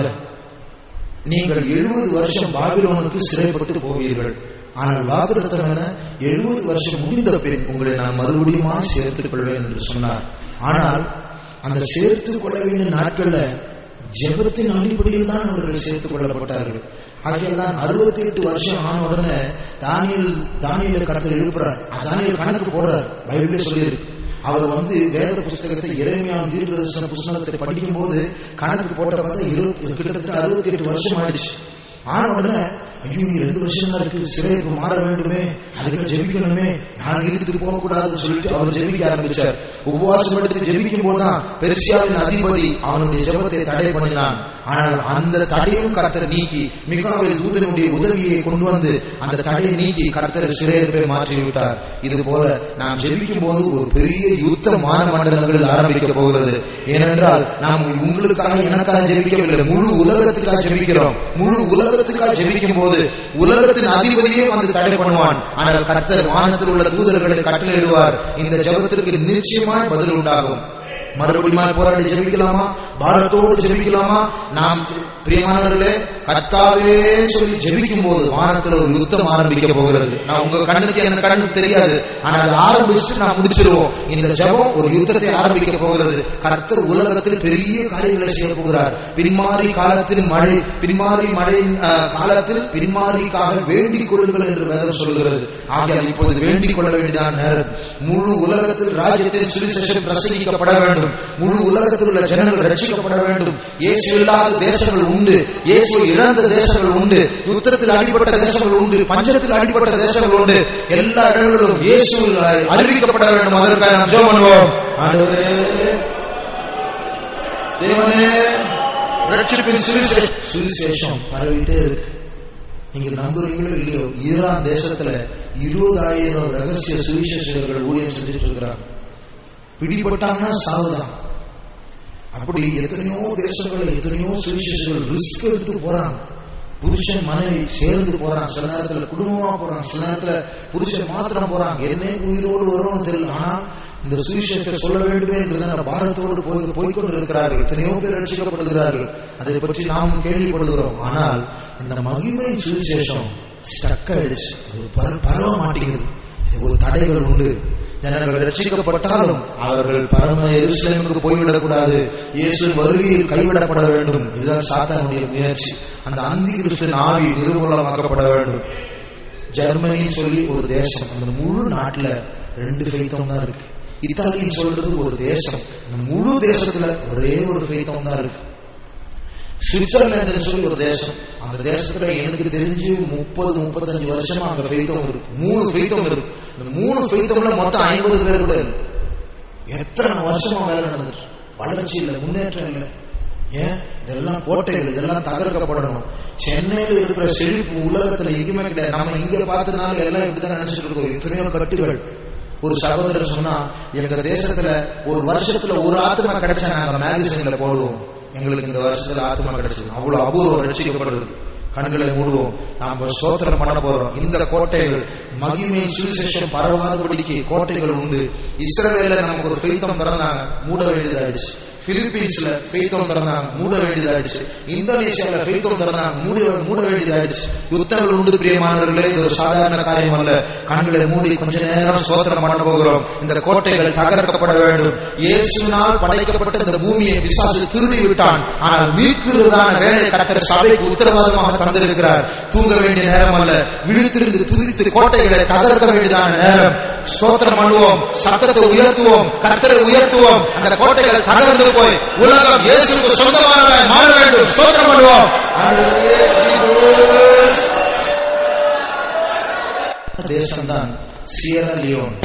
நீங்கள் எழுபது வருஷம் பாபிலோனுக்கு சிறைப்பட்டு போவீர்கள் ஆனால் வாக்குத்தத்தம் என எழுபது வருஷம் முடிந்த பின் உங்களை நான் மறுபடியும் சேர்த்துக் கொள்வேன் என்று சொன்னார் ஆனால் அந்த சேர்த்துக் கொள்ள வேண்டிய நாட்கள்ல ஜெபத்தின் அடிப்படையில் தான் அவர்கள் சேர்த்துக் கொள்ளப்பட்டார்கள் ஆகையால் அறுபத்தி எட்டு வருஷம் ஆன உடனே தானியல் தானியல கருத்தில் எழுப்புறார் தானியல் கணக்கு போடுறார் பைபிளே சொல்லியிருக்கு அவர் வந்து வேத புஸ்தகத்தை இறைமையான தீர்க்கதர்சன புஸ்தகத்தை படிக்கும் போது கணக்கு போட்ட பார்த்தா இருபத்தி கிட்டத்தட்ட அறுபத்தி எட்டு வருஷம் ஆயிடுச்சு ஆன உடனே ஐயோ நீ ரெண்டு வருஷம் தான் இருக்கு சிறைக்கு மாற வேண்டுமே அதுக்கு ஜெபிக்கணுமே நான் இழுத்துட்டு போகக்கூடாதுன்னு சொல்லிட்டு அவர் ஜெபிக்க ஆரம்பிச்சார் உபவாசம் எடுத்து ஜெபிக்கும் போதுதான் பெருசியாவின் அதிபதி அவனுடைய ஜெபத்தை தடை பண்ணினான் ஆனால் அந்த தடையும் கர்த்தர் நீக்கி மிகாவில் தூதனுடைய உதவியை கொண்டு வந்து அந்த தடையை நீக்கி கர்த்தர் சிறையிருப்பை மாற்றி விட்டார் இது போல நாம் ஜெபிக்கும் போது ஒரு பெரிய யுத்த மான மண்டலங்கள் ஆரம்பிக்க போகிறது ஏனென்றால் நாம் உங்களுக்காக எனக்காக ஜெபிக்கவில்லை முழு உலகத்துக்காக ஜெபிக்கிறோம் முழு உலகத்துக்காக ஜெபிக்கும் போது உலகத்தின் அதிபதியே வந்து தடை பண்ணுவான் ஆனால் கர்த்தர் வானத்தில் உள்ள தூதர்களை கட்டளையிடுவார் இந்த ஜெபத்திற்கு நிச்சயமாய் பதில் உண்டாகும் மறுபடியும் போராடி ஜெபிக்கலாமா பாரத்தோடு ஜெபிக்கலாமா நாம் பிரியமானவர்களே கர்த்தாவே சொல்லி ஜெபிக்கும் போது வானத்துல ஒரு யுத்தம் ஆரம்பிக்க போகிறது நான் உங்க கண்ணுக்கு எனக்கு கண்ணுக்கு தெரியாது ஆனால் அதை ஆரம்பிச்சுட்டு நான் முடிச்சிருவோம் இந்த ஜெபம் ஒரு யுத்தத்தை ஆரம்பிக்க போகிறது கர்த்தர் உலகத்தில் பெரிய காரியங்களை செய்ய போகிறார் பின்மாறி காலத்தில் மழை பின்மாறி மழை அஹ், காலத்தில் பின்மாறிக்காக வேண்டிக் கொள்ளுங்கள் என்று வேதம் சொல்கிறது ஆகையால் இப்போது வேண்டிக் கொள்ள வேண்டியதான நேரம் முழு உலகத்தில் ராஜ்யத்தின் சுவிசேஷம் பிரசங்கிக்கப்பட வேண்டும் முழு உலகத்தில் உள்ள ஜனங்கள் ரட்சிக்கப்பட வேண்டும் இயேசு இல்லாத தேசங்கள் உண்டு இயேசு இழந்த தேசங்கள் உண்டு யுத்தத்தில் அடிபட்ட தேசங்கள் உண்டு பஞ்சத்தில் அடிபட்ட தேசங்கள் உண்டு எல்லா இடங்களிலும் இயேசு அறிவிக்கப்பட வேண்டும் அதற்காக நாம் ஜெபம் பண்ணுவோம் ஆண்டவரே தேவனே ரட்சிப்பின் சுவிசேஷம் சுவிசேஷம் பரவிட்டே இருக்கு நீங்க நம்புறீங்களோ இல்லையோ ஈரான் தேசத்துல இருபதாயிரம் ரகசிய சுவிசேஷர்கள் ஊழியம் செஞ்சுட்டு இருக்கிறாங்க பிடிபட்டாங்கன்னா சாவுதான் அப்படி எத்தனையோ தேசங்கள்ல எத்தனையோ சுவிசேஷர்கள் ரிஸ்க் எடுத்து போறாங்க புருஷன் மனைவி சேர்ந்து போறாங்க சில நேரத்துல குடும்பமா போறாங்க சில நேரத்துல புருஷன் மாத்திரம் போறாங்க என்ன உயிரோடு வரும் தெரியல ஆனா இந்த சுவிசேஷத்தை சொல்ல வேண்டுமே என்று பாரதத்தோடு போய் போய்கொண்டு இருக்கிறார்கள் எத்தனையோ பேர் ரட்சிக்கப்படுகிறார்கள் அதை பற்றி நாம் கேள்விப்படுகிறோம் ஆனால் இந்த மகிமை சுவிசேஷம் ஸ்டக் ஆயிடுச்சு அது பர- பரவ மாட்டேங்குது இது ஒரு தடைகள் உண்டு ஜனங்கள் ரட்சிக்கப்பட்டாலும் அவர்கள் பரம எருசலேமுக்கு போய்விடக் கூடாது இயேசு வருகையில் கைவிடப்பட வேண்டும் இதுதான் சாத்தானுடைய முயற்சி அந்த அந்தி கிறிஸ்துவின் ஆவி நிர்மூலமாக்கப்பட வேண்டும் ஜெர்மனின்னு சொல்லி ஒரு தேசம் அந்த முழு நாட்டுல ரெண்டு ஃபெய்த்தம் தான் இருக்கு இத்தாலின்னு சொல்றது ஒரு தேசம் அந்த முழு தேசத்துல ஒரே ஒரு ஃபெய்த்தம் தான் இருக்கு சுவிட்சர்லாந்து சொல்லி ஒரு தேசம் அந்த தேசத்துல எனக்கு தெரிஞ்சு முப்பது முப்பத்தஞ்சு வருஷமா அங்க ஃபெய்த்தம் இருக்கு மூணு ஃபெய்த்தம் இருக்கு அந்த மூணு ஃபெய்த்தம்ல மொத்தம் ஐம்பது பேர் கூட இருக்கு எத்தனை வருஷமா வேலை நடந்துட்டு வளர்ச்சி இல்லை முன்னேற்றம் இல்லை ஏன் இதெல்லாம் கோட்டைகள் இதெல்லாம் தகர்க்கப்படணும் சென்னையில இருக்கிற செழிப்பு உலகத்துல எங்கேயுமே கிடையாது நம்ம இங்க பார்த்ததுனால எல்லாம் இப்படிதான் நினைச்சிட்டு இருக்கோம் எத்தனையோ கட்டுகள் ஒரு சகோதரர் சொன்னா எங்க தேசத்துல ஒரு வருஷத்துல ஒரு ஆத்மா கிடைச்சா நாங்க மேகசின்ல போடுவோம் எங்களுக்கு இந்த வருஷத்துல ஆத்மா கிடைச்சது அவ்வளவு அபூர்வம் ரட்சிக்கப்படுறது கண்களை மூடுவோம் நாம சோத்திரம் பண்ண போறோம் இந்த கோட்டைகள் மகிமை சுவிசேஷம் பரவாதபடிக்கு கோட்டைகள் உண்டு இஸ்ரவேல நமக்கு ஒரு ஃபெய்த்தம் திறந்தாங்க மூட வேண்டியதாயிடுச்சு பிலிப்பீன்ஸ்ல ஃபெய்த்தம் திறந்தாங்க மூட வேண்டியதாயிடுச்சு இந்தோனேஷியால ஃபெய்த்தம் திறந்தாங்க மூட மூட வேண்டியதாயிடுச்சு யுத்தங்கள் உண்டு பிரியமானவர்களே இது ஒரு சாதாரண காரியம் அல்ல கண்களை மூடி கொஞ்ச நேரம் சோத்திரம் பண்ண போகிறோம் இந்த கோட்டைகள் தகர்க்கப்பட வேண்டும் இயேசுனால் படைக்கப்பட்ட இந்த பூமியை விசாசு திருடி விட்டான் ஆனால் மீட்கிறதான வேலை கட்டற சபைக்கு உத்தரவாதமாக தந்திருக்கிறார் தூங்க வேண்டிய நேரம் அல்ல விழித்திருந்து துதித்து கோட்டைகளை தகர்க்க வேண்டியதான நேரம் ஸ்தோத்திரம் பண்ணுவோம் சத்தத்தை உயர்த்துவோம் கர்த்தரை உயர்த்துவோம் அந்த கோட்டைகள் தகர்ந்து போய் உலகம் இயேசுக்கு சொந்தமானதாய் மாற வேண்டும் ஸ்தோத்திரம் பண்ணுவோம் ஆண்டவரே, Jesus. தேசம்தான் சியரா லியோன்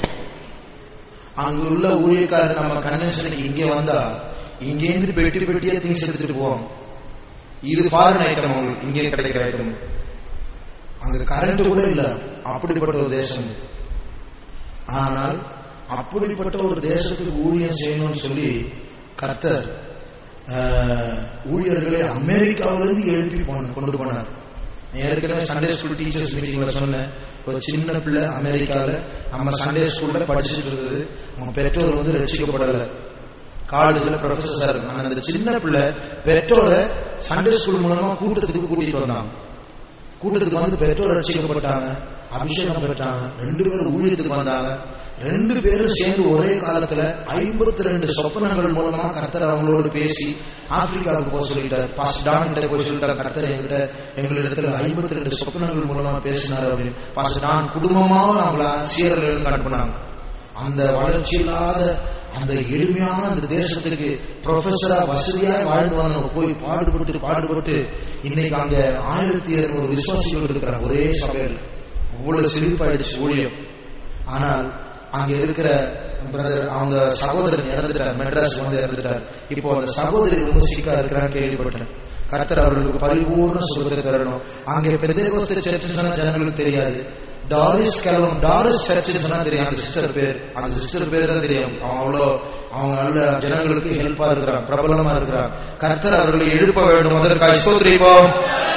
அங்க உள்ள ஊழியக்காரர் நம்ம கன்வென்ஷனுக்கு இங்கே வந்தா இங்கேருந்து பெட்டி பெட்டியா திங்ஸ் எடுத்துட்டு போவோம் இது ஃபாரின் ஐட்டம் உங்களுக்கு இங்கே கிடைக்கிற ஐட்டம் அங்க கரண்ட் கூட இல்ல அப்படிப்பட்ட ஒரு தேசம் இது. ஆனால் அப்படிப்பட்ட ஒரு தேசத்துக்கு ஊழியம் செய்யணும்னு சொல்லி கர்த்தர் ஆஹ், ஊழியர்களை அமெரிக்காவிலிருந்து எழுப்பி போன கொண்டு போனார் நான் ஏற்கனவே சண்டே ஸ்கூல் டீச்சர்ஸ் மீட்டிங்ல சொன்னேன் ஒரு சின்ன பிள்ளை அமெரிக்கால நம்ம சண்டே ஸ்கூல்ல படிச்சுட்டு இருந்தது அவங்க பெற்றோர் வந்து ரட்சிக்கப்படல காலேஜ்ல ப்ரொஃபசர் இருக்கும் ஆனா அந்த சின்ன பிள்ளை பெற்றோரை சண்டே ஸ்கூல் மூலமா கூட்டத்துக்கு கூட்டிட்டு வந்தாங்க கூட்டத்துக்கு வந்து பெற்றோர் ரட்சிக்கப்பட்டாங்க அபிஷேகம் பெற்றாங்க ரெண்டு பேரும் ஊழியத்துக்கு வந்தாங்க ரெண்டு பேரும் சேர்ந்து ஒரே காலத்துல ஐம்பத்தி ரெண்டு சொப்பனங்கள் மூலமா கர்த்தர் அவங்களோடு பேசி ஆப்பிரிக்காவுக்கு போக சொல்லிட்டார் பாஸ் டான் கிட்ட போய் சொல்லிட்டார் கர்த்தர் என்கிட்ட எங்களிடத்துல ஐம்பத்தி ரெண்டு சொப்பனங்கள் மூலமா பேசினார் அப்படின்னு பாஸ் டான் குடும்பமாவும் அவங்கள சீரர்கள் அனுப்புனாங்க அந்த வளர்ச்சி இல்லாத அந்த எளிமையான அந்த தேசத்துக்கு ப்ரொஃபஸரா வசதியா வாழ்ந்து வந்தவங்க போய் பாடுபட்டு பாடுபட்டு இன்னைக்கு அங்க ஆயிரத்தி இருநூறு விசுவாசிகள் இருக்கிறாங்க ஒரே சபையில் அவ்வளவு செழிப்பாயிடுச்சு ஊழியம் ஆனால் அங்க இருக்கிற பிரதர் அவங்க சகோதரன் இறந்துட்டார் மெட்ராஸ் வந்து இறந்துட்டார் இப்போ அந்த சகோதரி ரொம்ப சிக்கா இருக்கிறான்னு கேள்விப்பட்டேன் கர்த்தர் அவர்களுக்கு பரிபூர்ண சுகத்தை தரணும் அங்கே பெந்தேகோஸ்தே சர்ச் சொன்னா ஜனங்களுக்கு தெரியாது டாரிஸ் கலம் டாரிஸ் சர்ச் சொன்னா தெரியும் அந்த சிஸ்டர் பேர் அந்த சிஸ்டர் பேர் தான் தெரியும் அவங்க அவ்வளோ அவங்க நல்ல ஜனங்களுக்கு ஹெல்ப்பா இருக்கிறாங்க பிரபலமா இருக்கிறாங்க கர்த்தர் அவர்களை எழுப்ப வேண்டும் அதற்காக சோதரிப்போம்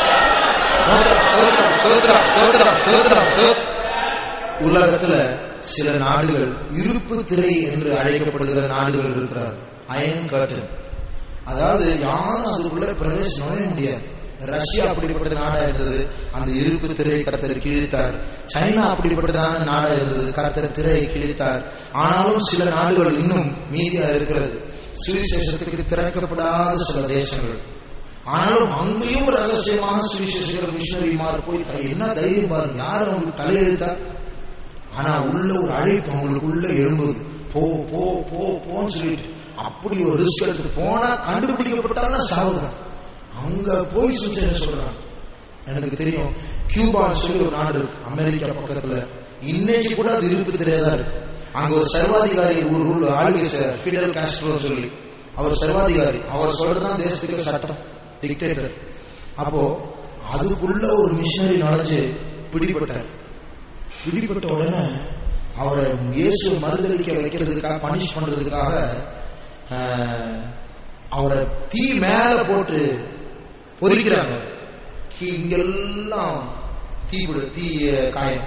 சோதரம் சோதரம் சோதரம் சோதரம் சோதரம் உலகத்துல சில நாடுகள் இருப்பு திரை என்று அழைக்கப்படுகிற நாடுகள் இருக்கிறார் அயன் கர்டன் அதாவது யாரும் அதுக்குள்ள பிரவேசம் நுழைய முடியாது ரஷ்யா அப்படிப்பட்ட நாடா இருந்தது அந்த இருப்பு திரையை கர்த்தர் கிழித்தார் சைனா அப்படிப்பட்டதான நாடா இருந்தது கர்த்தர் திரையை கிழித்தார் ஆனாலும் சில நாடுகள் இன்னும் மீதியா இருக்கிறது சுவிசேஷத்துக்கு திறக்கப்படாத சில தேசங்கள் ஆனாலும் அங்கேயும் ஒரு ரகசியமான சுவிசேஷகர் மிஷினரிமார் போய் த- என்ன தைரியம் பாருங்க யார் அவங்களுக்கு தலையெழுத்தா ஆனா உள்ள ஒரு அழைப்பு அவங்களுக்குள்ள எழும்புது போ போ போ போன்னு சொல்லிட்டு அப்படி ஒரு ரிஸ்க் எடுத்து போனா கண்டுபிடிக்கப்பட்டாலும் சாவுதான் அங்க போய் சுவிசேஷம் சொல்றாங்க எனக்கு தெரியும் கியூபான்னு சொல்லி ஒரு நாடு இருக்கு அமெரிக்கா பக்கத்துல இன்னைக்கு கூட அது இருப்பு தெரியாதா இருக்கு அங்க ஒரு சர்வாதிகாரி ஒரு உள்ள ஆளுகை சார் ஃபிடல் காஸ்ட்ரோ சொல்லி அவர் சர்வாதிகாரி அவர் சொல்றதுதான் தேசத்துக்கு சட்டம் டிக்டேட்டர் அப்போ அதுக்குள்ள ஒரு மிஷினரி நுழைஞ்சு பிடிபட்டார் பிடிபட்ட உடனே அவரை இயேசு மறுதளிக்க வைக்கிறதுக்காக பனிஷ் பண்றதுக்காக ஆஹ், அவரை தீ மேல போட்டு பொறிக்கிறாங்க கீ- இங்கெல்லாம் தீ விடு- தீ அஹ், காயம்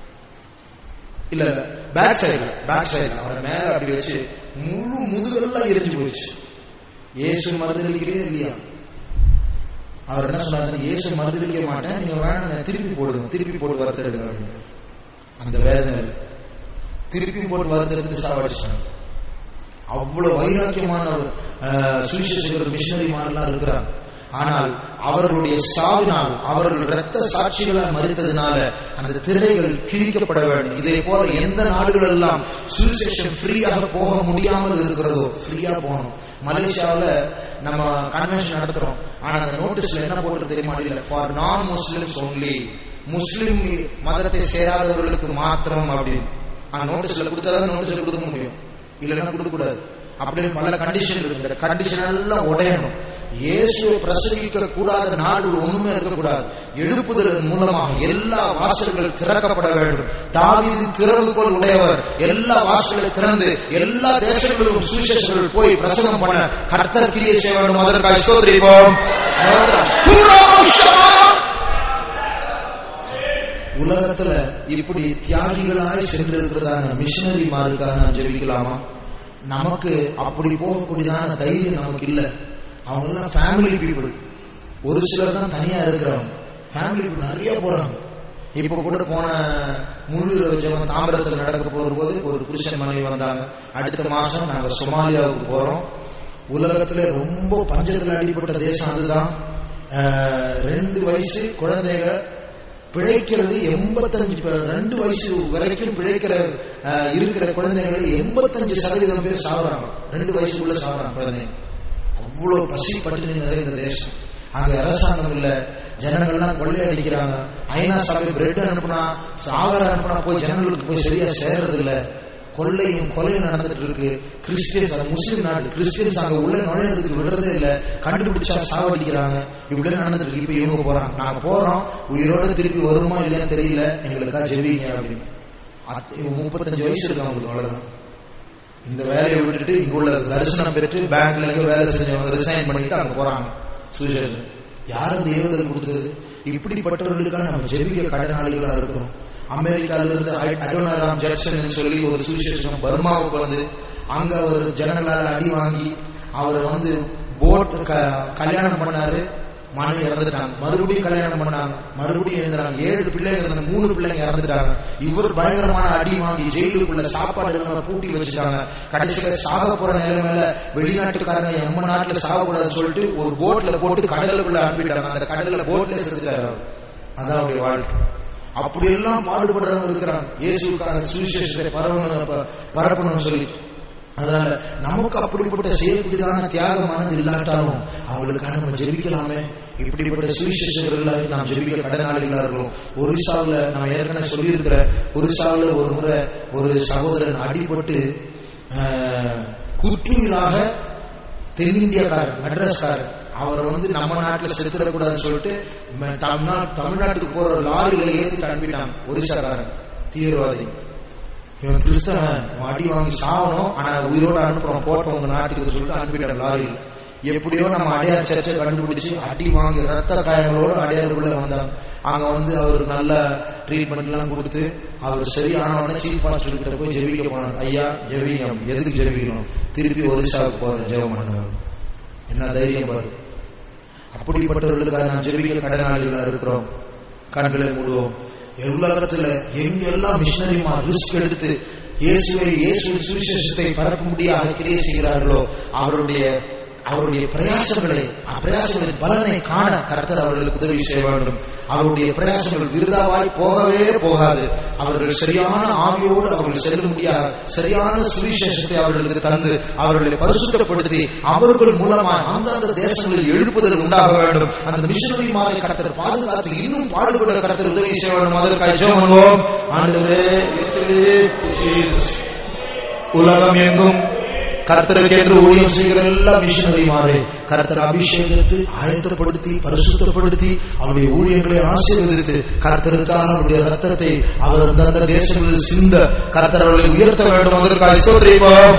இல்ல இல்ல பேக் சைடு பேக் சைடு அவரை மேல அப்படி வச்சு முழு முதுகெல்லாம் எரிஞ்சு போயிடுச்சு இயேசு மறுதளிக்கிறே இல்லையா அவர் என்ன சொன்னாரு இயேசு மறுதளிக்க மாட்டேன் நீங்க வேணாம் திருப்பி போடுங்க திருப்பி போட்டு வறுத்தெடுங்க அப்படின்னு அந்த வேதனையில் திருப்பி போட்டு வறுத்தெடுத்து சாவடிச்சாங்க அவ்வளவு வைராக்கியமான அஹ், சுவிசேஷகர் மிஷினரிமாரெல்லாம் இருக்கிறாங்க ஆனால் அவர்களுடைய சாவினால் அவர்கள் இரத்த சாட்சிகளால் மறித்ததினால அந்த திரைகள் கிழிக்கப்பட வேண்டும் இதே போல எந்த நாடுகள் எல்லாம் சுவிசேஷம் ஃப்ரீயாக போக முடியாமல் இருக்கிறதோ ஃப்ரீயா போகணும் மலேசியாவுல நம்ம கன்வென்ஷன் நடத்துறோம் ஆனா அந்த நோட்டீஸ்ல என்ன போட்டு தெரியுமா இல்ல ஃபார் நான் முஸ்லிம்ஸ் ஒன்லி முஸ்லிம் மதத்தை சேராதவர்களுக்கு மாத்திரம் அப்படின்னு அந்த நோட்டீஸ்ல கொடுத்தாதான் நோட்டீஸ்ல கொடுக்க முடியும் இல்லைன்னா கொடுக்க கூடாது அப்படின்னு பல கண்டிஷன் இருக்கு இந்த கண்டிஷன் எல்லாம் உடையணும் இயேசுவை பிரசங்கிக்க கூடாத நாடு ஒண்ணுமே இருக்கக்கூடாது எழுப்புதலின் மூலமாக எல்லா வாசல்கள் திறக்கப்பட வேண்டும் தாவீது திறவுகோல் உடையவர் எல்லா வாசல்களை திறந்து எல்லா தேசங்களிலும் சுவிசேஷர்கள் போய் பிரசங்கம் பண்ண கர்த்தர் கிரியை செய்ய வேண்டும் அதற்காக சோதரிப்போம் உலகத்துல இப்படி தியாகிகளாய் சென்றிருக்கிறதான மிஷினரிமாருக்காக நாம் ஜெபிக்கலாமா நமக்கு அப்படி போகக்கூடியதான தைரியம் நமக்கு இல்ல அவங்க எல்லாம் ஃபேமிலி பீப்புள் ஒரு சிலர் தான் தனியா இருக்கிறவங்க ஃபேமிலி பீப்புள் நிறைய போறாங்க இப்ப கூட போன முழு ஜெபம் தாமிரத்தில் நடக்க போகும்போது ஒரு புருஷன் மனைவி வந்தாங்க அடுத்த மாசம் நாங்க சொமாலியாவுக்கு போறோம் உலகத்துல ரொம்ப பஞ்சத்துல அடிப்பட்ட தேசம் அதுதான் அஹ், ரெண்டு வயசு குழந்தைங்க பிழைக்கிறது எண்பத்தஞ்சு ப- ரெண்டு வயசு வரைக்கும் பிழைக்கிற அஹ், இருக்கிற குழந்தைகள் எண்பத்தஞ்சு சதவீதம் பேர் சாகுறாங்க ரெண்டு வயசுக்குள்ள சாகுறாங்க குழந்தைங்க அவ்வளவு பசி பட்டினி நிறைந்த தேசம் அங்க அரசாங்கம் இல்ல ஜனங்கள்லாம் கொள்ளையடிக்கிறாங்க ஐநா சபை பிரெட் அனுப்புனா ஆகாரம் அனுப்புனா போய் ஜனங்களுக்கு போய் சரியா சேர்றது இல்ல கொள்ளையும் கொலையும் நடந்துட்டு இருக்கு கிறிஸ்டியன்ஸ் அது முஸ்லீம் நாடு கிறிஸ்டியன்ஸ் அங்க உள்ள நுழையறதுக்கு விடுறதே இல்ல கண்டுபிடிச்சா சாவடிக்கிறாங்க இப்படி நடந்துட்டு இருக்கு இப்ப இவங்க போறாங்க நாங்க போறோம் உயிரோட திருப்பி வருமா இல்லையான்னு தெரியல எங்களுக்கா ஜெபிங்க அப்படின்னு அத்- இவங்க முப்பத்தஞ்சு வயசு இருக்கு அவங்களுக்கு அவ்வளவுதான் இந்த வேலையை விட்டுட்டு இங்க உள்ள தரிசனம் பெற்று பேங்க்ல எங்க வேலை செஞ்சவங்க ரிசைன் பண்ணிட்டு அங்க போறாங்க சுவிசேஷன் யாரும் தேவதல் கொடுத்தது இப்படிப்பட்டவர்களுக்காக நம்ம ஜெபிக்க கடனாளிகளா இருக்கிறோம் அமெரிக்கால இருந்து அ- அடோனாராம் ஜட்சன் சொல்லி ஒரு சுவிசேஷம் பர்மாவுக்கு வந்து அங்க ஒரு ஜனங்களால அடி வாங்கி அவர் வந்து போட் கல்யாணம் பண்ணாரு மனைவி இறந்துட்டாங்க மறுபடியும் கல்யாணம் பண்ணாங்க மறுபடியும் எழுந்துறாங்க ஏழு பிள்ளைங்க இருந்த மூணு பிள்ளைங்க இறந்துட்டாங்க இவர் பயங்கரமான அடி வாங்கி ஜெயிலுக்குள்ள சாப்பாடு எல்லாம் பூட்டி வச்சுட்டாங்க கடைசியில சாக போற நிலைமையில வெளிநாட்டுக்காரங்க நம்ம நாட்டுல சாகக்கூடாதுன்னு சொல்லிட்டு ஒரு போட்ல போட்டு கடலுக்குள்ள அனுப்பிட்டாங்க அந்த கடல்ல போட்ல செத்துட்டாரு அவர். அதான் அவருடைய வாழ்க்கை அப்படியெல்லாம் பாடுபடுறவங்க இருக்கிறாங்க இயேசுக்காக சுவிசேஷத்தை பரவணும் ப- பரப்பணும்னு சொல்லிட்டு அதனால நமக்கு அப்படிப்பட்ட செய்யக்கூடியதான தியாகமானது இல்லாட்டாலும் அவங்களுக்காக நம்ம ஜெபிக்கலாமே இப்படிப்பட்ட சுவிசேஷங்களாக நாம் ஜெபிக்க கடனாளிகளா இருக்கிறோம் ஒரிசாவில் நான் ஏற்கனவே சொல்லியிருக்கிற ஒரிசாவில் ஒரு முறை ஒரு சகோதரன் அடிபட்டு ஆஹ், குற்றுயிராக தென்னிந்தியக்காரர் மெட்ராஸ்காரர் அவரை வந்து நம்ம நாட்டுல செலுத்திடக்கூடாதுன்னு சொல்லிட்டு ம- தமிழ்நா- தமிழ்நாட்டுக்கு போற லாரியில ஏத்திட்டு அனுப்பிட்டாங்க ஒரிசாக்காரன் தீவிரவாதி இவன் கிறிஸ்தவன் அவன் அடி வாங்கி சாவணும் ஆனா உயிரோட அனுப்புறோம் போட்டோம் உங்க நாட்டுக்கு சொல்லிட்டு அனுப்பிட்டான் லாரியில் எப்படியோ நம்ம அடையார் சர்ச்சை கண்டுபிடிச்சு அடி வாங்கி ரத்த காயங்களோட அடையாருக்குள்ள வந்தாங்க அங்க வந்து அவர் நல்ல ட்ரீட்மெண்ட் எல்லாம் கொடுத்து அவர் சரியான உடனே சீஃப் பாஸ்டர் கிட்ட போய் ஜெபிக்க போனார் ஐயா ஜெபிங்க எதுக்கு ஜெபிக்கணும் திருப்பி ஒரிசாவுக்கு போறேன் ஜெபம் பண்ணுவேன் என்ன தைரியம் பாரு அப்படிப்பட்டவர்களுக்காக நாம் ஜெபிக்க கடனாளிகளா இருக்கிறோம் கண்களை மூடுவோம் உலகத்துல எங்கெல்லாம் மிஷனரிமார் ரிஸ்க் எடுத்து இயேசுவை இயேசு சுவிசேஷத்தை பரப்பும்படியாக கிரியை செய்கிறார்களோ அவருடைய அவருடைய பிரயாசங்களை பிரயாசங்களின் பலனை காண கர்த்தர் அவர்களுக்கு உதவி செய்ய வேண்டும் அவருடைய பிரயாசங்கள் விருதாவாய் போகவே போகாது அவர்கள் சரியான ஆவியோடு அவர்கள் செல்ல முடியாது சரியான சுவிசேஷத்தை அவர்களுக்கு தந்து அவர்களை பரிசுத்தப்படுத்தி அவர்கள் மூலமாக அந்தந்த தேசங்களில் எழுப்புதல் உண்டாக வேண்டும் அந்த மிஷனரி மாறி கர்த்தர் பாதுகாத்து இன்னும் பாடுபட கர்த்தர் உதவி செய்ய வேண்டும் அதற்காக ஜெபம் பண்ணுவோம் ஆண்டவரே இயேசுவே, ஜீசஸ் உலகம் எங்கும் கர்த்தருக்கு என்று ஊழியம் செய்கிற எல்லா மிஷனரிமாரே கர்த்தர் அபிஷேகத்தை ஆயத்தப்படுத்தி பரிசுத்தப்படுத்தி அவருடைய ஊழியர்களை ஆசீர்வதித்து கர்த்தருக்காக அவருடைய ரத்தத்தை அவர் அந்தந்த தேசங்களில் சிந்த கர்த்தர் அவர்களை உயர்த்த வேண்டும் அதற்காக ஸ்தோத்திரிப்போம்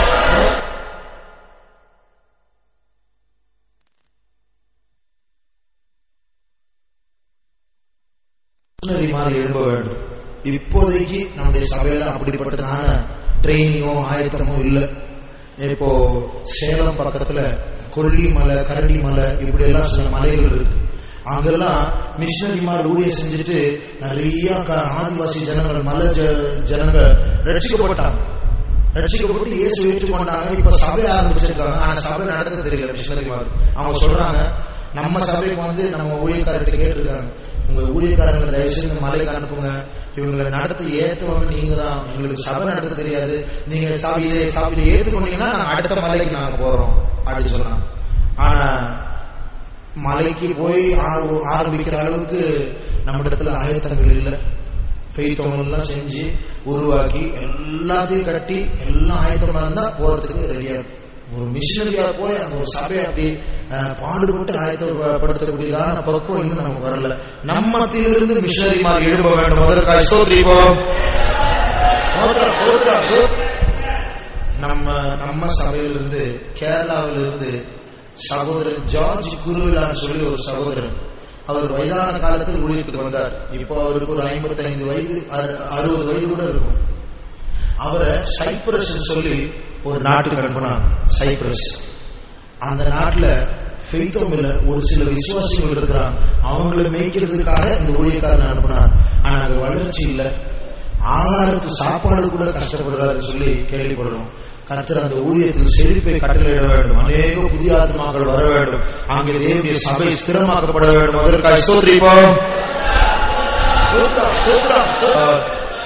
மிஷனரி மாதிரி எழும்ப வேண்டும் இப்போதைக்கு நம்முடைய சபையில அப்படிப்பட்டதான ட்ரைனிங்கோ ஆயத்தமோ இல்லை இப்போ சேலம் பக்கத்துல கொல்லிமலை கரடிமலை இப்படி எல்லாம் சில மலைகள் இருக்கு அங்கெல்லாம் மிஷனரிமார் ஊழியம் செஞ்சுட்டு நிறைய க- ஆதிவாசி ஜனங்கள் மலை ஜ- ஜனங்கள் ரட்சிக்கப்பட்டாங்க ரட்சிக்கப்பட்டு இயேசு ஏற்றுக்கொண்டாங்க இப்ப சபை ஆரம்பிச்சிருக்காங்க ஆனா சபை நடத்த தெரியல மிஷனரிமார் அவங்க சொல்றாங்க நம்ம சபைக்கு வந்து நம்ம ஊழியக்காரர்கிட்ட கேட்டிருக்காங்க உங்க ஊழியக்காரங்களை தயவு செய்து இந்த மலைக்கு அனுப்புங்க இவங்களை நடத்த ஏத்துவாங்க நீங்க தான் எங்களுக்கு சபை நடத்த தெரியாது நீங்க சாபி இதை சாப்பிட்டு ஏத்துக்கொண்டீங்கன்னா நாங்க அடுத்த மலைக்கு நாங்க போறோம் அப்படின்னு சொன்னாங்க ஆனா மலைக்கு போய் ஆர- ஆரம்பிக்கிற அளவுக்கு நம்ம இடத்துல ஆயத்தங்கள் இல்லை எல்லாம் செஞ்சு உருவாக்கி எல்லாத்தையும் கட்டி எல்லாம் ஆயத்தமா இருந்தா போறதுக்கு ரெடியா இருக்கும் ஒரு மிஷினரியா போய் அந்த ஒரு சபையை அப்படி அஹ், பாடுபட்டு ஆயத்தப்படுத்தக்கூடியதான பக்குவம் இன்னும் நமக்கு வரல நம்ம மத்தியிலிருந்து மிஷினரி மாதிரி எழுப்ப வேண்டும் அதற்காக சோதரிப்போம் சோதரம், சோதரம், சோதரம். நம்ம நம்ம சபையிலிருந்து கேரளாவிலிருந்து சகோதரன் ஜார்ஜ் குருவிலான்னு சொல்லி ஒரு சகோதரன் அவர் வயதான காலத்தில் ஊழியத்துக்கு வந்தார் இப்போ அவருக்கு ஒரு ஐம்பத்தி ஐந்து வயது அறு- அறுபது வயது கூட இருக்கும் அவரை சைப்ரஸ் சொல்லி ஒரு நாட்டுக்கு அனுப்புனாங்க சைப்ரஸ் அந்த நாட்டுல ஃபெய்த்தம் இல்ல ஒரு சில விசுவாசிகள் இருக்கிறாங்க அவங்களை மேய்க்கிறதுக்காக இந்த ஊழியக்காரன் அனுப்புனார் ஆனா அங்க வளர்ச்சி இல்ல ஆகாரத்துக்கு சாப்பாடு கூட கஷ்டப்படுறாருன்னு சொல்லி கேள்விப்படுறோம் கர்த்தர் அந்த ஊழியத்தில் செழிப்பை கட்டளையிட வேண்டும் அநேக புதிய ஆத்மாக்கள் வர வேண்டும் அங்கே தேவனுடைய சபை ஸ்திரமாக்கப்பட வேண்டும் அதற்காக ஸ்தோத்திரிப்போம் ஸ்தோத்திரம், ஸ்தோத்திரம், ஸ்தோத்திரம்.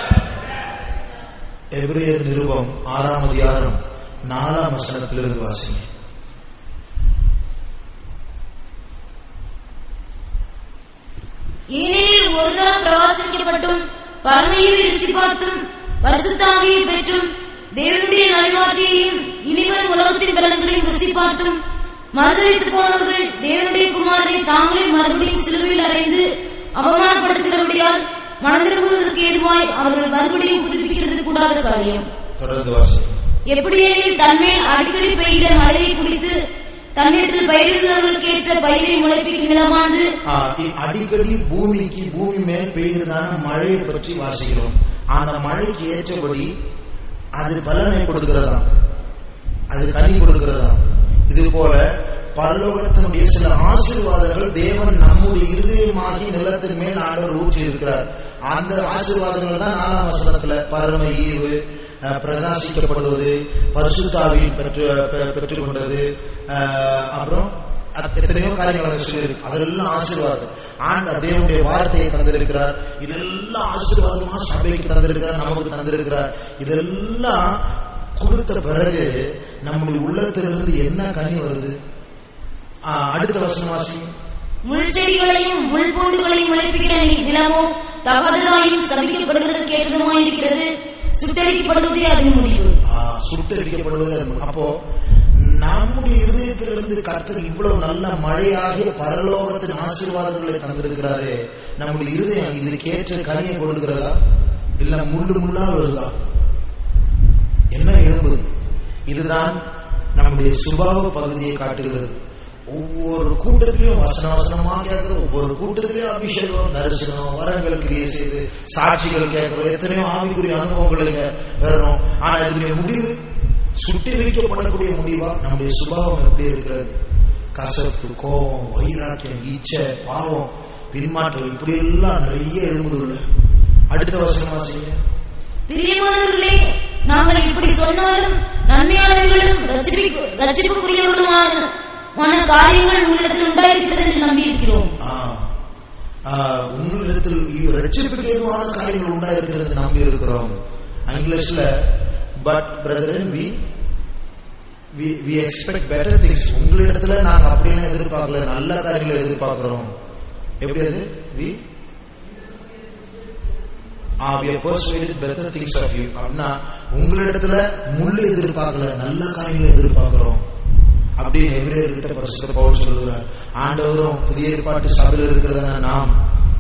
எபிரேயர் நிருபம் ஆறாம் அதிகாரம் நாலாம் வசனத்திலிருந்து வாசிங்க ஏனெனில் ஒரு தரம் பிரவாசிக்கப்பட்டும் பரமையை ருசி பார்த்தும் பரிசுத்தாவியை பெற்றும் தேவனுடைய நல்வார்த்தையையும் இனிவரும் உலகத்தின் பலன்களையும் ருசி பார்த்தும் மறுதளித்து போனவர்கள் தேவனுடைய குமாரனை தாங்களே மறுபடியும் சிலுவையில் அறைந்து அவமானப்படுத்துகிறபடியால் மனதிரும்புவதற்கு ஏதுவாய் அவர்கள் மறுபடியும் புதுப்பிக்கிறது கூடாத காரியம் தொடர்ந்து வாசி எப்படியெனில் தன்மேல் அடிக்கடி பெய்கிற மழையை குடித்து தன்னிடத்தில் பயிரிடுகிறவர்களுக்கு ஏற்ற பயிரை முளைப்பிக்கும் நிலமானது ஆ, இ- அடிக்கடி பூமிக்கு பூமி மேல் பெய்கிறதான மழையை பற்றி வாசிக்கிறோம் அந்த மழைக்கு ஏற்றபடி அது பலனை கொடுக்கிறதா அது கனி கொடுக்கிறதா இது போல பரலோகத்தினுடைய சில ஆசீர்வாதங்கள் தேவன் நம்முடைய இருதயமாகி நிலத்தின் மேல் ஆண்டவர் ஊற்றி இருக்கிறார் அந்த ஆசீர்வாதங்கள் தான் நாலாம் வசனத்துல பரம ஈவு அஹ், பிரகாசிக்கப்படுவது பரிசுத்தாவியின் பெற்று பெ- பெற்றுக்கொண்டது அஹ், அப்புறம் அது எத்தனையோ காரியங்களை சொல்லியிருக்கு அதெல்லாம் ஆசீர்வாதம் ஆண்ட தேவனுடைய வார்த்தையை தந்திருக்கிறார் இதெல்லாம் ஆசீர்வாதமா சபைக்கு தந்திருக்கிறார் நமக்கு தந்திருக்கிறார் இதெல்லாம் கொடுத்த பிறகு நம்முடைய உள்ளத்திலிருந்து என்ன கனி வருது ஆ, அடுத்த வசனம் வாசி முள் செடிகளையும் முள் பூண்டுகளையும் முளைப்பிக்கிற நி- நிலமோ தகாததாயும் சபிக்கப்படுகிறது கேட்டதுமாயிருக்கிறது சுட்டரிக்கப்படுவதே அதன் முடிவு ஆ, சுட்டரிக்கப்படுவது அது. அப்போ நம்முடைய இருதயத்திலிருந்து கர்த்தர் இவ்வளவு நல்ல மழையாகிய பரலோகத்தின் ஆசீர்வாதங்களை தந்திருக்கிறாரே நம்முடைய இருதயம் இதற்கு ஏற்ற கனியை கொடுக்கிறதா இல்ல முள்ளு முள்ளா வருதா என்ன எழும்புது இதுதான் நம்முடைய சுபாவ பகுதியை காட்டுகிறது ஒவ்வொரு கூட்டத்திலையும் வசன வசனமா கேட்கிறோம் ஒவ்வொரு கூட்டத்திலையும் அபிஷேகம் தரிசனம் வரங்கள் கிரியை செய்து சாட்சிகள் கேட்கிறோம் எத்தனையோ ஆவிக்குரிய அனுபவங்களை இங்க பெறணும் ஆனா இதனுடைய முடிவு சுட்டி வைக்கப்படக்கூடிய முடிவா நம்முடைய சுபாவம் எப்படி இருக்கிறது கசப்பு கோபம் வைராக்கியம் ஈச்சை பாவம் பின்மாற்றம் இப்படி எல்லாம் நிறைய எழும்புதுள்ள அடுத்த வசனம் வாசிங்க பிரியமானவர்களே நாங்கள் இப்படி சொன்னாலும் நன்மையானவர்களும் ரட்சிப்பு- ரட்சிப்புக்குரியவர்களுமான மன காரியங்கள் உங்களிடத்தில் உண்டாயிருக்கிறது என்று நம்பியிருக்கிறோம் ஆ. ஆ, உங்களிடத்தில் இ- ரட்சிப்புக்கு ஏதுவான காரியங்கள் உண்டாயிருக்கிறது நம்பி இருக்கிறோம் இங்கிலீஷ்ல but brethren we we expect better things உங்களிடத்துல நாங்க அப்படின்னு எதிர்பார்க்கல நல்ல காரியங்களை எதிர்பார்க்கிறோம் எப்படி அது we ah we are persuaded better things of you அப்படின்னா உங்களிடத்துல முள்ளு எதிர்பார்க்கல நல்ல காரியங்களை எதிர்பார்க்கிறோம் அப்படின்னு எபிரேயர்கிட்ட பரிசுத்த பவுல் சொல்லுகிறார் ஆண்டவரும் புதிய ஏற்பாட்டு சபையில் இருக்கிறதான நாம்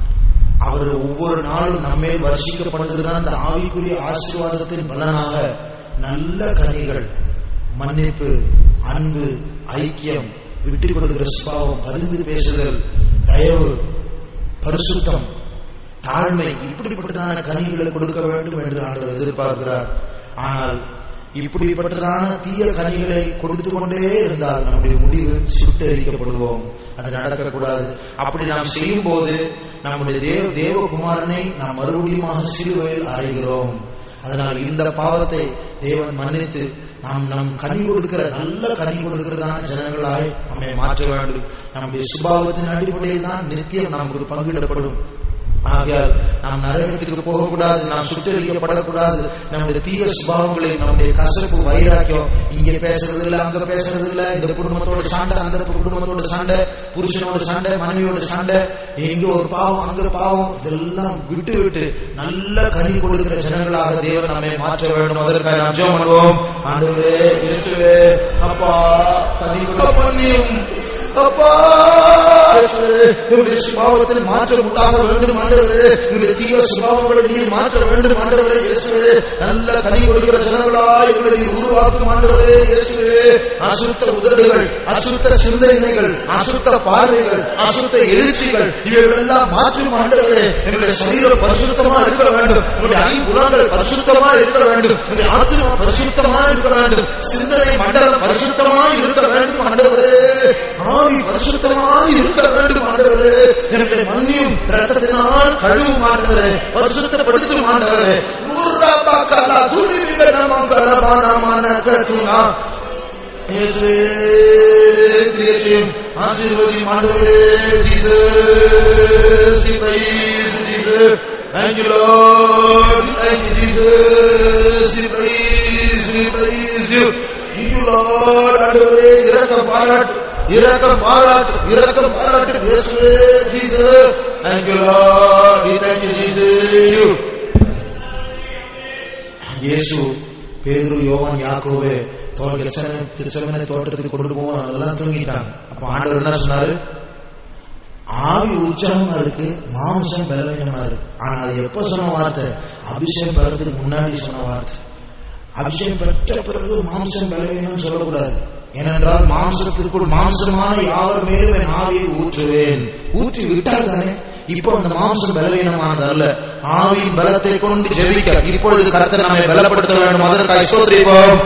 அவர் ஒவ்வொரு நாளும் நம்மேல் வருஷிக்கப்படுகிறதா அந்த ஆவிக்குரிய ஆசீர்வாதத்தின் பலனாக நல்ல கனிகள் மன்னிப்பு அன்பு ஐக்கியம் விட்டுக் கொடுக்கிற சுபாவம் பரிந்து பேசுதல் தயவு பரிசுத்தம் தாழ்மை இப்படிப்பட்டதான கனிகளை கொடுக்க வேண்டும் என்று ஆண்டவர் எதிர்பார்க்கிறார் ஆனால் இப்படிப்பட்டதான தீய கனிகளை கொடுத்து கொண்டே இருந்தால் நம்முடைய முடிவு சுட்டரிக்கப்படுவோம் அது நடக்கக்கூடாது அப்படி நாம் செய்யும் போது நம்முடைய தேவ தேவகுமாரனை நாம் மறுபடியும் சிலுவையில் அறைகிறோம் அதனால் இந்த பாவத்தை தேவன் மன்னித்து நாம் நம் கனி கொடுக்கிற நல்ல கனி கொடுக்கிறதான ஜனங்களாய் நம்மை மாற்ற வேண்டும் நம்முடைய சுபாவத்தின் அடிப்படையில் தான் நித்தியம் நமக்கு பங்கிடப்படும் ஆகையால் நாம் நரகத்திற்கு போகக்கூடாது நாம் சுட்டரிக்கப்படக்கூடாது நம்முடைய தீய சுபாவங்களை நம்முடைய கசப்பு வைராக்கியம் இங்கே பேசுறது இல்ல அங்க பேசுறது இல்ல இந்த குடும்பத்தோட சண்டை அந்த குடும்பத்தோட சண்டை புருஷனோட சண்டை மனைவியோட சண்டை இங்க ஒரு பாவம் அங்க பாவம் இதெல்லாம் விட்டு விட்டு நல்ல கனி கொடுக்கிற ஜனங்களாக தேவன் நம்மை மாற்ற வேண்டும் அதற்காக நாம் ஜெபம் பண்ணுவோம் ஆண்டவரே இயேசுவே அப்பா கனி கொடுக்க பண்ணியும் அப்பா இயேசுவே, என்னுடைய சுபாவத்தில் மாற்றம் உண்டாக வேண்டும் ஆண்டவரே என்னுடைய தீய சுபாவங்களை நீர் மாற்ற வேண்டும் ஆண்டவரே இயேசுவே நல்ல கனி கொடுக்கிற ஜனங்களாய் எங்களை நீர் உருவாக்கும் ஆண்டவரே இயேசுவே அசுத்த உதடுகள் அசுத்த சிந்தனைகள் அசுத்த பார்வைகள் அசுத்த எழுச்சிகள் இவைகள் எல்லாம் மாற்றும் ஆண்டவரே எங்களுடைய சரீரம் பரிசுத்தமா இருக்க வேண்டும் எங்களுடைய ஐம்புலங்கள் பரிசுத்தமா இருக்க வேண்டும் எங்களுடைய ஆத்மா பரிசுத்தமா இருக்க வேண்டும் சிந்தனை மண்டலம் பரிசுத்தமா இருக்க வேண்டும் ஆண்டவரே ஆவி பரிசுத்தமா இருக்க வேண்டும் ஆண்டவரே எங்களுடைய மண்ணியும் ரத்தத்தினால் கழுவும் ஆண்டவரே பரிசுத்தப்படுத்தும் ஆண்டவரே நூறா பாக்கலா துரி விகடனம் கலபானமான கட்டுனா இயேசுவே கிரியேஷன் ஆசீர்வதி ஆண்டவரே Jesus praise Jesus Thank you, Lord. Thank you, Jesus. We praise, we praise you. Thank you, Lord. ஆண்டவரே இறக்க பாராட்டு இரக்கம் பாராட்டு இரக்கம் பாராட்டு இயேசுவே Jesus thank you lord we thank you jesus இயேசு பேதுரு யோவான் யாக்கோவே தோல் கிருஷ்ணனை தோட்டத்துக்கு கொண்டு போவோம் அதெல்லாம் தூங்கிட்டாங்க அப்ப ஆண்டவர் என்ன சொன்னாரு ஆவி உற்சாகமா இருக்கு மாம்சம் பலவீனமா இருக்கு ஆனா அது எப்ப சொன்ன வார்த்தை அபிஷேகம் பெறதுக்கு முன்னாடி சொன்ன வார்த்தை அபிஷேகம் பெற்ற பிறகு மாம்சம் பலவீனம் சொல்லக்கூடாது ஏனென்றால் மாம்சத்திற்குள் மாம்சமான யாவர் மேலும் என் ஆவியை ஊற்றுவேன் ஊற்றி விட்டால் தானே இப்போ அந்த மாம்சம் பலவீனமானது அல்ல ஆவியின் பலத்தை கொண்டு ஜெபிக்க இப்பொழுது கருத்தை நம்மை பலப்படுத்த வேண்டும் அதற்காக சோதரிப்போம்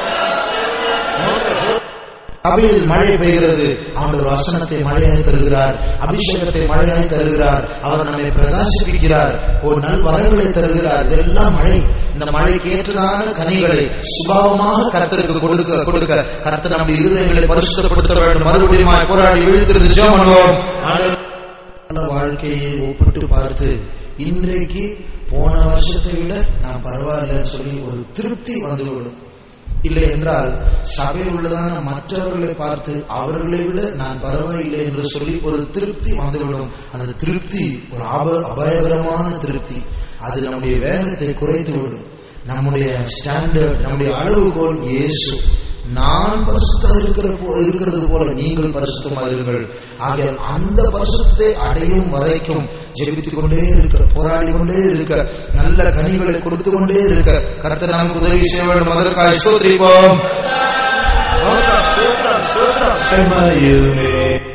அவையில் மழை பெய்கிறது ஆண்டவர் வசனத்தை மழையாய் தருகிறார் அபிஷேகத்தை மழையாய் தருகிறார் அவர் நம்மை பிரகாசிப்பிக்கிறார் ஒரு நல் வரங்களை தருகிறார் இதெல்லாம் மழை இந்த மழைக்கு ஏற்றதான கனிகளை சுபாவமாக கர்த்தருக்கு கொடுக்க கொடுக்க கர்த்தர் நம்முடைய இருதயங்களை பரிசுத்தப்படுத்த வேண்டும் மறுபடியும் போராடி வீழ்த்திருந்து ஜெபம் பண்ணுவோம் ஆண்டவர் நல்ல வாழ்க்கையை ஒப்பிட்டு பார்த்து இன்றைக்கு போன வருஷத்தை விட நான் பரவாயில்லன்னு சொல்லி ஒரு திருப்தி வந்துவிடும் இல்லை என்றால் சபையில் உள்ளதான மற்றவர்களை பார்த்து அவர்களை விட நான் பரவாயில்லை என்று சொல்லி ஒரு திருப்தி வந்துவிடும் அந்த திருப்தி ஒரு ஆப அபாயகரமான திருப்தி அது நம்முடைய வேகத்தை குறைத்து விடும் நம்முடைய ஸ்டாண்டர்ட் நம்முடைய அளவுகோல் இயேசு நான் பரிசுத்தா இருக்கிற போ- இருக்கிறது போல நீங்கள் பரிசுத்தமா இருங்கள் ஆகையால் அந்த பரிசுத்தத்தை அடையும் வரைக்கும் ஜெபித்துக் கொண்டே இருக்க போராடி கொண்டே இருக்க நல்ல கனிகளை கொடுத்து கொண்டே இருக்க கர்த்தர் நமக்கு உதவி செய்ய வேண்டும் அதற்காக ஸ்தோத்திரிப்போம் ஸ்தோத்திரம், ஸ்தோத்திரம், செம்மையுமே.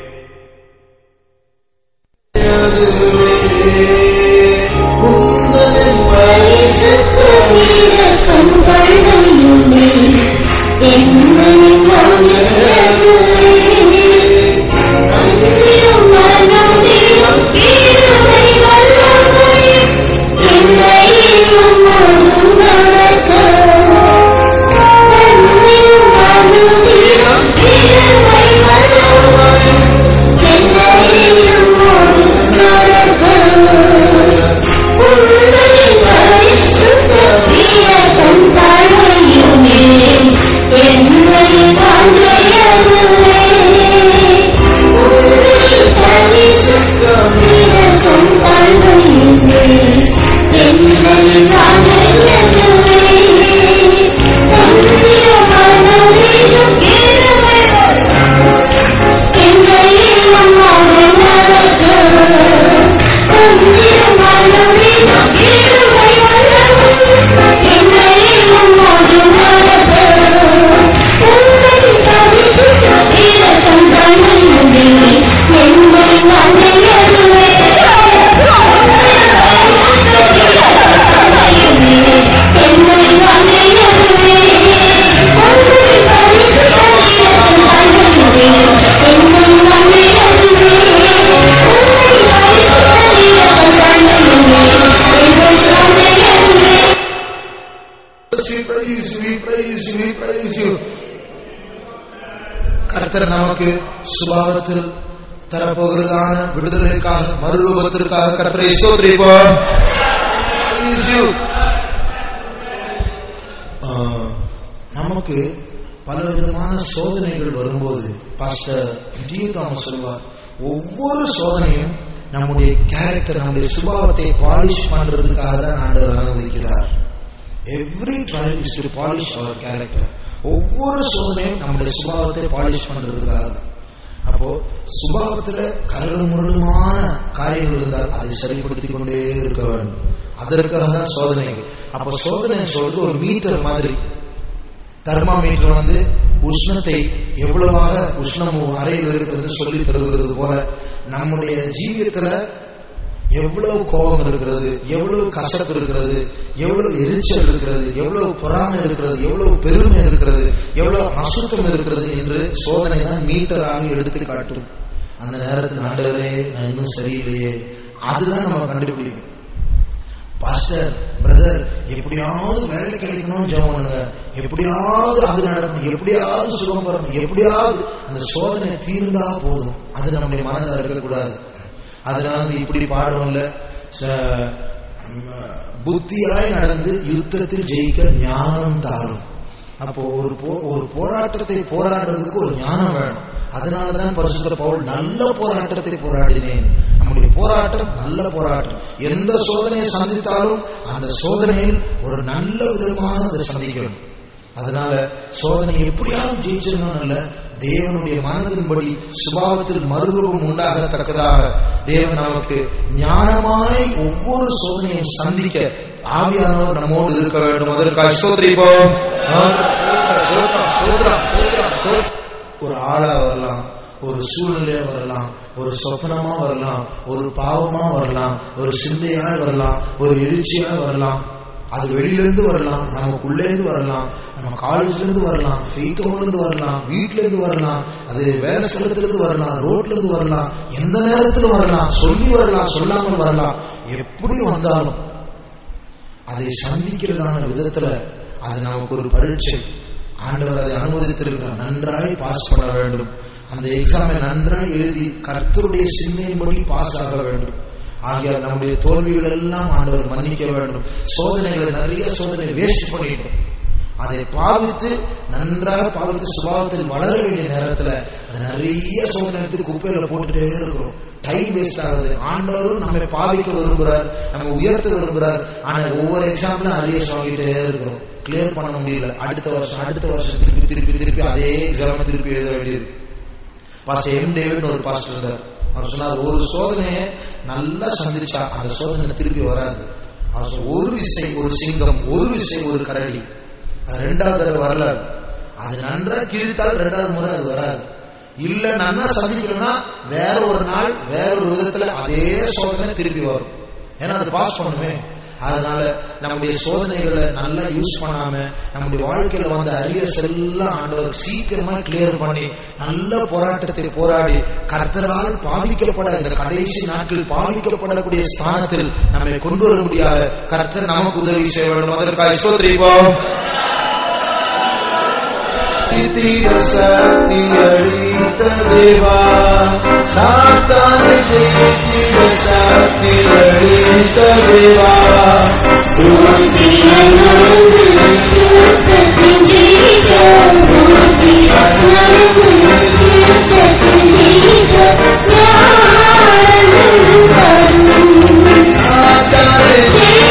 உந்தனின் பரிசுத்த வீரக்கம் கண்ணையுமே என்னை வந்ததுவே அன்பிலும் மனதிலும் இருமை வல்லமை என்னையும் முழு நடக்க அன்பிலும் மனதிலும் இருமை வல்லமை என்னையும் முழு நடக்க உன்னை பரிசுத்த வீரகம் தாழ்மையுமே என்னை வந்தையதுவே உன்னை பரிசுத்த வீரகம் தாழ்மையுமே என்னை வந்தையதுவே தந்திர மனதிலும் இருமை என்னையும் மன நடக்க We praise you, we praise you, we praise you. கர்த்தர் நமக்கு சுபாவத்தில் தரப்போகிறதான விடுதலைக்காக மறுரூபத்திற்காக கர்த்தரை ஸ்தோத்திரிப்போம் Praise you. ஆ, நமக்கு பல விதமான சோதனைகள் வரும்போது பாஸ்டர் டி தாமஸ் சொல்வார் ஒவ்வொரு சோதனையும் நம்முடைய கேரக்டர் நம்முடைய சுபாவத்தை பாலிஷ் பண்றதுக்காக தான் ஆண்டவர் அனுமதிக்கிறார் every trial is to polish அவர் கேரக்டர் ஒவ்வொரு சோதனையும் நம்முடைய சுபாவத்தை பாலிஷ் பண்றதுக்காக தான் அப்போ சுபாவத்துல கரடு முரடுமான காரியங்கள் இருந்தால் அதை சரிப்படுத்திக் கொண்டே இருக்க வேண்டும் அதற்காக தான் சோதனைகள் அப்போ சோதனை சொல்றது ஒரு மீட்டர் மாதிரி தெர்மாமீட்டர் வந்து உஷ்ணத்தை எவ்வளவாக உஷ்ணம் அறையில் இருக்கிறது சொல்லி தருகிறது போல நம்முடைய ஜீவியத்துல எவ்வளவு கோபம் இருக்கிறது எவ்வளவு கசப்பு இருக்கிறது எவ்வளவு எரிச்சல் இருக்கிறது எவ்வளவு பொறாமை இருக்கிறது எவ்வளவு பெருமை இருக்கிறது எவ்வளவு அசுத்தம் இருக்கிறது என்று சோதனை தான் மீட்டராக எடுத்து காட்டும் அந்த நேரத்தில் ஆண்டவரே நான் இன்னும் சரியில்லையே அதுதான் நம்ம கண்டுபிடிக்கும் பாஸ்டர் பிரதர் எப்படியாவது வேலை கிடைக்கணும் ஜெபம் பண்ணுங்க எப்படியாவது அது நடக்கணும் எப்படியாவது சுகம் வரணும் எப்படியாவது அந்த சோதனை தீர்ந்தா போதும் அது நம்முடைய மனதில் இருக்கக்கூடாது அதனால வந்து இப்படி பாடுறோம்ல ச- ம், புத்தியாய் நடந்து யுத்தத்தில் ஜெயிக்க ஞானம் தாரும் அப்போ ஒரு போ ஒரு போராட்டத்தை போராடுறதுக்கு ஒரு ஞானம் வேணும் அதனாலதான் பரிசுத்த பவுல் நல்ல போராட்டத்தை போராடினேன் நம்முடைய போராட்டம் நல்ல போராட்டம் எந்த சோதனையை சந்தித்தாலும் அந்த சோதனையில் ஒரு நல்ல விதமாக அதை சந்திக்கணும் அதனால சோதனை எப்படியாவது ஜெயிச்சிடணும் அல்ல தேவனுடைய மனதின்படி சுபாவத்தில் மறுரூபம் உண்டாகத்தக்கதாக தேவன் நமக்கு ஞானமாய் ஒவ்வொரு சோதனையும் சந்திக்க ஆவியானவர் நம்மோடு இருக்க வேண்டும் அதற்காக சோதரிப்போம் ஒரு ஆளா வரலாம் ஒரு சூழ்நிலையா வரலாம் ஒரு சொப்னமா வரலாம் ஒரு பாவமா வரலாம் ஒரு சிந்தையா வரலாம் ஒரு எழுச்சியா வரலாம் அது வெளியில இருந்து வரலாம் நமக்குள்ளே இருந்து வரலாம் நம்ம காலேஜ்ல இருந்து வரலாம் ஃபெய்த்தோல இருந்து வரலாம் வீட்ல இருந்து வரலாம் அது வேலை ஸ்தலத்துல இருந்து வரலாம் ரோட்ல இருந்து வரலாம் எந்த நேரத்துல வரலாம் சொல்லி வரலாம் சொல்லாமல் வரலாம் எப்படி வந்தாலும் அதை சந்திக்கிறதான விதத்துல அது நமக்கு ஒரு பரீட்சை ஆண்டவர் அதை அனுமதித்திருக்கிறார் நன்றாய் பாஸ் பண்ண வேண்டும் அந்த எக்ஸாமை நன்றாய் எழுதி கர்த்தருடைய சிந்தையின்படி பாஸ் ஆக வேண்டும் ஆகிய நம்முடைய தோல்விகள் எல்லாம் ஆண்டவர் மன்னிக்க வேண்டும் சோதனைகளை நிறைய சோதனை வேஸ்ட் பண்ணிட்டோம் அதை பாவித்து நன்றாக பாவித்து சுபாவத்தில் வளர வேண்டிய நேரத்துல அது நிறைய சோதனை எடுத்து குப்பையில போட்டுட்டே இருக்கிறோம் டைம் வேஸ்ட் ஆகுது ஆண்டவரும் நம்மை பாவிக்க விரும்புறார் நம்ம உயர்த்த விரும்புறார் ஆனா ஒவ்வொரு எக்ஸாம்பிளும் நிறைய வாங்கிட்டே இருக்கிறோம் கிளியர் பண்ண முடியல அடுத்த வருஷம் அடுத்த வருஷம் திருப்பி திருப்பி திருப்பி அதே எக்ஸாம் திருப்பி எழுத வேண்டியது பாஸ்டர் எம் டேவிட் ஒரு பாஸ்டர் இருந்தார் அவர் சொன்னார் ஒரு சோதனையை நல்லா சந்திச்சா அந்த சோதனை திருப்பி வராது அவர் சொன்னார், ஒரு விசை ஒரு சிங்கம் ஒரு விசை ஒரு கரடி அது ரெண்டாவது தடவை வரல அது நன்றா கிழித்தால் ரெண்டாவது முறை அது வராது இல்ல நன்னா சந்திக்கணும்னா வேற ஒரு நாள் வேற ஒரு விதத்துல அதே சோதனை திருப்பி வரும் ஏன்னா அது பாஸ் பண்ணுமே அதனால நம்முடைய சோதனைகளை நல்லா யூஸ் பண்ணாம நம்முடைய வாழ்க்கையில வந்த அரியர்ஸ் எல்லாம் ஆண்டவர் சீக்கிரமா கிளியர் பண்ணி நல்ல போராட்டத்தை போராடி கர்த்தரால் பாதிக்கப்பட இந்த கடைசி நாட்களில் பாதிக்கப்படக்கூடிய ஸ்தானத்தில் நம்மை கொண்டு வர முடியாத கர்த்தர் நமக்கு உதவி செய்ய வேண்டும் அதற்காக ஸ்தோத்திரிப்போம் தீர சக்தி அளித்த தேவா சாத்தானை ஜெயித்திர சக்தி அளித்த தேவா சாத்தானை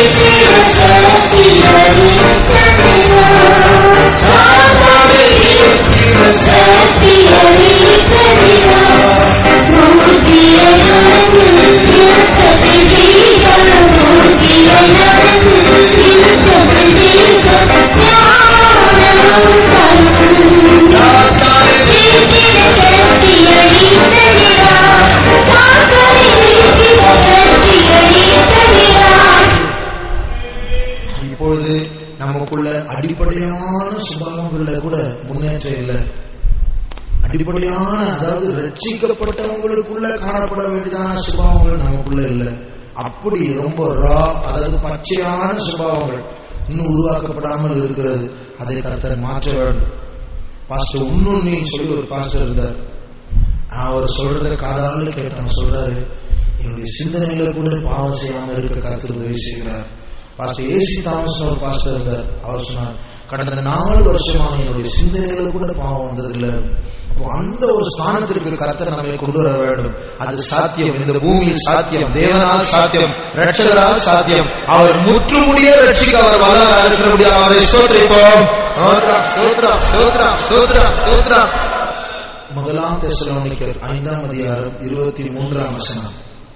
இப்பொழுது நமக்குள்ள அடிப்படையான சுபாவங்கள்ல கூட முன்னேற்றம் இல்லை அடிப்படையான அதாவது ரட்சிக்கப்பட்டவங்களுக்குள்ள காணப்பட வேண்டியதான சுபாவங்கள் நமக்குள்ள இல்லை அப்படி ரொம்ப ரா அதாவது பச்சையான சுபாவங்கள் இன்னும் உருவாக்கப்படாமல் இருக்கிறது அதை கர்த்தர் மாற்ற வேண்டும் பாஸ்டர் உன்னுண்ணி சொல்லி ஒரு பாஸ்டர் இருந்தார் அவர் சொல்றத காதால கேட்டான் சொல்றாரு என்னுடைய சிந்தனைகளை கூட பாவம் செய்யாம இருக்க கர்த்தர் உதவி செய்கிறார் பாஸ்டர் ஏசி தாமஸ் ஒரு பாஸ்டர் இருந்தார் அவர் சொன்னார் கடந்த நாலு வருஷமாக என்னுடைய சிந்தனைகளை கூட பாவம் வந்ததில்லை அப்போ அந்த ஒரு ஸ்தானத்திற்கு கர்த்தர் நம்மை கொண்டு வர வேண்டும் அது சாத்தியம் இந்த பூமியில் சாத்தியம் தேவனால் சாத்தியம் ரட்சகரால் சாத்தியம் அவர் முற்றுமுடிய ரட்சிக்க அவர் வல்லவராக இருக்கிறபடியா அவரை ஸ்தோத்திரிப்போம் ஸ்தோத்திரம், ஸ்தோத்திரம், ஸ்தோத்திரம், ஸ்தோத்திரம், ஸ்தோத்திரம். முதலாம் தெசலோனிக்கர் ஐந்தாம் அதிகாரம் இருபத்தி மூன்றாம் வசனம்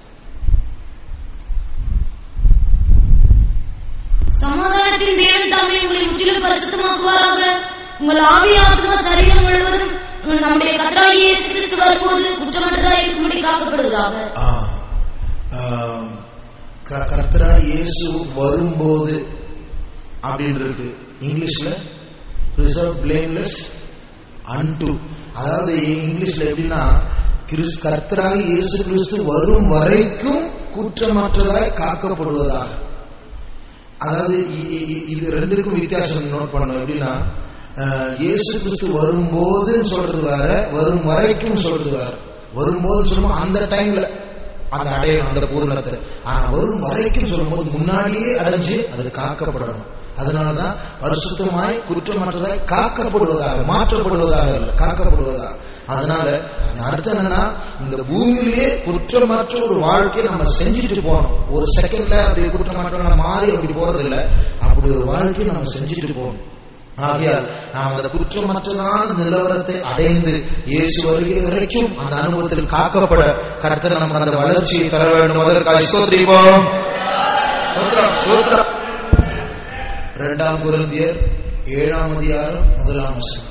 சமாதானத்தின் தேவன் தாமே உங்களை முற்றிலும் பரிசுத்தமாக்குவாராக உங்கள் ஆவி ஆத்மா சரீரம் முழுவதும் நம்முடைய கத்ராயி இயேசு கிறிஸ்து வரும்போது குற்றமற்றதாக இருக்கும்படி காக்கப்படுவதாக ஆ, ஆம், க- கர்த்தரா இயேசு வரும்போது அப்படின்னு இருக்கு இங்கிலீஷ்ல ரிசர்வ் பிளேம்லெஸ் அன்டு அதாவது இங்கிலீஷ்ல எப்படின்னா கிறிஸ் கர்த்தராக இயேசு கிறிஸ்து வரும் வரைக்கும் குற்றமற்றதாய் காக்கப்படுவதாக அதாவது இ- இ- இ- இது ரெண்டுக்கும் வித்தியாசம் நோட் பண்ணணும் எப்படின்னா அஹ், இயேசு கிறிஸ்து வரும்போது சொல்றது வேற வரும் வரைக்கும் சொல்றது வேற வரும்போது சொல்லும்போது அந்த டைம்ல அந்த அடையணும் அந்த பூர்ணத்தை ஆனா வரும் வரைக்கும் சொல்லும்போது முன்னாடியே அடைஞ்சு அது காக்கப்படணும் அதனாலதான் பரிசுத்தமாய் குற்றமற்றதாய் காக்கப்படுவதாக மாற்றப்படுவதாக அல்ல காக்கப்படுவதாக அதனால அர்த்தம் என்னன்னா இந்த பூமியிலேயே குற்றமற்ற ஒரு வாழ்க்கையை நம்ம செஞ்சுட்டு போகணும் ஒரு செகண்ட்ல அப்படி குற்றமற்ற மாறி அப்படி போறது இல்ல அப்படி ஒரு வாழ்க்கையை நம்ம செஞ்சுட்டு போகணும் ஆகையால் நாம் அந்த குற்றமற்றதான நிலவரத்தை அடைந்து இயேசு வருகை வரைக்கும் அந்த அனுபவத்தில் காக்கப்பட கர்த்தர் நமக்கு அந்த வளர்ச்சியை தர வேண்டும் அதற்காக ஸ்தோத்திரிப்போம் ஸ்தோத்திரம், ஸ்தோத்திரம். இரண்டாம் குருந்தியர் ஏழாம் அதிகாரம் முதலாம் வசனம்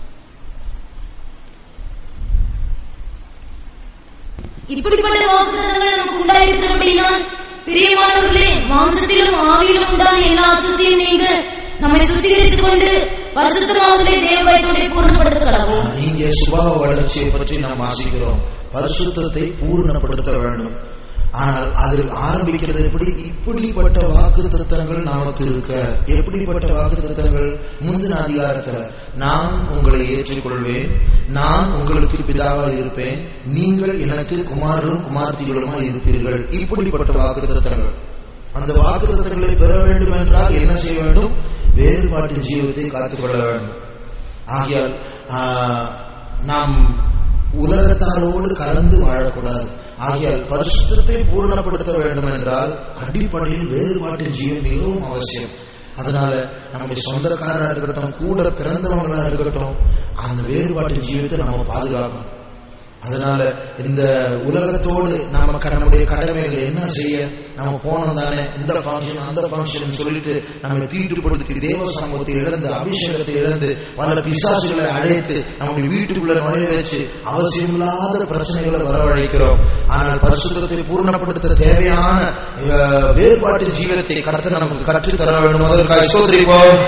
இப்படிப்பட்ட வாக்குத்தத்தங்கள் நமக்கு உண்டாயிருக்கிறபடினால் பிரியமானவர்களே மாம்சத்திலும் ஆவியிலும் உண்டான எல்லா அசுத்தியும் நீங்க நம்மை சுத்திகரித்துக் கொண்டு பரிசுத்தமாவதிலே தேவயத்தோட பூர்ணப்படுத்த கடவோம் இங்கே சுபாவ வளர்ச்சியை பற்றி நாம் வாசிக்கிறோம் பரிசுத்தத்தை பூர்ணப்படுத்த வேண்டும் ஆனால் அதில் ஆரம்பிக்கிறது எப்படி இப்படிப்பட்ட வாக்கு தத்தங்கள் நமக்கு இருக்க எப்படிப்பட்ட வாக்கு தத்தங்கள் முந்தின அதிகாரத்துல நான் உங்களை ஏற்றுக்கொள்வேன் நான் உங்களுக்கு பிதாவாக இருப்பேன் நீங்கள் எனக்கு குமாரரும் குமார்த்திகளுமா இருப்பீர்கள் இப்படிப்பட்ட வாக்கு தத்தங்கள் அந்த வாக்கு தத்தங்களை பெற வேண்டும் என்றால் என்ன செய்ய வேண்டும் வேறுபாட்டு ஜீவத்தை காத்துக்கொள்ள வேண்டும் ஆகையால் ஆ, நாம் உலகத்தாரோடு கலந்து வாழக்கூடாது ஆகையால் பரிசுத்தத்தை பூரணப்படுத்த வேண்டும் என்றால் அடிப்படையில் வேறுபாட்டின் ஜீவன் மிகவும் அவசியம் அதனால நம்முடைய சொந்தக்காரா இருக்கட்டும் கூட பிறந்தவங்களா இருக்கட்டும் அந்த வேறுபாட்டின் ஜீவத்தை நம்ம பாதுகாக்கணும் அதனால இந்த உலகத்தோடு நாம க- நம்முடைய கடமைகள் என்ன செய்ய நம்ம போனோம் தானே இந்த ஃபங்க்ஷன் அந்த ஃபங்க்ஷன் சொல்லிட்டு நம்ம தீட்டுப்படுத்தி தேவ சமூகத்தை இழந்து அபிஷேகத்தை இழந்து பல பிசாசுகளை அழைத்து நம்முடைய வீட்டுக்குள்ள நுழைய வச்சு அவசியமில்லாத பிரச்சனைகளை வரவழைக்கிறோம் ஆனால் பரிசுத்தத்தை பூர்ணப்படுத்த தேவையான அஹ், வேறுபாட்டு ஜீவத்தை கர்த்தர் நமக்கு கற்றுத் தர வேண்டும் அதற்காக சோதரிப்போம்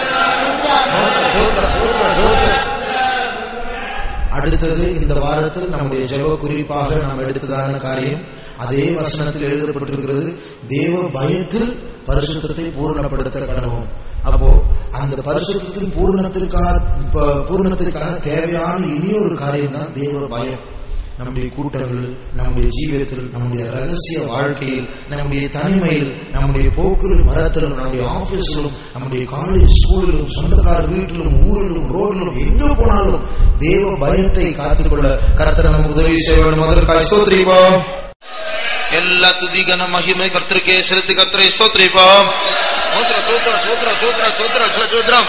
அடுத்தது இந்த வாரத்தில் நம்முடைய ஜெப குறிப்பாக நாம் எடுத்ததான காரியம் அதே வசனத்தில் எழுதப்பட்டிருக்கிறது தேவ பயத்தில் பரிசுத்தத்தை பூரணப்படுத்த கடவும் அப்போ அந்த பரிசுத்தத்தின் பூரணத்திற்காக ப- பூரணத்திற்காக தேவையான இனியொரு காரியம் தான் தேவ பயம் நம்முடைய கூட்டங்கள் நம்முடைய ஜீவிதத்தில் நம்முடைய ரகசிய வாழ்க்கையில் நம்முடைய தனிமையில் நம்முடைய போக்குகள் மரத்திலும் நம்முடைய ஆபீஸிலும் நம்முடைய காலேஜ் ஸ்கூலிலும் சொந்தக்கார வீட்டிலும் ஊரிலும் ரோட்டிலும் எங்க போனாலும் தேவ பயத்தை காத்துக்கொள்ள கர்த்தர் நமக்கு உதவி செய்ய வேண்டும் அதற்காக ஸ்தோத்திரிப்போம் ಎಲ್ಲ ತುದಿ ಘನ ಮಹಿಮೆ ಕರ್ತೃಕೆ ಶ್ರದ್ಧೆ ಕರ್ತರ ಸ್ತೋತ್ರಿಪಂ ಸೂತ್ರ ಸೂತ್ರ ಸೂತ್ರ ಸೂತ್ರ ಸೂತ್ರ ಸೂತ್ರಂ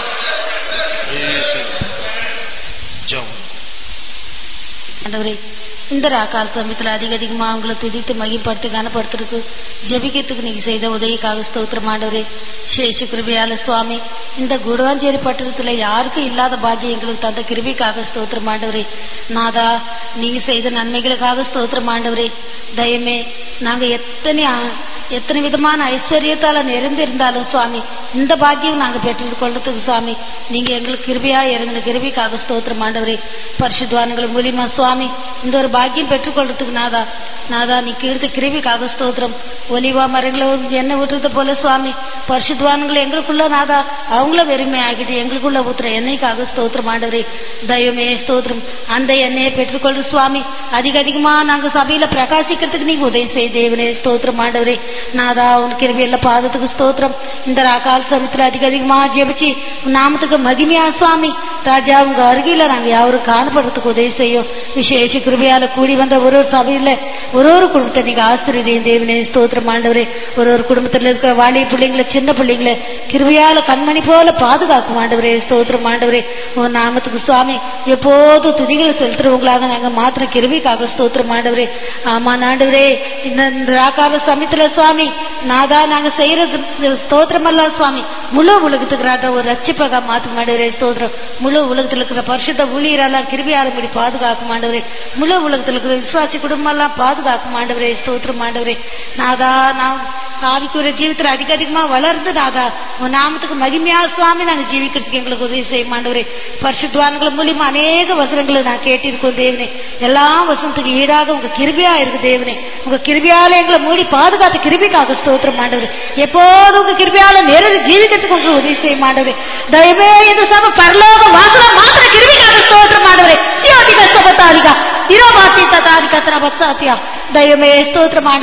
ஜெபம் ஆண்டவரே இந்த ராக்கால சமயத்துல அதிக அதிகமா அவங்களை துதித்து மகிப்படுத்தி கனப்படுத்துறதுக்கு ஜெபிக்கிறதுக்கு நீங்க செய்த உதவிக்காக ஸ்தோத்திரம் ஆண்டவரே சேஷ கிருபையால சுவாமி இந்த குடுவாஞ்சேரி பட்டணத்துல யாருக்கும் இல்லாத பாக்கியம் எங்களுக்கு தந்த கிருபிக்காக ஸ்தோத்திரம் ஆண்டவரே நாதா நீங்க செய்த நன்மைகளுக்காக ஸ்தோத்திரம் ஆண்டவரே தயமே நாங்க எத்தனை ஆ- எத்தனை விதமான ஐஸ்வர்யத்தால நிறைந்திருந்தாலும் சுவாமி இந்த பாக்கியம் நாங்க பெற்றுக் கொள்றதுக்கு சுவாமி நீங்க எங்களுக்கு கிருபையா இறங்கின கிருபிக்காக ஸ்தோத்திரம் ஆண்டவரே பரிசுத்வான்கள் மூலியமா சுவாமி இந்த ஒரு பாக்கியம் பெற்றுக்கொள்றதுக்கு நாதா நாதா நீ கீர்த்த கிருபிக்காக ஸ்தோத்திரம் ஒலிவா மரங்களை எண்ணெய் விட்டுறது போல சுவாமி பரிசுத்வான்கள் எங்களுக்குள்ள நாதா அவங்கள வெறுமை ஆகிட்டு எங்களுக்குள்ள ஊத்துற எண்ணெய்க்காக ஸ்தோத்திரம் ஆண்டவரே தெய்வமே ஸ்தோத்திரம் அந்த எண்ணெயை பெற்றுக்கொள்ற சுவாமி அதிக அதிகமா நாங்க சபையில பிரகாசிக்கிறதுக்கு நீங்க உதவி செய்ய தேவனே ஸ்தோத்திரம் ஆண்டவரே நாதா உன் கிருபியல்ல பாதத்துக்கு ஸ்தோத்திரம் இந்த ராக்கால சமயத்துல அதிக அதிகமா ஜெபிச்சு உன் நாமத்துக்கு மகிமையா சுவாமி ராஜா உங்க அருகில நாங்க யாரும் காணப்படுறதுக்கு உதவி செய்யும் விசேஷ கிருபையால கூடி வந்த ஒரு ஒரு சபையில ஒரு ஒரு குடும்பத்தை நீங்க ஆசிரியதையும் தேவனே ஸ்தோத்திரம் ஆண்டவரே ஒரு ஒரு குடும்பத்துல இருக்கிற வாலிய பிள்ளைங்களை சின்ன பிள்ளைங்களை கிருபையால கண்மணி போல பாதுகாக்கும் ஆண்டவரே ஸ்தோத்திரம் ஆண்டவரே உன் நாமத்துக்கு சுவாமி எப்போதும் துதிகளை செலுத்துறவங்களாக நாங்க மாத்திர கிருபிக்காக ஸ்தோத்திரம் ஆண்டவரே ஆமா ஆண்டவரே இந்த இந்த ராக்கால சமயத்துல சுவாமி நாதா நாங்க செய்யறது ஸ்தோத்திரம் அல்ல சுவாமி முழு உலகத்துக்கு ராஜா ஒரு ரட்சிப்பகா மாத்தும் ஆண்டவரே ஸ்தோத்திரம் முழு உலகத்துல இருக்கிற பரிசுத்த ஊழியரெல்லாம் கிருபியால முடி பாதுகாக்கும் ஆண்டவரே முழு உலகத்துல இருக்கிற விசுவாசி குடும்பம் எல்லாம் பாதுகாக்கும் ஆண்டவரே ஸ்தோத்திரம் ஆண்டவரே நாதா நான் ஆவிக்குரிய ஜீவித்துல அதிக அதிகமா வளர்ந்து நாதா உன் நாமத்துக்கு மகிமையா சுவாமி நாங்க ஜீவிக்கிறதுக்கு எங்களுக்கு உதவி செய்ய மாண்டவரே பரிசுத்வான்கள் மூலியமா அநேக வசனங்களை நான் கேட்டிருக்கோம் தேவனே எல்லா வசனத்துக்கு ஈடாக உங்க கிருபியா இருக்கு தேவனே உங்க கிருபியால எங்களை மூடி பாதுகாத்து கிருபிக்காக ஸ்தோத்திரம் மாண்டவரே எப்போதும் உங்க கிருபியால நேரடி ஜீவிக்கிறதுக்கு உங்களுக்கு உதவி செய்ய மாண்டவரே தயவே இந்த சபை பரலோக வாசனம் மாத்திர கிருபிக்காக ஸ்தோத்திரம் மாண்டவரே சியோதிக சபத்தாரிகா இரோபாசி ததாரிகா திரபசாத்தியா ದಯಮೇ ಸ್ತೋತ್ರ ಮಾಡವ್ರೆ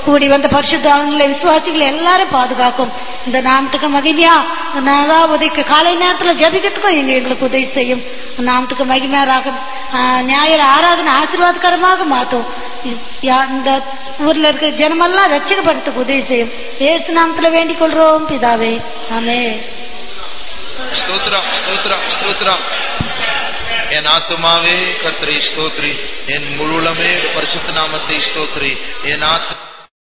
கூடி வந்த பரிசுத்தவங்களை விசுவாசிகளை எல்லாரும் பாதுகாக்கும் இந்த நாமத்துக்கு மகிமையா நாதா உதவிக்கு காலை நேரத்துல ஜபிக்கிறதுக்கும் எங்க எங்களுக்கு உதவி செய்யும் நாமத்துக்கு மகிமையாராக ஞாயிறு ஆராதனை ஆசீர்வாதகரமாக மாற்றும் யா- இந்த ஊர்ல இருக்க ஜனமெல்லாம் ரட்சிக்கப்படுறதுக்கு உதவி செய்யும் ஏசு நாமத்துல வேண்டிக் கொள்றோம் பிதாவே ஆமே ஸ்தோத்திரம் ஸ்தோத்திரம் ஸ்தோத்திரம் என் ஆத்துமாவே கர்த்தரை ஸ்தோத்ரி என் முழுலமே பரிசுத்த நாமத்தை ஸ்தோத்ரி என் ஆத்து